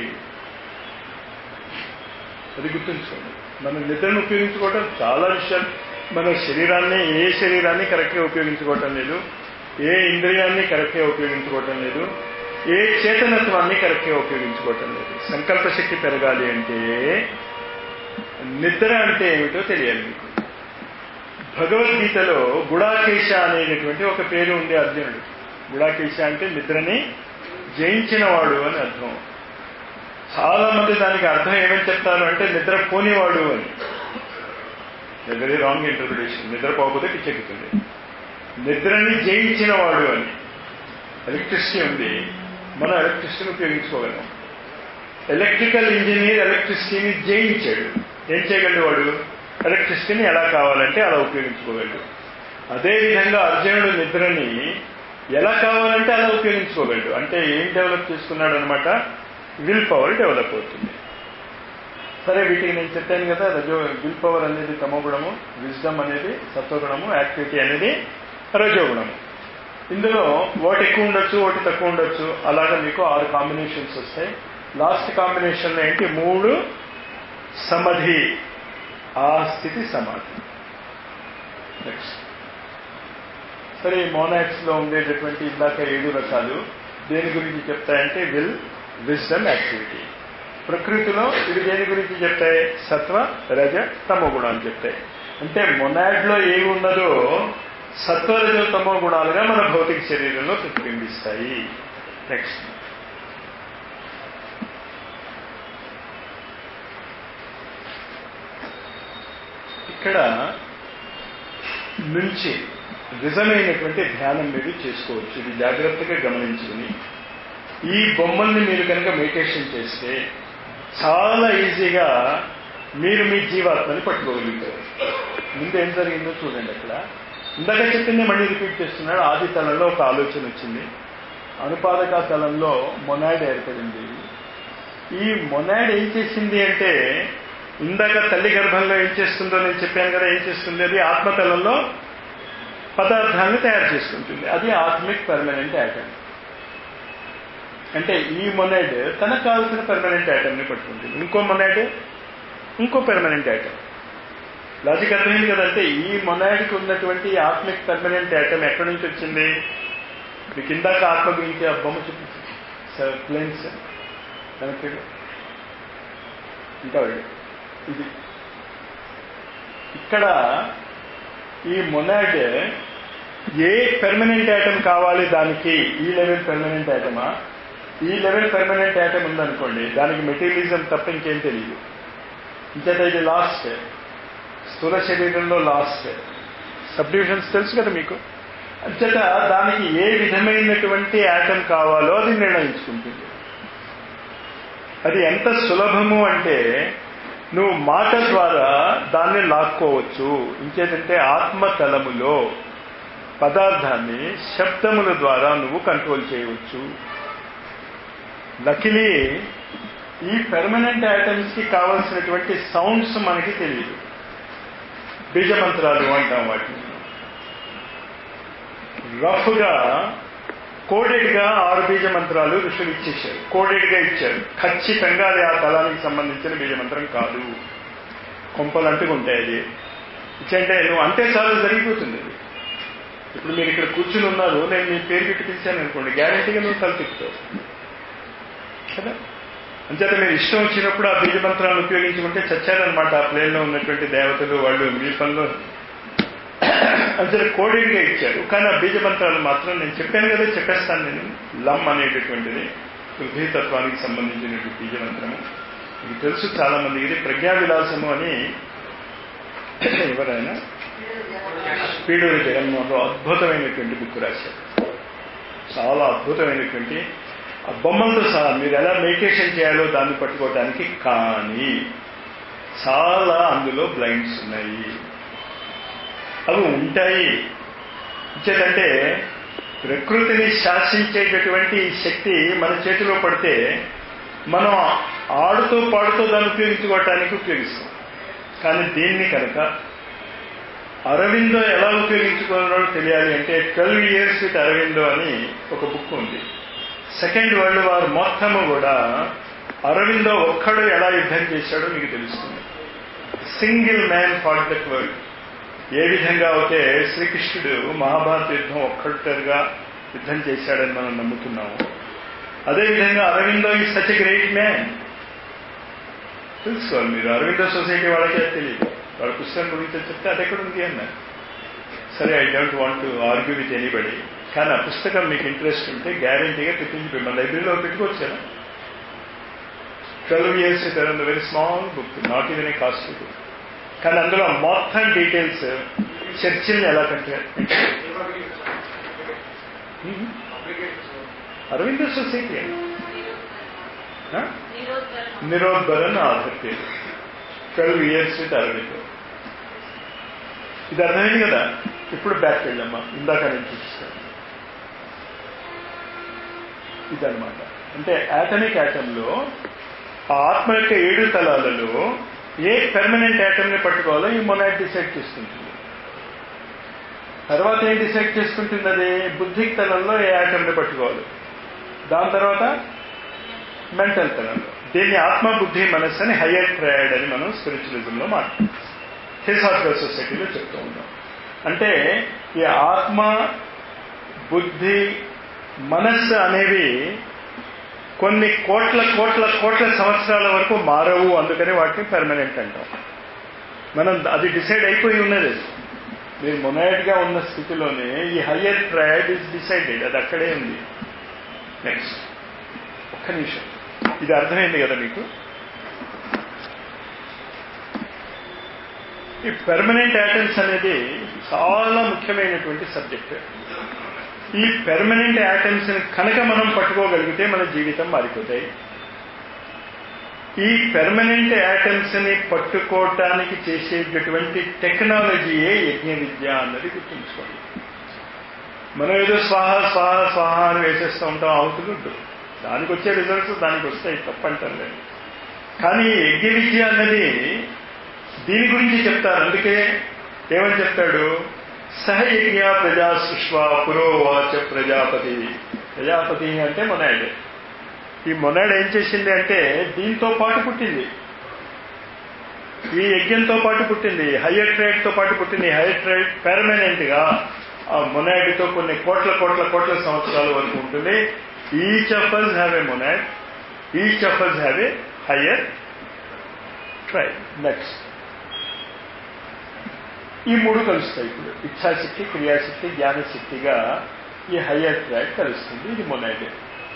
[SPEAKER 1] అది గుర్తుంచుకోండి మనం నిద్రను ఉపయోగించుకోవటం చాలా విషయాలు మన శరీరాన్ని ఏ శరీరాన్ని కరెక్ట్గా ఉపయోగించుకోవటం లేదు ఏ ఇంద్రియాన్ని కరెక్ట్గా ఉపయోగించుకోవటం లేదు ఏ చేతనత్వాన్ని కరెక్ట్గా ఉపయోగించుకోవటం లేదు సంకల్ప శక్తి పెరగాలి అంటే నిద్ర అంటే ఏమిటో తెలియాలి మీకు భగవద్గీతలో గుడాకేశ అనేటటువంటి ఒక పేరు ఉంది అర్జునుడు గుడాకేశ అంటే నిద్రని జయించిన వాడు అని అర్థం చాలా మంది దానికి అర్థం ఏమని చెప్తారు అంటే నిద్ర పోనివాడు అని వెరీ రాంగ్ ఇంటర్ప్రిటేషన్ నిద్రపోకపోతే పిచ్చెక్కుతుంది నిద్రని జయించిన వాడు అని ఎలక్ట్రిసిటీ ఉంది మనం ఎలక్ట్రిసిటీని ఉపయోగించుకోగలం ఎలక్ట్రికల్ ఇంజనీర్ ఎలక్ట్రిసిటీని జయించాడు ఏం చేయగలడు వాడు ఎలక్ట్రిసిటీని ఎలా కావాలంటే అలా ఉపయోగించుకోగలడు అదేవిధంగా అర్జునుడు నిద్రని ఎలా కావాలంటే అలా ఉపయోగించుకోగలడు అంటే ఏం డెవలప్ చేసుకున్నాడు అనమాట విల్ పవర్ డెవలప్ అవుతుంది సరే వీటికి నేను చెప్పాను కదా రజో విల్ పవర్ అనేది తమోగుణము విజ్డమ్ అనేది సత్వగుణము యాక్టివిటీ అనేది రజోగుణము ఇందులో ఒకటి ఎక్కువ ఉండొచ్చు ఒకటి తక్కువ ఉండొచ్చు అలాగా మీకు ఆరు కాంబినేషన్స్ వస్తాయి లాస్ట్ కాంబినేషన్లో ఏంటి మూడు సమధి ఆ స్థితి సమాధి నెక్స్ట్ సరే మోనాక్స్ లో ఉండేటటువంటి ఇందాక ఏడు రకాలు దేని గురించి చెప్తాయంటే విల్ విజ్డమ్ యాక్టివిటీ ప్రకృతిలో ఇవి దేని గురించి చెప్తాయి సత్వ రజ తమో గుణాలు చెప్తాయి అంటే మొనాడ్లో ఏమి ఉన్నదో సత్వరజ తమో గుణాలుగా మన భౌతిక శరీరంలో ప్రతిబింబిస్తాయి నెక్స్ట్ ఇక్కడ నుంచి నిజమైనటువంటి ధ్యానం మీరు చేసుకోవచ్చు ఇది జాగ్రత్తగా గమనించుకుని ఈ బొమ్మల్ని మీరు కనుక మెడిటేషన్ చేస్తే చాలా ఈజీగా మీరు మీ జీవాత్మని పట్టుకోగలుగుతారు ముందు ఏం జరిగిందో చూడండి అక్కడ ఇందాక చెప్పింది మళ్ళీ రిపీట్ చేస్తున్నాడు ఆది తలంలో ఒక ఆలోచన వచ్చింది అనుపాదక తలంలో మొనాడ్ ఏర్పడింది ఈ మొనాడ్ ఏం చేసింది అంటే ఇందాక తల్లి గర్భంలో ఏం చేస్తుందో నేను చెప్పాను కదా ఏం చేస్తుంది అది ఆత్మతలంలో పదార్థాన్ని తయారు చేసుకుంటుంది అది ఆత్మిక్ పర్మనెంట్ యాటమ్ అంటే ఈ మొనైడ్ తనకు కావాల్సిన పర్మనెంట్ ఐటమ్ని పట్టుకుంటుంది ఇంకో మొనైడ్ ఇంకో పర్మనెంట్ ఐటమ్ లాజిక్ అర్థమైంది కదంటే ఈ మొనాయిడ్కి ఉన్నటువంటి ఆత్మిక్ పర్మనెంట్ ఐటమ్ ఎక్కడి నుంచి వచ్చింది మీకు ఇందాక ఆత్మ గురించి ఆ బొమ్మ చూపించి సార్ ప్లేన్స్ వెనక్కి ఇంకా వెళ్ళి ఇది ఇక్కడ ఈ మొనాడ్ ఏ పెర్మనెంట్ ఐటమ్ కావాలి దానికి ఈ లెవెల్ పెర్మనెంట్ ఐటమా ఈ లెవెల్ పెర్మనెంట్ ఐటమ్ ఉందనుకోండి దానికి మెటీరియలిజం తప్ప ఇంకేం తెలియదు ఇంకేత ఇది లాస్ట్ స్థూల శరీరంలో లాస్ట్ సబ్డివిజన్స్ తెలుసు కదా మీకు అంచేత దానికి ఏ విధమైనటువంటి యాటమ్ కావాలో అది నిర్ణయించుకుంటుంది అది ఎంత సులభము అంటే నువ్వు మాట ద్వారా దాన్ని లాక్కోవచ్చు ఇంకేదంటే ఆత్మతలములో పదార్థాన్ని శబ్దముల ద్వారా నువ్వు కంట్రోల్ చేయవచ్చు లకిలీ ఈ పెర్మనెంట్ ఐటమ్స్ కి కావలసినటువంటి సౌండ్స్ మనకి తెలియదు బీజమంత్రాలు అంటాం వాటిని రఫ్ గా కోడెడ్ గా ఆరు బీజ మంత్రాలు ఋషులు ఇచ్చేశారు కోడెడ్ గా ఇచ్చారు ఖచ్చితంగా అది ఆ తలానికి సంబంధించిన బీజ మంత్రం కాదు కొంపలు అంటుకుంటాయి అది ఇచ్చంటే నువ్వు అంటే చాలు జరిగిపోతుంది అది ఇప్పుడు మీరు ఇక్కడ కూర్చుని ఉన్నారు నేను మీ పేరు పెట్టి పిలిచాను అనుకోండి గ్యారంటీగా నువ్వు తల తిప్పుతావు కదా అంచేత మీరు ఇష్టం వచ్చినప్పుడు ఆ బీజ మంత్రాలను ఉపయోగించుకుంటే చచ్చారనమాట ఆ ప్లేన్లో ఉన్నటువంటి దేవతలు వాళ్ళు మీ పనిలో అసలు కోడెడ్గా ఇచ్చారు కానీ ఆ బీజ మంత్రాలు మాత్రం నేను చెప్పాను కదా చెప్పేస్తాను నేను లమ్ అనేటటువంటిది పృథ్వీతత్వానికి సంబంధించినటువంటి బీజ మంత్రము ఇది తెలుసు చాలా మంది ఇది ప్రజ్ఞా విలాసము అని ఎవరైనా పీడూరి జగన్మోహన్ రావు అద్భుతమైనటువంటి బుక్ రాశారు చాలా అద్భుతమైనటువంటి ఆ బొమ్మలతో సహా మీరు ఎలా మెడిటేషన్ చేయాలో దాన్ని పట్టుకోవడానికి కానీ చాలా అందులో బ్లైండ్స్ ఉన్నాయి అవి ఉంటాయి ఇచ్చేదంటే ప్రకృతిని శాసించేటటువంటి శక్తి మన చేతిలో పడితే మనం ఆడుతూ పాడుతూ దాన్ని ఉపయోగించుకోవటానికి ఉపయోగిస్తాం కానీ దీన్ని కనుక అరవిందో ఎలా ఉపయోగించుకోవాలో తెలియాలి అంటే ట్వెల్వ్ ఇయర్స్ విత్ అరవిందో అని ఒక బుక్ ఉంది సెకండ్ వరల్డ్ వార్ మొత్తము కూడా అరవిందో ఒక్కడు ఎలా యుద్ధం చేశాడో మీకు తెలుస్తుంది single man fought that world ఏ విధంగా అయితే శ్రీకృష్ణుడు మహాభారత యుద్ధం ఒక్కటిగా యుద్ధం చేశాడని మనం నమ్ముతున్నాము అదేవిధంగా అరవిందో ఈ సచ్ ఎ గ్రేట్ మ్యాన్ తెలుసుకోవాలి మీరు అరవిందో సొసైటీ వాళ్ళకి అది తెలియదు వాళ్ళ పుస్తకం గురించి చెప్తే అది ఎక్కడ ఉంది అన్నారు సరే I don't want to argue with anybody కానీ ఆ పుస్తకం మీకు ఇంట్రెస్ట్ ఉంటే గ్యారంటీగా తెప్పించి మన లైబ్రరీలో పెట్టుకోవచ్చు కదా twelve years with very small book not even a cost book కానీ అందులో మొత్తం డీటెయిల్స్ చర్చిల్ని ఎలా కంటారు అరవింద సొసైటీ నిరోద్బరన్ ఆధార్ పేరు ట్వెల్వ్ ఇయర్స్ విత్ అరవింద్ ఇది అర్థమైంది కదా ఇప్పుడు బ్యాక్ వెళ్ళమ్మా ఇందాక నేను చూపిస్తాను ఇదనమాట అంటే యాటమిక్ యాటంలో ఆ ఆత్మ యొక్క ఏడు తలాలలో ఏ పెర్మనెంట్ యాటమ్ని పట్టుకోవాలో ఈ మొనాట్ డిసైడ్ చేసుకుంటుంది తర్వాత ఏం డిసైడ్ చేసుకుంటుంది అది బుద్ధిక్ తలంలో ఏ యాటమ్ని పట్టుకోవాలి దాని తర్వాత మెంటల్ తలంలో దీన్ని ఆత్మ బుద్ధి మనస్సు అని హయ్యర్ ట్రయాడ్ అని మనం స్పిరిచువలిజంలో మాట్లాడుతాం థిసాఫికల్ సొసైటీలో చెప్తూ ఉన్నాం అంటే ఈ ఆత్మ బుద్ధి మనస్సు అనేవి కొన్ని కోట్ల కోట్ల కోట్ల సంవత్సరాల వరకు మారవు అందుకని వాటిని పెర్మనెంట్ అంటాం మనం అది డిసైడ్ అయిపోయి ఉన్నది మీరు మొనాయిడ్గా ఉన్న స్థితిలోనే ఈ హయ్యర్ ట్రయాడ్ ఇస్ డిసైడెడ్ అది అక్కడే ఉంది నెక్స్ట్ ఒక్క నిమిషం ఇది అర్థమైంది కదా మీకు ఈ పెర్మనెంట్ యాటమ్స్ అనేది చాలా ముఖ్యమైనటువంటి సబ్జెక్ట్ ఈ పెర్మనెంట్ యాటమ్స్ కనుక మనం పట్టుకోగలిగితే మన జీవితం మారిపోతాయి ఈ పెర్మనెంట్ యాటమ్స్ ని పట్టుకోవటానికి చేసేటటువంటి టెక్నాలజీయే యజ్ఞ విద్య అన్నది గుర్తుంచుకోండి మనం ఏదో స్వాహ స్వాహ స్వాహ అని వేసేస్తూ ఉంటాం అవుతుంది దానికి వచ్చే రిజల్ట్స్ దానికి వస్తాయి తప్పంటారు లేదు కానీ యజ్ఞ విద్య అన్నది దీని గురించి చెప్తారు అందుకే ఏమని చెప్తాడు సహయజ్ఞ ప్రజా సృష్వా పురోవాచ ప్రజాపతి ప్రజాపతి అంటే మొనాడ్ ఈ మొనాడ్ ఏం చేసింది అంటే దీంతో పాటు పుట్టింది ఈ యజ్ఞంతో పాటు పుట్టింది హయ్యర్ ట్రైడ్ తో పాటు పుట్టింది హయ్యర్ ట్రైడ్ పెర్మనెంట్ గా ఆ మొనాడ్తో కొన్ని కోట్ల కోట్ల కోట్ల సంవత్సరాల వరకు ఉంటుంది each of us have a monad each of us have a higher triad next ఈ మూడు కలుస్తాయి ఇప్పుడు ఇచ్ఛాశక్తి క్రియాశక్తి జ్ఞానశక్తిగా ఈ హయ్యర్ ట్రాక్ కలుస్తుంది ఇది మొనాడే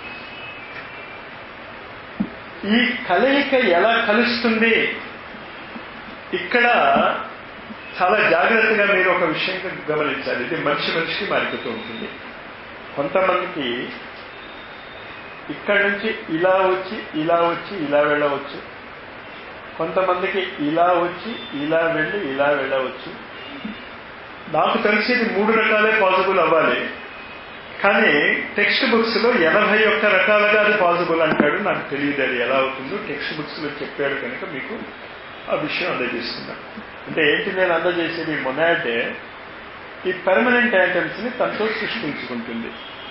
[SPEAKER 1] ఈ కలయిక ఎలా కలుస్తుంది ఇక్కడ చాలా జాగ్రత్తగా మీరు ఒక విషయం గమనించాలి ఇది మనిషి మనిషికి మారిపోతూ ఉంటుంది కొంతమందికి ఇక్కడ నుంచి ఇలా వచ్చి ఇలా వచ్చి ఇలా వెళ్ళవచ్చు కొంతమందికి ఇలా వచ్చి ఇలా వెళ్ళి ఇలా వెళ్ళవచ్చు నాకు తెలిసి ఇది మూడు రకాలే పాసిబుల్ అవ్వాలి కానీ టెక్స్ట్ బుక్స్ లో ఎనభై ఒక్క రకాలుగా అది పాసిబుల్ అంటాడు నాకు తెలియదు అది ఎలా అవుతుందో టెక్స్ట్ బుక్స్ లో చెప్పాడు కనుక మీకు ఆ విషయం అందజేస్తున్నాను అంటే ఏంటి నేను అందజేసేది మొనాటే ఈ పెర్మనెంట్ ఐటమ్స్ ని తనతో సృష్టించుకుంటుంది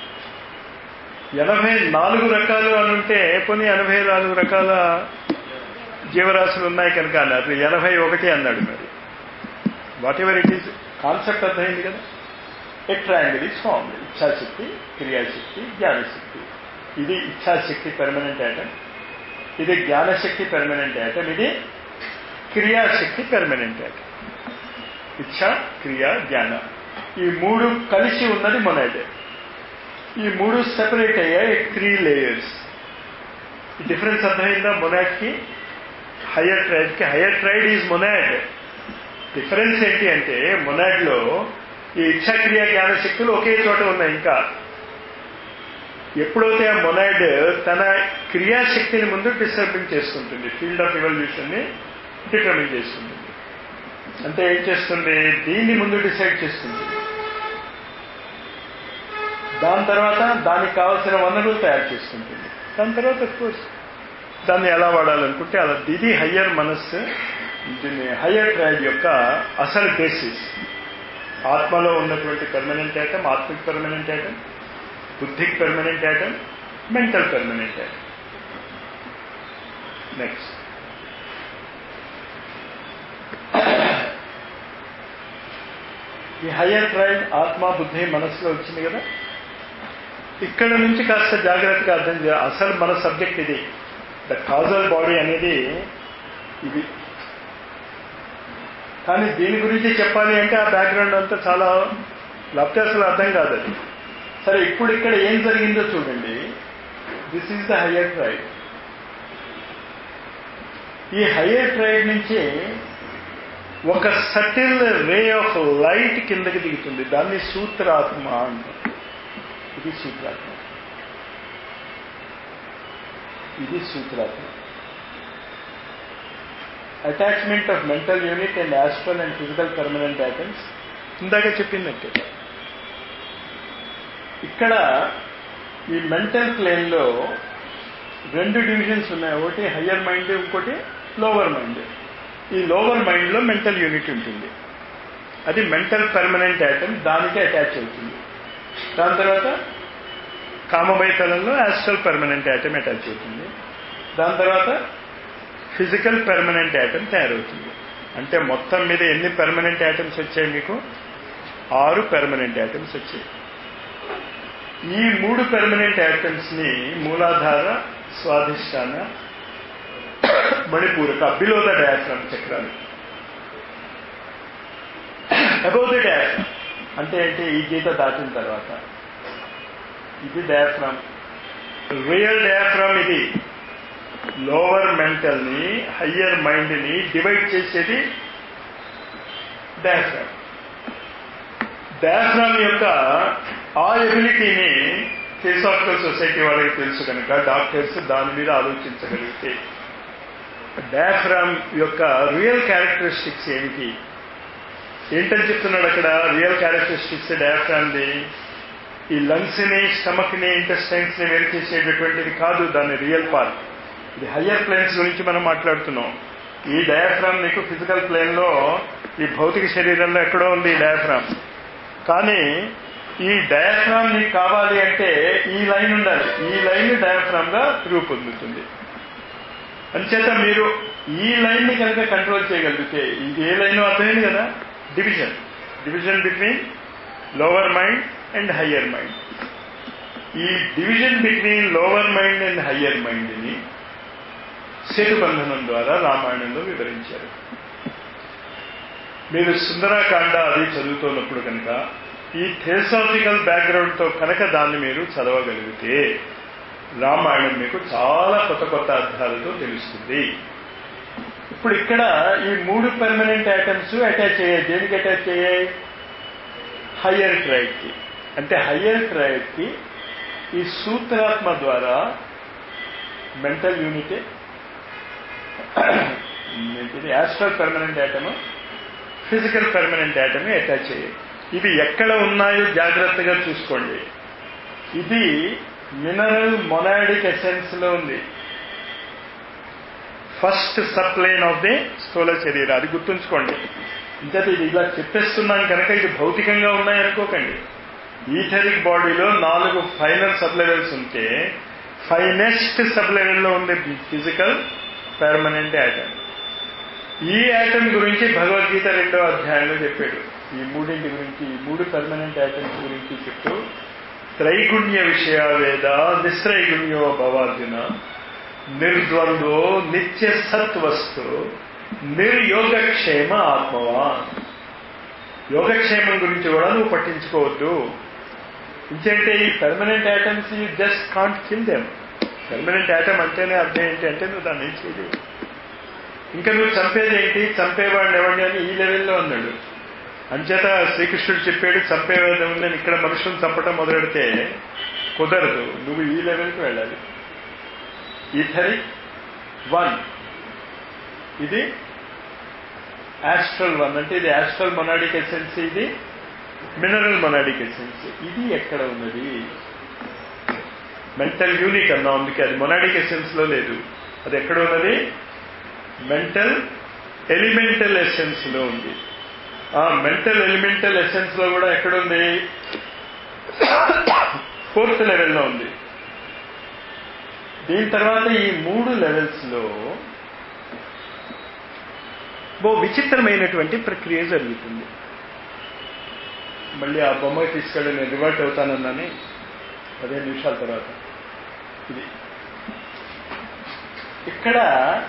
[SPEAKER 1] ఎనభై నాలుగు రకాలు అనుంటే పోనీ ఎనభై నాలుగు రకాల జీవరాశులు ఉన్నాయి కనుక అన్నారు ఎనభై ఒకటి అన్నాడు మరి whatever it is concept అర్థమైంది కదా ఏ ట్రయాంగిల్ ఈజ్ ఫార్మ్ ఇచ్ఛాశక్తి క్రియాశక్తి జ్ఞానశక్తి ఇది ఇచ్ఛాశక్తి పెర్మనెంట్ ఐటమ్ ఇది జ్ఞానశక్తి పెర్మనెంట్ ఐటమ్ ఇది క్రియాశక్తి పెర్మనెంట్ ఐటమ్ ఇచ్ఛ క్రియ జ్ఞాన ఈ మూడు కలిసి ఉన్నది మొనాడ్ ఈ మూడు సెపరేట్ అయ్యాయి త్రీ లేయర్స్ ఈ డిఫరెన్స్ అర్థమైందా మొనాడ్ కి హయ్యర్ ట్రైడ్ కి higher triad is monad difference ఏంటి అంటే మొనాడ్ లో ఈ ఇచ్ఛాక్రియ జ్ఞాన శక్తులు ఒకే చోట ఉన్నాయి ఇంకా ఎప్పుడైతే ఆ మొనాడ్ తన క్రియాశక్తిని ముందు డిస్టర్బింగ్ చేసుకుంటుంది ఫీల్డ్ ఆఫ్ ఎవల్యూషన్ ని డిటర్మిన్ చేసుకుంటుంది అంటే ఏం చేస్తుంది దీన్ని ముందు డిసైడ్ చేస్తుంది దాని తర్వాత దానికి కావాల్సిన వనరులు తయారు చేసుకుంటుంది దాని తర్వాత కోర్స్ దాన్ని ఎలా వాడాలనుకుంటే అలా ఇది హయ్యర్ మనస్సు దీన్ని హయ్యర్ ట్రైడ్ యొక్క అసలు బేసిస్ ఆత్మలో ఉన్నటువంటి పర్మనెంట్ ఐటమ్ ఆత్మిక్ పర్మనెంట్ ఐటమ్ బుద్ధిక్ permanent item mental permanent item next ఈ హయ్యర్ ట్రైడ్ ఆత్మ బుద్ధి మనసులో వచ్చింది కదా ఇక్కడ నుంచి కాస్త జాగ్రత్తగా అర్థం చేయాలి అసలు మన సబ్జెక్ట్ ఇది ద కాజల్ బాడీ అనేది ఇది కానీ దీని గురించి చెప్పాలి అంటే ఆ బ్యాక్గ్రౌండ్ అంతా చాలా లేకపోతే అసలు అర్థం కాదు అది సరే ఇప్పుడు ఇక్కడ ఏం జరిగిందో చూడండి this is the higher triad ఈ హయ్యర్ ట్రైడ్ నుంచి ఒక సటిల్ రే ఆఫ్ లైట్ కిందకి దిగుతుంది దాన్ని సూత్రాత్మ అంటారు ఇది సూత్రాత్మ ఇది సూత్రాత్మ attachment of mental unit and astral and physical permanent items ఇందాక చెప్పిందంటే ఇక్కడ ఈ మెంటల్ ప్లేన్ లో రెండు డివిజన్స్ ఉన్నాయి ఒకటి హయ్యర్ మైండ్ ఇంకోటి లోవర్ మైండ్ ఈ లోవర్ మైండ్ లో మెంటల్ యూనిట్ ఉంటుంది అది మెంటల్ పర్మనెంట్ ఐటమ్ దానికి అటాచ్ అవుతుంది దాని తర్వాత కామబైతలంలో యాస్ట్రల్ పర్మనెంట్ ఐటమ్ అటాచ్ అవుతుంది దాని తర్వాత ఫిజికల్ పర్మనెంట్ ఐటమ్ తయారవుతుంది అంటే మొత్తం మీద ఎన్ని పర్మనెంట్ ఐటమ్స్ వచ్చాయి మీకు ఆరు పర్మనెంట్ ఐటమ్స్ వచ్చాయి ఈ మూడు పర్మనెంట్ ఐటమ్స్ ని మూలాధార స్వాధిష్టాన మణిపూరక బిలో ద డయాఫ్రమ్ చక్రాలు అబౌవ్ ది డయాఫ్రమ్ అంటే ఏంటి ఈ గీత దాటిన తర్వాత ఇది డయాఫ్రమ్ రియల్ డయాఫ్రమ్ ఇది లోవర్ మెంటల్ ని హయ్యర్ మైండ్ ని డివైడ్ చేసేది డయాఫ్రామ్ డయాఫ్రామ్ యొక్క ఆ ఎబిలిటీని థియోసాఫికల్ సొసైటీ వాళ్ళకి తెలుసు కనుక డాక్టర్స్ దాని మీద ఆలోచించగలిగితే డయాఫ్రామ్ యొక్క రియల్ క్యారెక్టరిస్టిక్స్ ఏమిటి ఏంటని చెప్తున్నాడు అక్కడ రియల్ క్యారెక్టరిస్టిక్స్ డయాఫ్రామ్ది ఈ లంగ్స్ ని స్టమక్ ని ఇంటెస్టైన్స్ ని వేరు చేసేటటువంటిది కాదు దాని రియల్ పార్ట్ ఇది హయ్యర్ ప్లేన్స్ గురించి మనం మాట్లాడుతున్నాం ఈ డయాఫ్రామ్ నీకు ఫిజికల్ ప్లేన్ లో ఈ భౌతిక శరీరంలో ఎక్కడో ఉంది ఈ డయాఫ్రామ్ కానీ ఈ డయాఫ్రామ్ నీకు కావాలి అంటే ఈ లైన్ ఉండాలి ఈ లైన్ డయాఫ్రామ్ గా రూపొందుతుంది అంచేత మీరు ఈ లైన్ ని కనుక కంట్రోల్ చేయగలిగితే ఇది ఏ లైన్ అర్థమైంది కదా division division between lower mind and higher mind ఈ division between lower mind and higher mind ని సేతుబంధనం ద్వారా రామాయణంలో వివరించారు మీరు సుందరాకాండ అది చదువుతున్నప్పుడు కనుక ఈ థియోసాఫికల్ బ్యాక్గ్రౌండ్ తో కనుక దాన్ని మీరు చదవగలిగితే రామాయణం మీకు చాలా కొత్త కొత్త అర్థాలతో తెలుస్తుంది ఇప్పుడు ఇక్కడ ఈ మూడు పర్మనెంట్ ఐటమ్స్ అటాచ్ అయ్యాయి దేనికి అటాచ్ అయ్యాయి హయ్యర్ ట్రైడ్ కి అంటే హయ్యర్ ట్రైడ్ కి ఈ సూత్రాత్మ ద్వారా మెంటల్ యూనిటీ ఏంటిది astral permanent item physical permanent item attach అయ్యాయి ఇవి ఎక్కడ ఉన్నాయో జాగ్రత్తగా చూసుకోండి ఇది మినరల్ మొనాడిక్ ఎసెన్స్ లో ఉంది ఫస్ట్ సప్లైన్ ఆఫ్ ది స్థూల శరీరం అది గుర్తుంచుకోండి ఇంకా ఇది ఇలా చెప్పేస్తున్నాను కనుక ఇది భౌతికంగా ఉన్నాయనుకోకండి ఈథరిక్ బాడీలో నాలుగు ఫైనల్ సబ్ లెవెల్స్ ఉంటే ఫైనెస్ట్ సబ్ లెవెల్లో ఉంది ఫిజికల్ పర్మనెంట్ యాటమ్ ఈ యాటమ్ గురించి భగవద్గీత రెండో అధ్యాయంలో చెప్పాడు ఈ మూడింటి గురించి ఈ మూడు పర్మనెంట్ ఐటమ్స్ గురించి చెప్తూ త్రైగుణ్య విషయ వేద నిస్త్రైగుణ్యో భవార్జున నిర్ద్వంద్వో నిత్య సత్వస్తు నిర్యోగక్షేమ ఆత్మవాన్ యోగక్షేమం గురించి కూడా నువ్వు పట్టించుకోవద్దు ఇంకేంటే ఈ permanent items you just can't kill them permanent item అంటేనే అర్థం ఏంటి అంటే నువ్వు దాన్ని ఏం చేయలేవు ఇంకా నువ్వు చంపేది ఏంటి చంపేవాడిని ఎవరిని అని ఈ లెవెల్లో అన్నాడు అంచేత శ్రీకృష్ణుడు చెప్పాడు చంపేవాడిని ఉందని ఇక్కడ మనుషులను చంపటం మొదలెడితే కుదరదు నువ్వు ఈ లెవెల్కి వెళ్ళాలి ఈథరి వన్ ఇది యాస్ట్రల్ వన్ అంటే ఇది యాస్ట్రల్ మొనాడిక్ ఎసెన్స్ ఇది మినరల్ మొనాడిక్ ఎసెన్స్ ఇది ఎక్కడ ఉన్నది మెంటల్ యూనిట్ అన్నా అందుకే అది మొనాడిక్ ఎసెన్స్ లో లేదు అది ఎక్కడ ఉన్నది మెంటల్ ఎలిమెంటల్ ఎసెన్స్ లో ఉంది ఆ మెంటల్ ఎలిమెంటల్ ఎసెన్స్ లో కూడా ఎక్కడుంది ఫోర్త్ లెవెల్లో ఉంది దీని తర్వాత ఈ మూడు లెవెల్స్ లో ఓ విచిత్రమైనటువంటి ప్రక్రియ జరుగుతుంది మళ్ళీ ఆ బొమ్మకి తీసుకెళ్ళి నేను రివర్ట్ అవుతానన్నాని పదిహేను నిమిషాల తర్వాత ఇది ఇక్కడ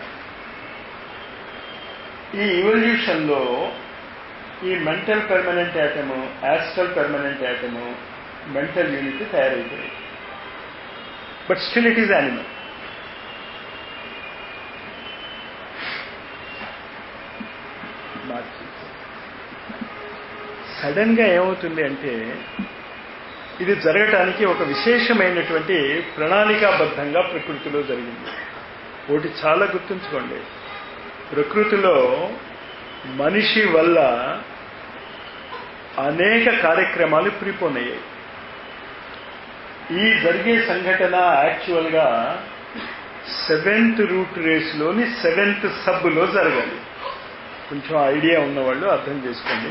[SPEAKER 1] ఈ ఇవల్యూషన్ లో ఈ mental permanent atom astral permanent atom mental unit తయారైపోయాయి but still it is animal sudden గా ఏమవుతుంది అంటే ఇది జరగటానికి ఒక విశేషమైనటువంటి ప్రణాళికాబద్ధంగా ప్రకృతిలో జరిగింది ఒకటి చాలా గుర్తుంచుకోండి ప్రకృతిలో మనిషి వల్ల అనేక కార్యక్రమాలు ప్రీపోన్ అయ్యాయి ఈ జరిగే సంఘటన యాక్చువల్ గా సెవెంత్ రూట్ రేస్ లోని సెవెంత్ సబ్ లో జరగాలి కొంచెం ఐడియా ఉన్నవాళ్ళు అర్థం చేసుకోండి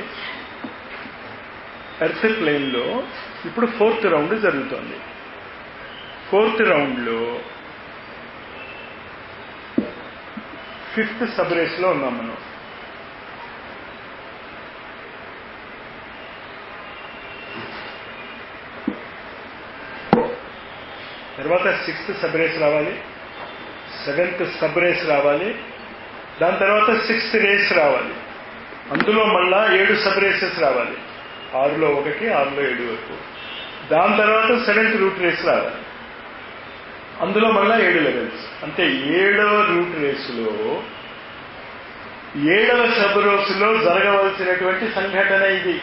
[SPEAKER 1] ఎర్త్ ప్లేన్ లో ఇప్పుడు ఫోర్త్ రౌండ్ జరుగుతోంది ఫోర్త్ రౌండ్ లో ఫిఫ్త్ సబ్ రేస్ లో ఉన్నాం మనం తర్వాత సిక్స్త్ సబ్ రేస్ రావాలి సెవెంత్ సబ్ రేస్ రావాలి దాని తర్వాత సిక్స్త్ రేస్ రావాలి అందులో మళ్ళా ఏడు సబ్ రేసెస్ రావాలి ఆరులో ఒకటి ఆరులో ఏడు వరకు దాని తర్వాత సెవెంత్ రూట్ రేస్ రావాలి అందులో మళ్ళా ఏడు లెవెల్స్ అంటే ఏడవ రూట్ రేసులో ఏడవ సబ్ రేసులో జరగవలసినటువంటి సంఘటన ఇది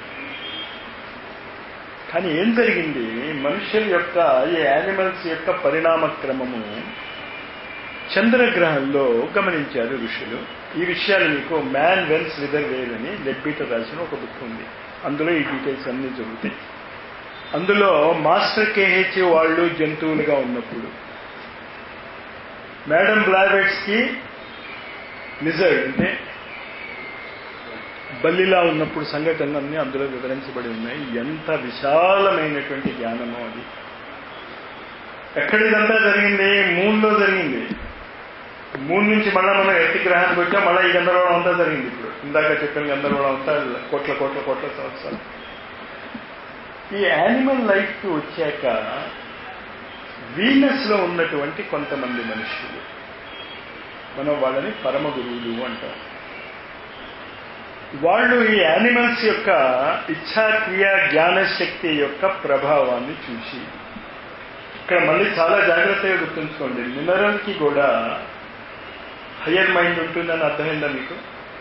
[SPEAKER 1] కానీ ఏం జరిగింది మనుషుల యొక్క ఈ యానిమల్స్ యొక్క పరిణామ క్రమము చంద్రగ్రహంలో గమనించారు ఋషులు ఈ విషయాలు మీకు మ్యాన్ వెల్స్ విదర్ వేర్ అని లెడ్బీటర్ రాసిన ఒక బుక్ ఉంది అందులో ఈ డీటెయిల్స్ అన్ని జరుగుతాయి అందులో మాస్టర్ కేహెచ్ వాళ్ళు జంతువులుగా ఉన్నప్పుడు మేడం బ్లావెట్స్ కి నిజర్డ్ అంటే బల్లిలా ఉన్నప్పుడు సంఘటనలన్నీ అందులో వివరించబడి ఉన్నాయి ఎంత విశాలమైనటువంటి జ్ఞానమో అది ఎక్కడిదంతా జరిగింది మూన్లో జరిగింది మూన్ నుంచి మళ్ళా మనం ఎర్తి గ్రహానికి వచ్చాం మళ్ళీ ఈ గందరగోళం అంతా జరిగింది ఇప్పుడు ఇందాక చెప్పిన గందరగోళం అంతా కోట్ల కోట్ల కోట్ల సంవత్సరాలు ఈ యానిమల్ లైఫ్కి వచ్చాక వీనస్ లో ఉన్నటువంటి కొంతమంది మనుషులు మనం వాళ్ళని పరమ గురువులు అంటాం వాళ్ళు ఈ యానిమల్స్ యొక్క ఇచ్ఛాక్రియ జ్ఞానశక్తి యొక్క ప్రభావాన్ని చూసి ఇక్కడ మళ్ళీ చాలా జాగ్రత్తగా గుర్తుంచుకోండి మినరల్ కి కూడా హయ్యర్ మైండ్ ఉంటుందని అర్థమైందా మీకు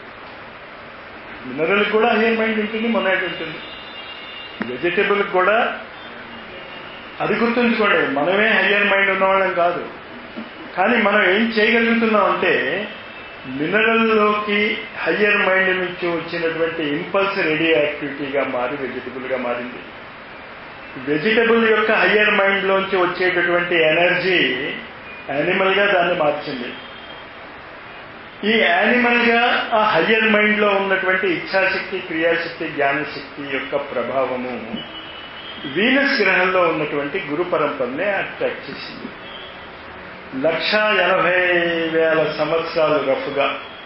[SPEAKER 1] మినరల్ కూడా హయ్యర్ మైండ్ ఉంటుంది మొన్నటి ఉంటుంది వెజిటబుల్ కూడా అది గుర్తుంచుకోండి మనమే హయ్యర్ మైండ్ ఉన్నవాళ్ళం కాదు కానీ మనం ఏం చేయగలుగుతున్నాం అంటే మినరల్లోకి హయ్యర్ మైండ్ నుంచి వచ్చినటువంటి ఇంపల్స్ రేడియో యాక్టివిటీగా మారి వెజిటబుల్గా మారింది వెజిటబుల్ యొక్క హయ్యర్ మైండ్ లోంచి వచ్చేటటువంటి ఎనర్జీ యానిమల్ గా దాన్ని మార్చింది ఈ యానిమల్ గా ఆ హయ్యర్ మైండ్ లో ఉన్నటువంటి ఇచ్ఛాశక్తి క్రియాశక్తి జ్ఞానశక్తి యొక్క ప్రభావము వీనస్ గ్రహంలో ఉన్నటువంటి గురు పరంపరనే అట్రాక్ట్ చేసింది లక్ష ఎనభై వేల సంవత్సరాలు రఫ్గా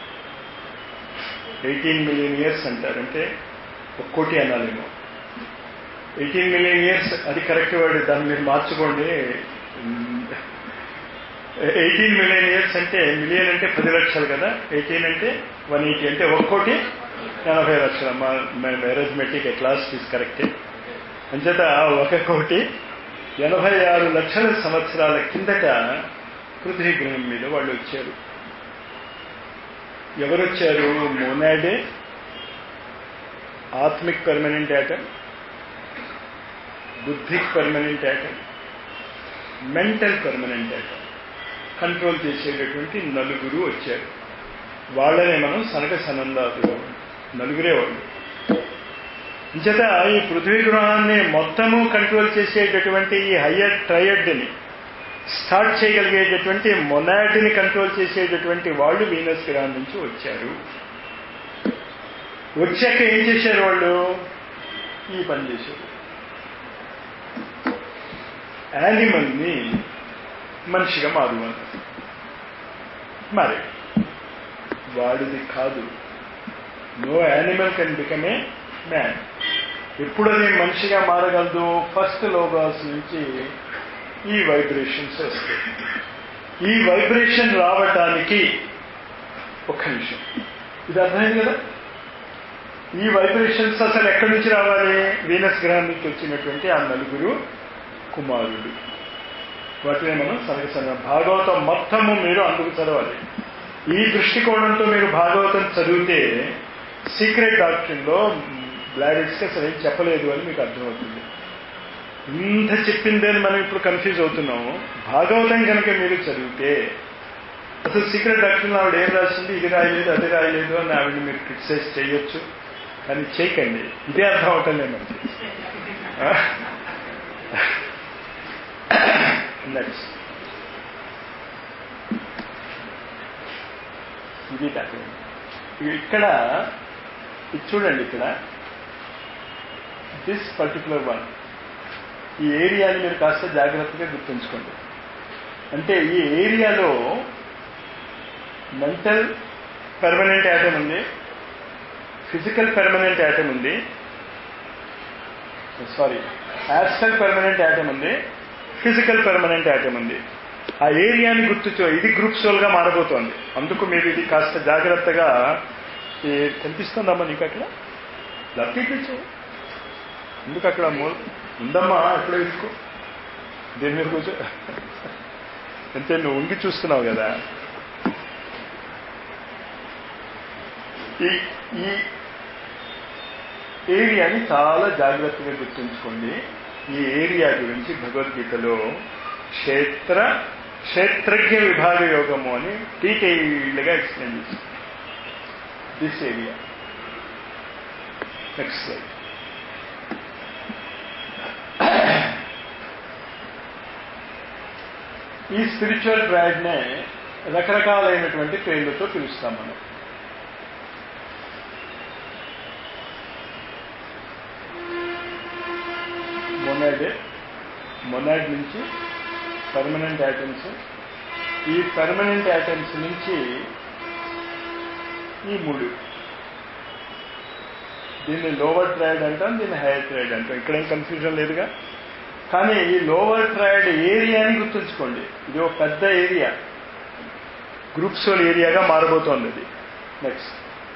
[SPEAKER 1] ఎయిటీన్ మిలియన్ ఇయర్స్ అంటారు అంటే ఒక కోటి అనాలేమో ఎయిటీన్ మిలియన్ ఇయర్స్ అది కరెక్ట్ వర్డ్ దాన్ని మీరు మార్చుకోండి ఎయిటీన్ మిలియన్ ఇయర్స్ అంటే మిలియన్ అంటే పది లక్షలు కదా ఎయిటీన్ అంటే వన్ ఎయిటీ అంటే ఒక కోటి ఎనభై లక్షల అరిథమెటిక్ ఎట్ లాస్ట్ ఇస్ కరెక్టే అంచేత ఒక కోటి ఎనభై ఆరు లక్షల సంవత్సరాల కిందట పృథ్వీ గ్రహం మీద వాళ్ళు వచ్చారు ఎవరు వచ్చారు మోనాడే ఆత్మిక్ పర్మనెంట్ యాటమ్ బుద్ధిక్ permanent atom mental permanent atom control చేసేటటువంటి నలుగురు వచ్చారు వాళ్ళనే మనం సనక సనందాదులు నలుగురే వాళ్ళు ఇంచేత ఈ పృథ్వీ గృహాన్ని మొత్తము కంట్రోల్ చేసేటటువంటి ఈ హయ్యర్ ట్రయడ్ని స్టార్ట్ చేయగలిగేటటువంటి మొనాడ్ని కంట్రోల్ చేసేటటువంటి వాళ్ళు వీనస్ గ్రహం నుంచి వచ్చారు వచ్చాక ఏం చేశారు వాళ్ళు ఈ పని చేశారు యానిమల్ని మనిషిగా మారుమన్నారు మరి వాడిది కాదు no animal can become a man ఎప్పుడది మనిషిగా మారగలదు ఫస్ట్ లోగాస్ నుంచి ఈ వైబ్రేషన్స్ వస్తాయి ఈ వైబ్రేషన్ రావటానికి ఒక్క నిమిషం ఇది అర్థమైంది కదా ఈ వైబ్రేషన్స్ అసలు ఎక్కడి నుంచి రావాలి వీనస్ గ్రహం నుంచి వచ్చినటువంటి ఆ నలుగురు కుమారుడు వాటిని మనం సనగసన భాగవతం మొత్తము మీరు అందుకు చదవాలి ఈ దృష్టికోణంతో మీరు భాగవతం చదివితే సీక్రెట్ డాక్టరీన్లో బ్లాడెట్స్కి అసలు ఏం చెప్పలేదు అని మీకు అర్థమవుతుంది ఇంత చెప్పిందే అని మనం ఇప్పుడు కన్ఫ్యూజ్ అవుతున్నాము భాగవతం కనుక మీరు చదివితే అసలు సీక్రెట్ డాక్టర్లో ఆవిడ ఏం రాసింది ఇది రాయలేదు అది రాయలేదు అని ఆవిడని మీరు క్రిటిసైజ్ చేయొచ్చు కానీ చేయకండి ఇదే అర్థం అవటం లేదు మనకి నెక్స్ట్ ఇది డాక్యుమెంట్ ఇక్కడ ఇది చూడండి ఇక్కడ దిస్ పర్టికులర్ వన్ ఈ ఏరియాని మీరు కాస్త జాగ్రత్తగా గుర్తుంచుకోండి అంటే ఈ ఏరియాలో మెంటల్ పెర్మనెంట్ యాటమ్ ఉంది ఫిజికల్ పెర్మనెంట్ యాటమ్ ఉంది సారీ యాస్టల్ పెర్మనెంట్ యాటమ్ ఉంది ఫిజికల్ పెర్మనెంట్ యాటమ్ ఉంది ఆ ఏరియాని గుర్తుచో ఇది గ్రూప్ సోల్గా మారబోతోంది అందుకు మీరు ఇది కాస్త జాగ్రత్తగా కనిపిస్తుందమ్మా నీకు అక్కడ లప్పించు ఎందుకు అక్కడ ఉందమ్మా ఎప్పుడో ఇసుకో దేని మీద కూర్చో అంటే నువ్వు ఉంగి చూస్తున్నావు కదా ఈ ఈ ఏరియాని చాలా జాగ్రత్తగా గుర్తుంచుకోండి ఈ ఏరియా గురించి భగవద్గీతలో క్షేత్ర క్షేత్రజ్ఞ విభాగ యోగము అని డీటెయిల్డ్గా ఎక్స్ప్లెయిన్ చేస్తుంది దిస్ ఏరియా నెక్స్ట్ స్లైడ్ ఈ స్పిరిచువల్ ట్రాడ్నే రకరకాలైనటువంటి పేర్లతో పిలుస్తాం మనం మొనాడే మొనాడ్ నుంచి పర్మనెంట్ ఐటమ్స్ ఈ పర్మనెంట్ ఐటమ్స్ నుంచి ఈ మూడు దీన్ని లోవర్ ట్రైడ్ అంటాం దీన్ని హైయర్ ట్రైడ్ అంటాం ఇక్కడేం కన్ఫ్యూజన్ లేదుగా కానీ ఈ లోవర్ ట్రైడ్ ఏరియాని గుర్తుంచుకోండి ఇది ఒక పెద్ద ఏరియా గ్రూప్ సోల్ ఏరియాగా మారబోతోంది అది నెక్స్ట్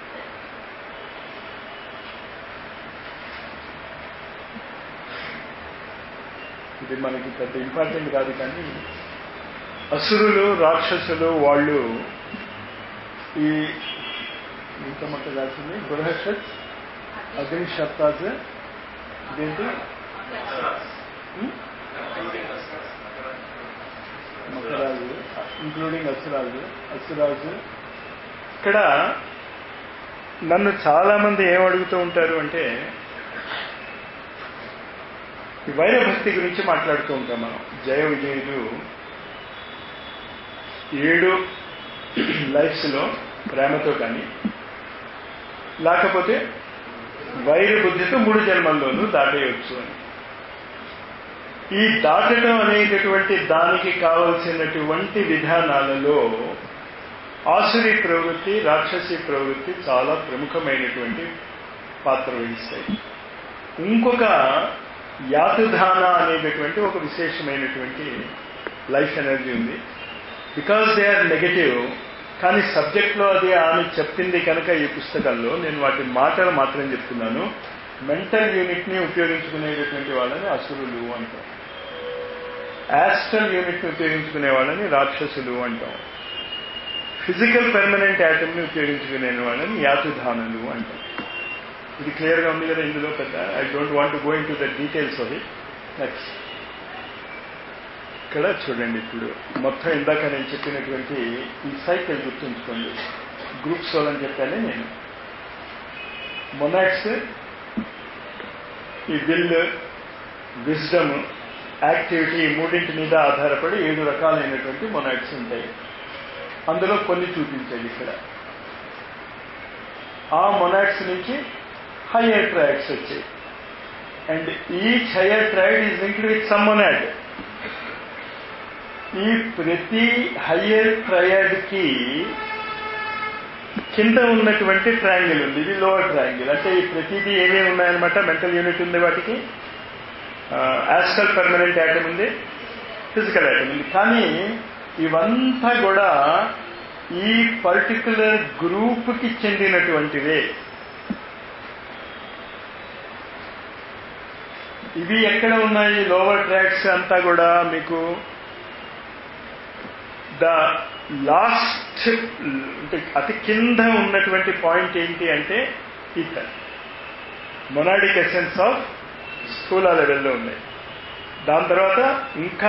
[SPEAKER 1] ఇది మనకి పెద్ద ఇంపార్టెంట్ కాదు కానీ అసురులు రాక్షసులు వాళ్ళు ఈ ఇంత మొట్ట రాసింది బృహషత్ అగ్ని సప్తాజ్ ఇదేంటి మకరాజు ఇంక్లూడింగ్ అసురాజు అసురాజు ఇక్కడ నన్ను చాలా మంది ఏం అడుగుతూ ఉంటారు అంటే ఈ వైరభక్తి గురించి మాట్లాడుతూ ఉంటాం మనం జయ విజయులు ఏడు లైఫ్స్లో ప్రేమతో కానీ లేకపోతే వైర బుద్ధితో మూడు జన్మల్లోనూ దాటేయవచ్చు అని ఈ దాటడం అనేటటువంటి దానికి కావలసినటువంటి విధానాలలో ఆసురి ప్రవృత్తి రాక్షసి ప్రవృత్తి చాలా ప్రముఖమైనటువంటి పాత్ర వహిస్తాయి ఇంకొక యాతుధాన అనేటటువంటి ఒక విశేషమైనటువంటి లైఫ్ ఎనర్జీ ఉంది బికాస్ దే ఆర్ నెగటివ్ కానీ సబ్జెక్ట్లో అది ఆమె చెప్పింది కనుక ఈ పుస్తకంలో నేను వాటి మాటలు మాత్రం చెప్తున్నాను మెంటల్ యూనిట్ని ఉపయోగించుకునేటటువంటి వాళ్ళని అసురులు అంటాం యాస్ట్రల్ యూనిట్ని ఉపయోగించుకునే వాళ్ళని రాక్షసులు అంటాం ఫిజికల్ పెర్మనెంట్ యాటమ్ని ఉపయోగించుకునే వాళ్ళని యాతుధానులు అంటాం ఇది క్లియర్గా ఉంది కదా ఇందులో పెద్ద I don't want to go into the details of it next ఇక్కడ చూడండి ఇప్పుడు మొత్తం ఇందాక నేను చెప్పినటువంటి ఈ సైకిల్ గుర్తుంచుకోండి గ్రూప్ సోల్ అని చెప్పానే నేను మొనాట్స్ ఈ విల్ విజ్డమ్ యాక్టివిటీ ఈ మూడింటి మీద ఆధారపడి ఏడు రకాలైనటువంటి మొనాట్స్ ఉంటాయి అందులో కొన్ని చూపించేది ఇక్కడ ఆ మొనాట్స్ నుంచి హయ్యర్ ట్రాయిడ్స్ వచ్చాయి and each higher triad is linked with some monad ఈ ప్రతి హయ్యర్ ట్రయాడ్ కి కింద ఉన్నటువంటి ట్రయాంగిల్ ఉంది ఇది లోవర్ ట్రయాంగిల్ అంటే ఈ ప్రతిదీ ఏమేమి ఉన్నాయన్నమాట మెంటల్ యూనిట్ ఉంది వాటికి యాస్టల్ పర్మనెంట్ యాటమ్ ఉంది ఫిజికల్ యాటమ్ ఉంది కానీ ఇవంతా కూడా ఈ పర్టికులర్ గ్రూప్కి చెందినటువంటివే ఇవి ఎక్కడ ఉన్నాయి లోవర్ ట్రాక్స్ అంతా కూడా మీకు ద లాస్ట్ అంటే అతి కింద ఉన్నటువంటి పాయింట్ ఏంటి అంటే ఈథర్ మొనాడిక్ ఎసెన్స్ ఆఫ్ స్థూల లెవెల్లో ఉన్నాయి దాని తర్వాత ఇంకా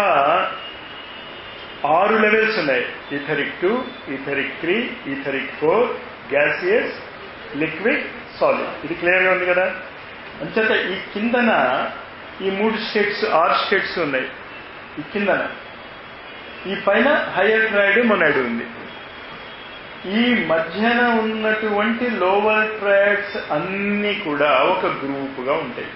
[SPEAKER 1] ఆరు లెవెల్స్ ఉన్నాయి etheric two etheric three etheric four gaseous liquid solid ఇది క్లియర్గా ఉంది కదా అంచేత ఈ కిందన ఈ మూడు స్టేట్స్ ఆరు స్టేట్స్ ఉన్నాయి ఈ కిందన ఈ పైన హయ్యర్ ట్రాయిడ్ మొనాడు ఉంది ఈ మధ్యన ఉన్నటువంటి లోవర్ ట్రాయిడ్స్ అన్నీ కూడా ఒక గ్రూపుగా ఉంటాయి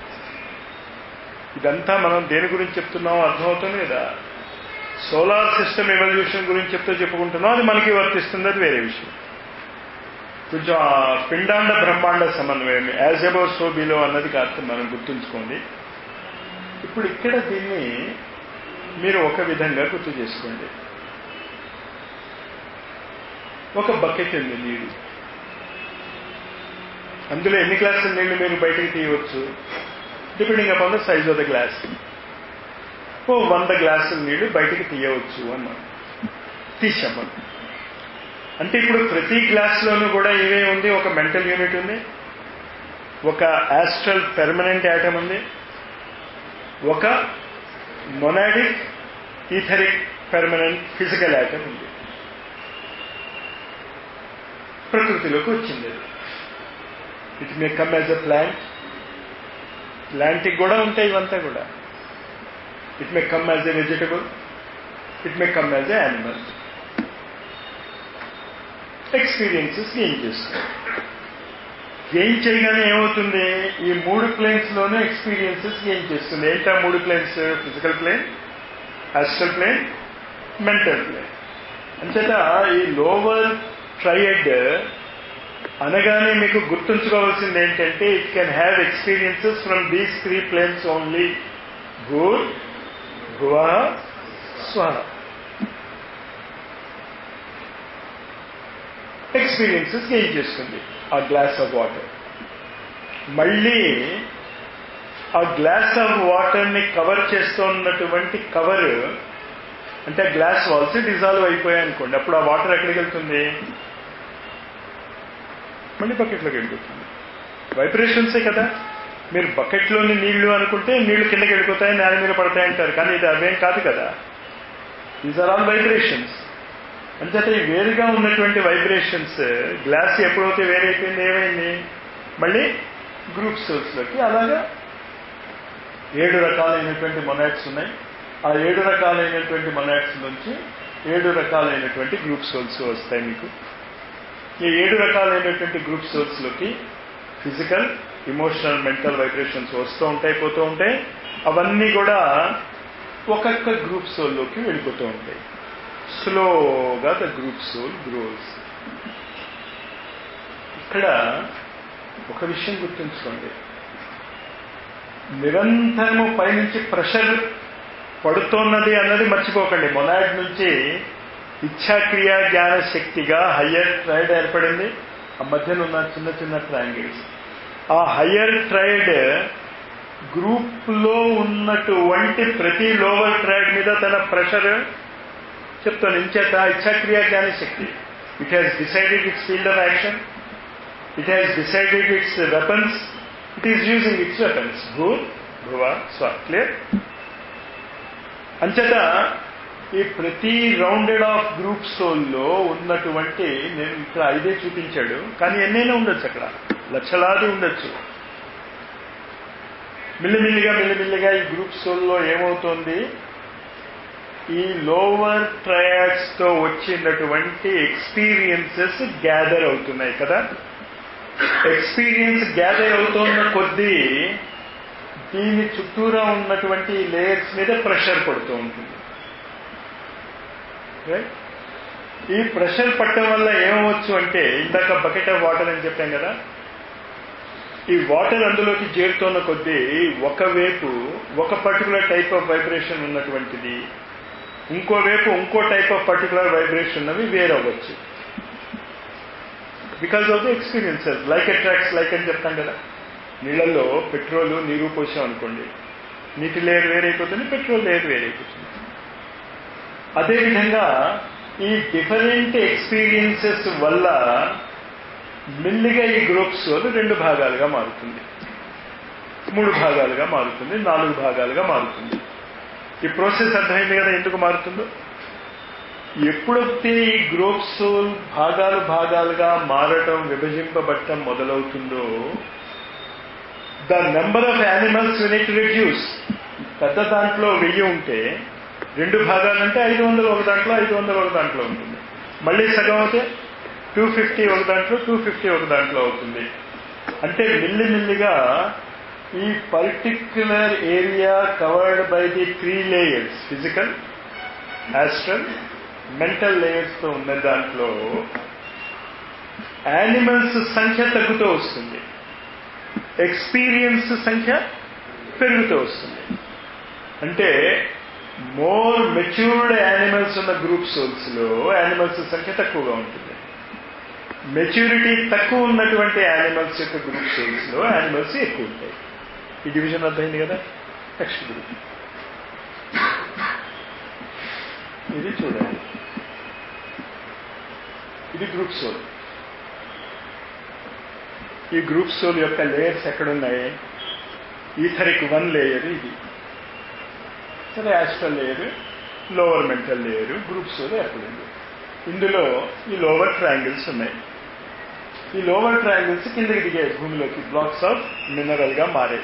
[SPEAKER 1] ఇదంతా మనం దేని గురించి చెప్తున్నామో అర్థమవుతుంది కదా సోలార్ సిస్టమ్ ఎవల్యూషన్ గురించి చెప్తూ చెప్పుకుంటున్నాం అది మనకి వర్తిస్తుంది అది వేరే విషయం కొంచెం ఆ పిండాండ బ్రహ్మాండ సమన్వయం యాజ్ అబౌ సో బిలో అన్నది కాస్త మనం గుర్తుంచుకోండి ఇప్పుడు ఇక్కడ దీన్ని మీరు ఒక విధంగా గుర్తు చేసుకోండి ఒక బకెట్ ఉంది నీరు అందులో ఎన్ని గ్లాసుల నీళ్లు మీరు బయటికి తీయవచ్చు depending upon the size of the glass ఓ వంద గ్లాసుల నీళ్లు బయటికి తీయవచ్చు అన్నాం తీసామని అంటే ఇప్పుడు ప్రతి గ్లాస్లోనూ కూడా ఏమేమి ఉంది ఒక మెంటల్ యూనిట్ ఉంది ఒక యాస్ట్రల్ పెర్మనెంట్ యాటమ్ ఉంది ఒక monadic etheric permanent physical atom ఉంది ప్రకృతిలోకి వచ్చింది it may come as a plant ప్లాంట్కి కూడా ఉంటాయి ఇవంతా కూడా it may come as a vegetable it may come as a animal experiences gain చేస్తుంది గెయిన్ చేయగానే ఏమవుతుంది ఈ మూడు ప్లేన్స్ లోనే ఎక్స్పీరియన్సెస్ గెయిన్ చేస్తుంది ఏంటా మూడు planes physical plane astral plane mental plane అంచేత ఈ లోవర్ ట్రయడ్ అనగానే మీకు గుర్తుంచుకోవాల్సింది ఏంటంటే it can have experiences from these three planes only భూర్ భువ స్వ ఎక్స్పీరియన్సెస్ గెయిన్ చేస్తుంది ఆ గ్లాస్ ఆఫ్ వాటర్ మళ్ళీ ఆ గ్లాస్ ఆఫ్ వాటర్ని కవర్ చేస్తున్నటువంటి కవర్ అంటే గ్లాస్ వాల్స్ డిజాల్వ్ అయిపోయాయి అనుకోండి అప్పుడు ఆ వాటర్ ఎక్కడికి వెళ్తుంది మళ్ళీ బకెట్లోకి వెళ్ళిపోతుంది వైబ్రేషన్సే కదా మీరు బకెట్లోని నీళ్లు అనుకుంటే నీళ్లు కిందకి వెళ్ళిపోతాయి నేల మీద పడతాయి అంటారు కానీ ఇది అవేం కాదు కదా దీస్ ఆర్ ఆల్ వైబ్రేషన్స్ అంచేత ఈ వేరుగా ఉన్నటువంటి వైబ్రేషన్స్ గ్లాస్ ఎప్పుడైతే వేరైపోయింది ఏమైంది మళ్ళీ గ్రూప్ సెల్స్లోకి అలాగా ఏడు రకాలైనటువంటి మొనాట్స్ ఉన్నాయి ఆ ఏడు రకాలైనటువంటి మొనాట్స్ నుంచి ఏడు రకాలైనటువంటి గ్రూప్ సోల్స్ వస్తాయి మీకు ఈ ఏడు రకాలైనటువంటి గ్రూప్ సోల్స్లోకి ఫిజికల్ ఇమోషనల్ మెంటల్ వైబ్రేషన్స్ వస్తూ ఉంటాయి పోతూ ఉంటాయి అవన్నీ కూడా ఒక్కొక్క గ్రూప్ సోల్లోకి వెళ్ళిపోతూ ఉంటాయి స్లోగా ద గ్రూప్ సోల్ గ్రోస్ ఇక్కడ ఒక విషయం గుర్తుంచుకోండి నిరంతరము పైనుంచి ప్రెషర్ పడుతోన్నది అన్నది మర్చిపోకండి మొనాడ్ నుంచి ఇచ్ఛాక్రియ జ్ఞాన శక్తిగా హయ్యర్ ట్రైడ్ ఏర్పడింది ఆ మధ్యలో ఉన్న చిన్న చిన్న ట్రయాంగిల్స్ ఆ హయ్యర్ ట్రైడ్ గ్రూప్ లో ఉన్నటువంటి ప్రతి లోవర్ ట్రైడ్ మీద తన ప్రెషర్ చెప్తాను ఇంచేత ఇచ్ఛాక్రియ జ్ఞాన శక్తి it has decided its field of action it has decided its weapons it is using its weapons భూ భువ స్వ క్లియర్ అంచేత ఈ ప్రతి రౌండెడ్ ఆఫ్ గ్రూప్ సోల్లో ఉన్నటువంటి నేను ఇక్కడ ఐదే చూపించాడు కానీ ఎన్నైనా ఉండొచ్చు అక్కడ లక్షలాది ఉండొచ్చు మిల్లిమిల్లిగా మిల్లిమిల్లిగా ఈ గ్రూప్ సోల్లో ఏమవుతోంది ఈ లోవర్ ట్రయాడ్స్ తో వచ్చినటువంటి ఎక్స్పీరియన్సెస్ గ్యాదర్ అవుతున్నాయి కదా ఎక్స్పీరియన్స్ గ్యాదర్ అవుతున్న కొద్దీ దీని చుట్టూరా ఉన్నటువంటి లేయర్స్ మీద ప్రెషర్ పడుతూ ఉంటుంది ఈ ప్రెషర్ పట్టడం వల్ల ఏమవచ్చు అంటే ఇందాక బకెట్ ఆఫ్ వాటర్ అని చెప్పాం కదా ఈ వాటర్ అందులోకి చేరుతున్న కొద్దీ ఒకవైపు ఒక పర్టికులర్ టైప్ ఆఫ్ వైబ్రేషన్ ఉన్నటువంటిది ఇంకోవైపు ఇంకో టైప్ ఆఫ్ పర్టికులర్ వైబ్రేషన్ ఉన్నవి వేరవ్వచ్చు because of the experiences like attracts like అని చెప్తాం కదా నీళ్ళల్లో పెట్రోల్ నీరు పోసాం అనుకోండి నీటి లేయర్ వేరైపోతుంది పెట్రోల్ లేయర్ వేరైపోతుంది అదేవిధంగా ఈ డిఫరెంట్ ఎక్స్పీరియన్సెస్ వల్ల మెల్లిగా ఈ గ్రూప్స్ రెండు భాగాలుగా మారుతుంది మూడు భాగాలుగా మారుతుంది నాలుగు భాగాలుగా మారుతుంది ఈ ప్రాసెస్ అర్థమైంది కదా ఎందుకు మారుతుందో ఎప్పుడైతే ఈ గ్రూప్స్ భాగాలు భాగాలుగా మారటం విభజింపబట్టం మొదలవుతుందో the number of animals unit reduce పెద్ద దాంట్లో వెయ్యి ఉంటే రెండు భాగాలంటే ఐదు వందలు ఒక దాంట్లో ఐదు వందలు ఒక దాంట్లో ఉంటుంది మళ్ళీ సగం అవుతే టూ ఫిఫ్టీ ఒక దాంట్లో టూ ఫిఫ్టీ ఒక దాంట్లో అవుతుంది అంటే మిల్లిమిల్లిగా ఈ particular area covered by the three layers physical astral mental layers తో ఉన్న దాంట్లో యానిమల్స్ సంఖ్య తగ్గుతూ వస్తుంది ఎక్స్పీరియన్స్ సంఖ్య పెరుగుతూ వస్తుంది అంటే మోర్ మెచ్యూర్డ్ యానిమల్స్ ఉన్న గ్రూప్ సోల్స్ లో యానిమల్స్ సంఖ్య తక్కువగా ఉంటుంది మెచ్యూరిటీ తక్కువ ఉన్నటువంటి యానిమల్స్ యొక్క గ్రూప్ సోల్స్ లో యానిమల్స్ ఎక్కువ ఉంటాయి ఈ డివిజన్ అర్థమైంది కదా నెక్స్ట్ గ్రూప్ ఇది చూడండి ఇది గ్రూప్ సోల్ ఈ గ్రూప్ సోల్ యొక్క లేయర్స్ ఎక్కడున్నాయి ఈథరిక్ వన్ లేయర్ ఇది సరే astral layer lower mental layer group soul ఎక్కడుంది ఇందులో ఈ లోవర్ ట్రయాంగిల్స్ ఉన్నాయి ఈ లోవర్ ట్రయాంగిల్స్ కిందకి దిగాయి భూమిలోకి బ్లాక్స్ ఆఫ్ మినరల్ గా మారాయి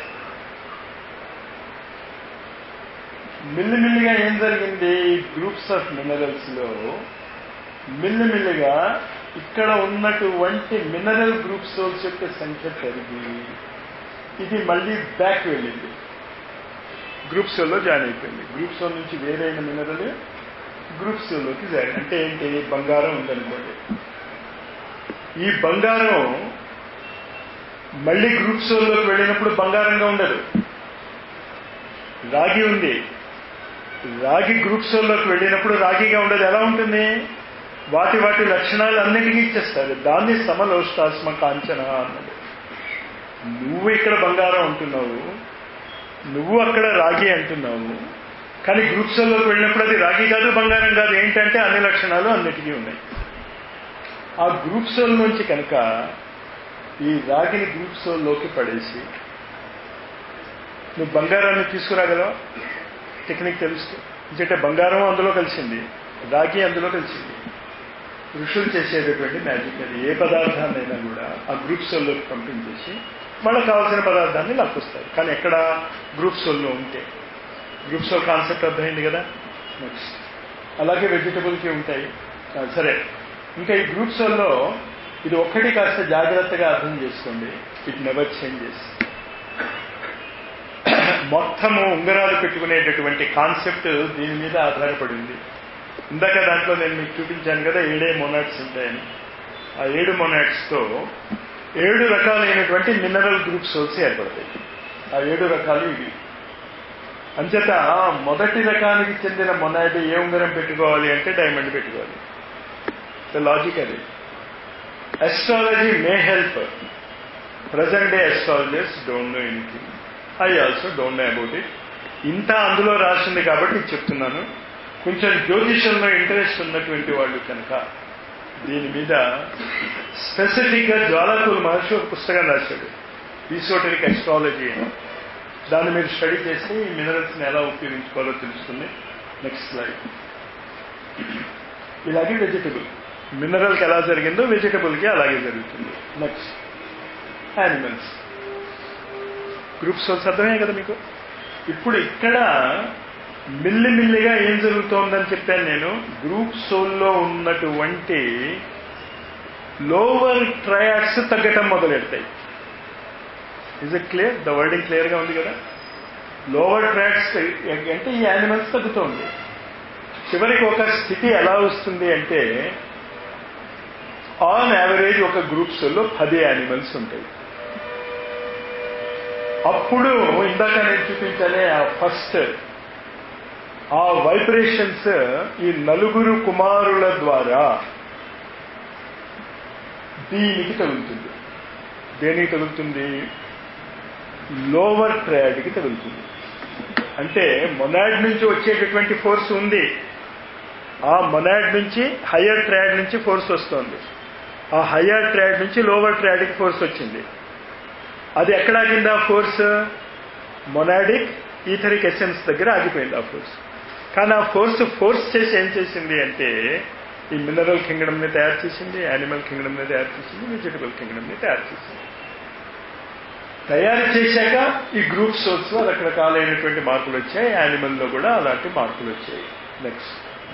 [SPEAKER 1] మిల్లిమిల్లిగా ఏం జరిగింది ఈ గ్రూప్స్ ఆఫ్ మినరల్స్ లో మిల్లిమిల్లిగా ఇక్కడ ఉన్నటువంటి మినరల్ గ్రూప్ సోల్స్ యొక్క సంఖ్య పెరిగి ఇది మళ్ళీ బ్యాక్ వెళ్ళింది గ్రూప్ సోల్లో జాయిన్ అయిపోయింది గ్రూప్ సోల్ నుంచి వేరైన మినరల్ గ్రూప్ సోల్లోకి జాయిన్ అంటే ఏంటి బంగారం ఉందనుకోండి ఈ బంగారం మళ్ళీ గ్రూప్ సోల్లోకి వెళ్ళినప్పుడు బంగారంగా ఉండదు రాగి ఉంది రాగి గ్రూప్ సోల్లోకి వెళ్ళినప్పుడు రాగిగా ఉండదు ఎలా ఉంటుంది వాటి వాటి లక్షణాలు అన్నిటికీ ఇచ్చేస్తారు దాన్ని సమలోష్టాస్మ కాంచన అన్నది నువ్వు ఇక్కడ బంగారం అంటున్నావు నువ్వు అక్కడ రాగి అంటున్నావు కానీ గ్రూప్ సెల్లోకి వెళ్ళినప్పుడు అది రాగి కాదు బంగారం కాదు ఏంటంటే అన్ని లక్షణాలు అన్నిటికీ ఉన్నాయి ఆ గ్రూప్ సెల్ నుంచి కనుక ఈ రాగిని గ్రూప్ సెల్లోకి పడేసి నువ్వు బంగారాన్ని తీసుకురాగలవా టెక్నిక్ తెలుసు ఎందుకంటే బంగారం అందులో కలిసింది రాగి అందులో కలిసింది ఋషులు చేసేటటువంటి మ్యాజిక్ అది ఏ పదార్థాన్నైనా కూడా ఆ గ్రూప్ సెల్లోకి పంపించేసి మనకు కావాల్సిన పదార్థాన్ని లాక్కొస్తారు కానీ ఎక్కడ గ్రూప్ సోల్లో ఉంటే గ్రూప్ సోల్ కాన్సెప్ట్ అర్థమైంది కదా నెక్స్ట్ అలాగే వెజిటబుల్కి ఉంటాయి సరే ఇంకా ఈ గ్రూప్ సోల్లో ఇది ఒక్కటి కాస్త జాగ్రత్తగా అర్థం చేసుకోండి ఇట్ నెవర్ చేంజెస్ మొత్తము ఉంగరాలు పెట్టుకునేటటువంటి కాన్సెప్ట్ దీని మీద ఆధారపడింది ఇందాక దాంట్లో నేను మీకు చూపించాను కదా ఏడే మొనాట్స్ ఉంటాయని ఆ ఏడు మొనాట్స్తో ఏడు రకాలైనటువంటి మినరల్ గ్రూప్ సోల్స్ ఏర్పడతాయి ఆ ఏడు రకాలు ఇవి అంచేత మొదటి రకానికి చెందిన మొనాడి ఏ ఉంగరం పెట్టుకోవాలి అంటే డైమండ్ పెట్టుకోవాలి లాజిక్ అది astrology may help present day astrologers don't know anything I also don't know about it ఇంత అందులో రాసింది కాబట్టి నేను చెప్తున్నాను కొంచెం జ్యోతిషంలో ఇంట్రెస్ట్ ఉన్నటువంటి వాళ్ళు కనుక దీని మీద స్పెసిఫిక్ గా జ్వాలాకూల్ మహర్షి ఒక పుస్తకం రాశాడు ఈసోటరిక్ అస్ట్రాలజీ అని దాన్ని మీరు స్టడీ చేసి ఈ మినరల్స్ ని ఎలా ఉపయోగించుకోవాలో తెలుస్తుంది నెక్స్ట్ స్లైడ్ ఇలాగే వెజిటబుల్ మినరల్కి ఎలా జరిగిందో వెజిటబుల్కి అలాగే జరుగుతుంది నెక్స్ట్ యానిమల్స్ గ్రూప్ సోల్స్ అర్థమే కదా మీకు ఇప్పుడు ఇక్కడ మిల్లిమిల్లిగా ఏం జరుగుతోందని చెప్పాను నేను గ్రూప్ సోల్లో ఉన్నటువంటి లోవర్ ట్రయాడ్స్ తగ్గటం మొదలెడతాయి is it clear the wording క్లియర్గా ఉంది కదా లోవర్ ట్రాక్స్ అంటే ఈ యానిమల్స్ తగ్గుతోంది చివరికి ఒక స్థితి ఎలా వస్తుంది అంటే ఆన్ యావరేజ్ ఒక గ్రూప్స్లో పది యానిమల్స్ ఉంటాయి అప్పుడు ఇందాక నేను చూపించానే ఆ ఫస్ట్ ఆ వైబ్రేషన్స్ ఈ నలుగురు కుమారుల ద్వారా దీనికి తగులుతుంది దేనికి తగులుతుంది లోవర్ ట్రయాడ్కి తగులుతుంది అంటే మొనాడ్ నుంచి వచ్చేటటువంటి ఫోర్స్ ఉంది ఆ మొనాడ్ నుంచి హయ్యర్ ట్రాడ్ నుంచి ఫోర్స్ వస్తుంది ఆ హయ్యర్ ట్రాడ్ నుంచి లోవర్ ట్రాడ్కి ఫోర్స్ వచ్చింది అది ఎక్కడ ఆగింది ఆ ఫోర్స్ మొనాడిక్ ఈథరిక్ ఎసెన్స్ దగ్గర ఆగిపోయింది ఆ ఫోర్స్ కానీ ఆ ఫోర్స్ ఫోర్స్ చేసి ఏం చేసింది అంటే ఈ మినరల్ కింగ్డమ్ ని తయారు చేసింది యానిమల్ కింగ్డమ్ ని తయారు చేసింది వెజిటబుల్ కింగ్డమ్ ని తయారు చేసింది తయారు చేశాక ఈ గ్రూప్ సోర్స్ లో రకరకాలైనటువంటి మార్పులు వచ్చాయి యానిమల్లో కూడా అలాంటి మార్పులు వచ్చాయి నెక్స్ట్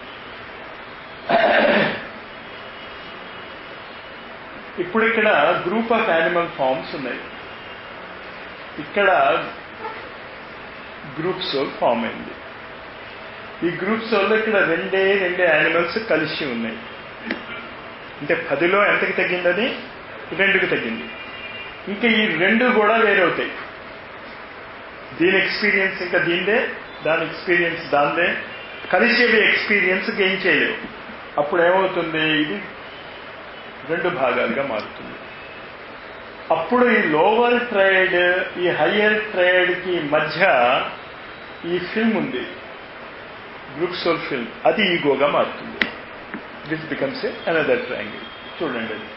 [SPEAKER 1] ఇప్పుడు ఇక్కడ గ్రూప్ ఆఫ్ యానిమల్ ఫార్మ్స్ ఉన్నాయి ఇక్కడ గ్రూప్ సోల్ ఫామ్ అయింది ఈ గ్రూప్ సోల్లో ఇక్కడ రెండే రెండే యానిమల్స్ కలిసి ఉన్నాయి అంటే పదిలో ఎంతకి తగ్గిందని రెండుకి తగ్గింది ఇంకా ఈ రెండు కూడా వేరవుతాయి దీని ఎక్స్పీరియన్స్ ఇంకా దీందే దాని ఎక్స్పీరియన్స్ దాందే కలిసేవి ఎక్స్పీరియన్స్ గెయిన్ చేయలేవు అప్పుడు ఏమవుతుంది ఇది రెండు భాగాలుగా మారుతుంది అప్పుడు ఈ లోవర్ ట్రైడ్ ఈ హయ్యర్ ట్రైడ్ కి మధ్య ఈ ఫిల్మ్ ఉంది గ్రూప్ సోల్ ఫిల్మ్ అది ఈగోగా మారుతుంది this becomes a another triangle చూడండి అది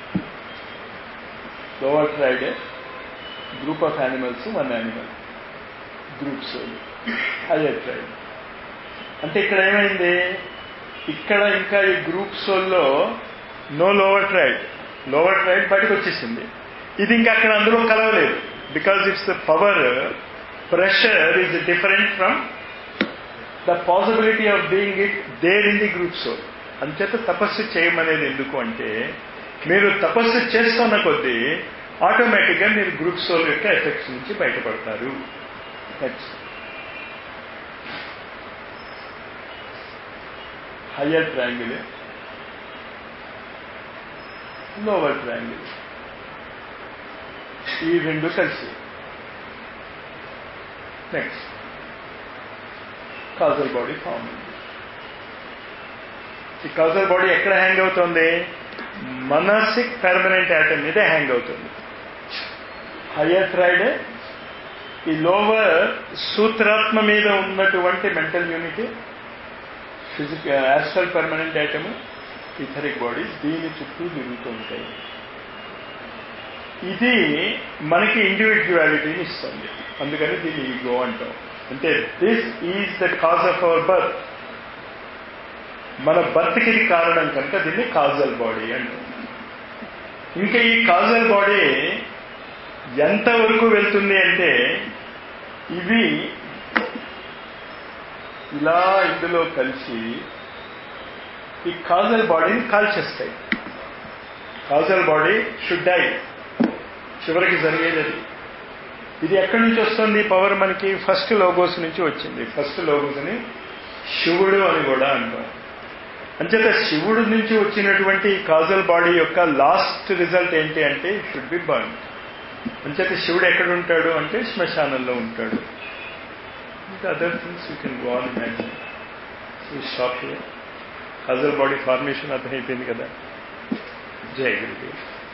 [SPEAKER 1] lower triad group of animals one animal group soul higher triad అంటే ఇక్కడ ఏమైంది ఇక్కడ ఇంకా ఈ గ్రూప్ సోల్లో no lower triad lower triad బయటకు వచ్చేసింది ఇది ఇంకా అక్కడ అందులో కలవలేదు because it's the power pressure is different from the possibility of being it there in the group soul అంచేత తపస్సు చేయమనేది ఎందుకు అంటే మీరు తపస్సు చేస్తున్న కొద్దీ ఆటోమేటిక్గా మీరు గ్రూప్ సోల్ యొక్క ఎఫెక్ట్స్ నుంచి బయటపడతారు next higher triangle lower triangle ఈ రెండు కలిసి నెక్స్ట్ కాజల్ బాడీ ఫామ్ ఈ కాజల్ బాడీ ఎక్కడ హ్యాంగ్ అవుతుంది మనసిక్ పర్మనెంట్ యాటమ్ మీద హ్యాంగ్ అవుతుంది హయ్యర్ ట్రైడ్ ఈ లోవర్ సూత్రాత్మ మీద ఉన్నటువంటి mental unity physic astral permanent item etheric body దీని చుట్టూ తిరుగుతూ ఉంటాయి ఇది మనకి ఇండివిజువాలిటీని ఇస్తుంది అందుకని దీన్ని ఈగో అంటాం అంటే this is the cause of our birth మన బర్త్కి ఇది కారణం కనుక దీన్ని కాజల్ బాడీ అంటాం ఇంకా ఈ కాజల్ బాడీ ఎంతవరకు వెళ్తుంది అంటే ఇవి ఇలా ఇందులో కలిసి ఈ కాజల్ బాడీని కాల్చేస్తాయి కాజల్ బాడీ షుడ్ డై చివరికి జరిగేది అది ఇది ఎక్కడి నుంచి వస్తుంది పవర్ మనకి ఫస్ట్ లోగోస్ నుంచి వచ్చింది ఫస్ట్ లోగోస్ అని శివుడు అని కూడా అంటాం అంచేత శివుడు నుంచి వచ్చినటువంటి కాజల్ బాడీ యొక్క లాస్ట్ రిజల్ట్ ఏంటి అంటే షుడ్ బి బర్న్ అంచేత శివుడు ఎక్కడ ఉంటాడు అంటే శ్మశానంలో ఉంటాడు ఇంకా other things you can go on imagine ఈ స్టాప్ హియర్ హజర్ బాడీ ఫార్మేషన్ అర్థమైపోయింది కదా జై గురుదేవ్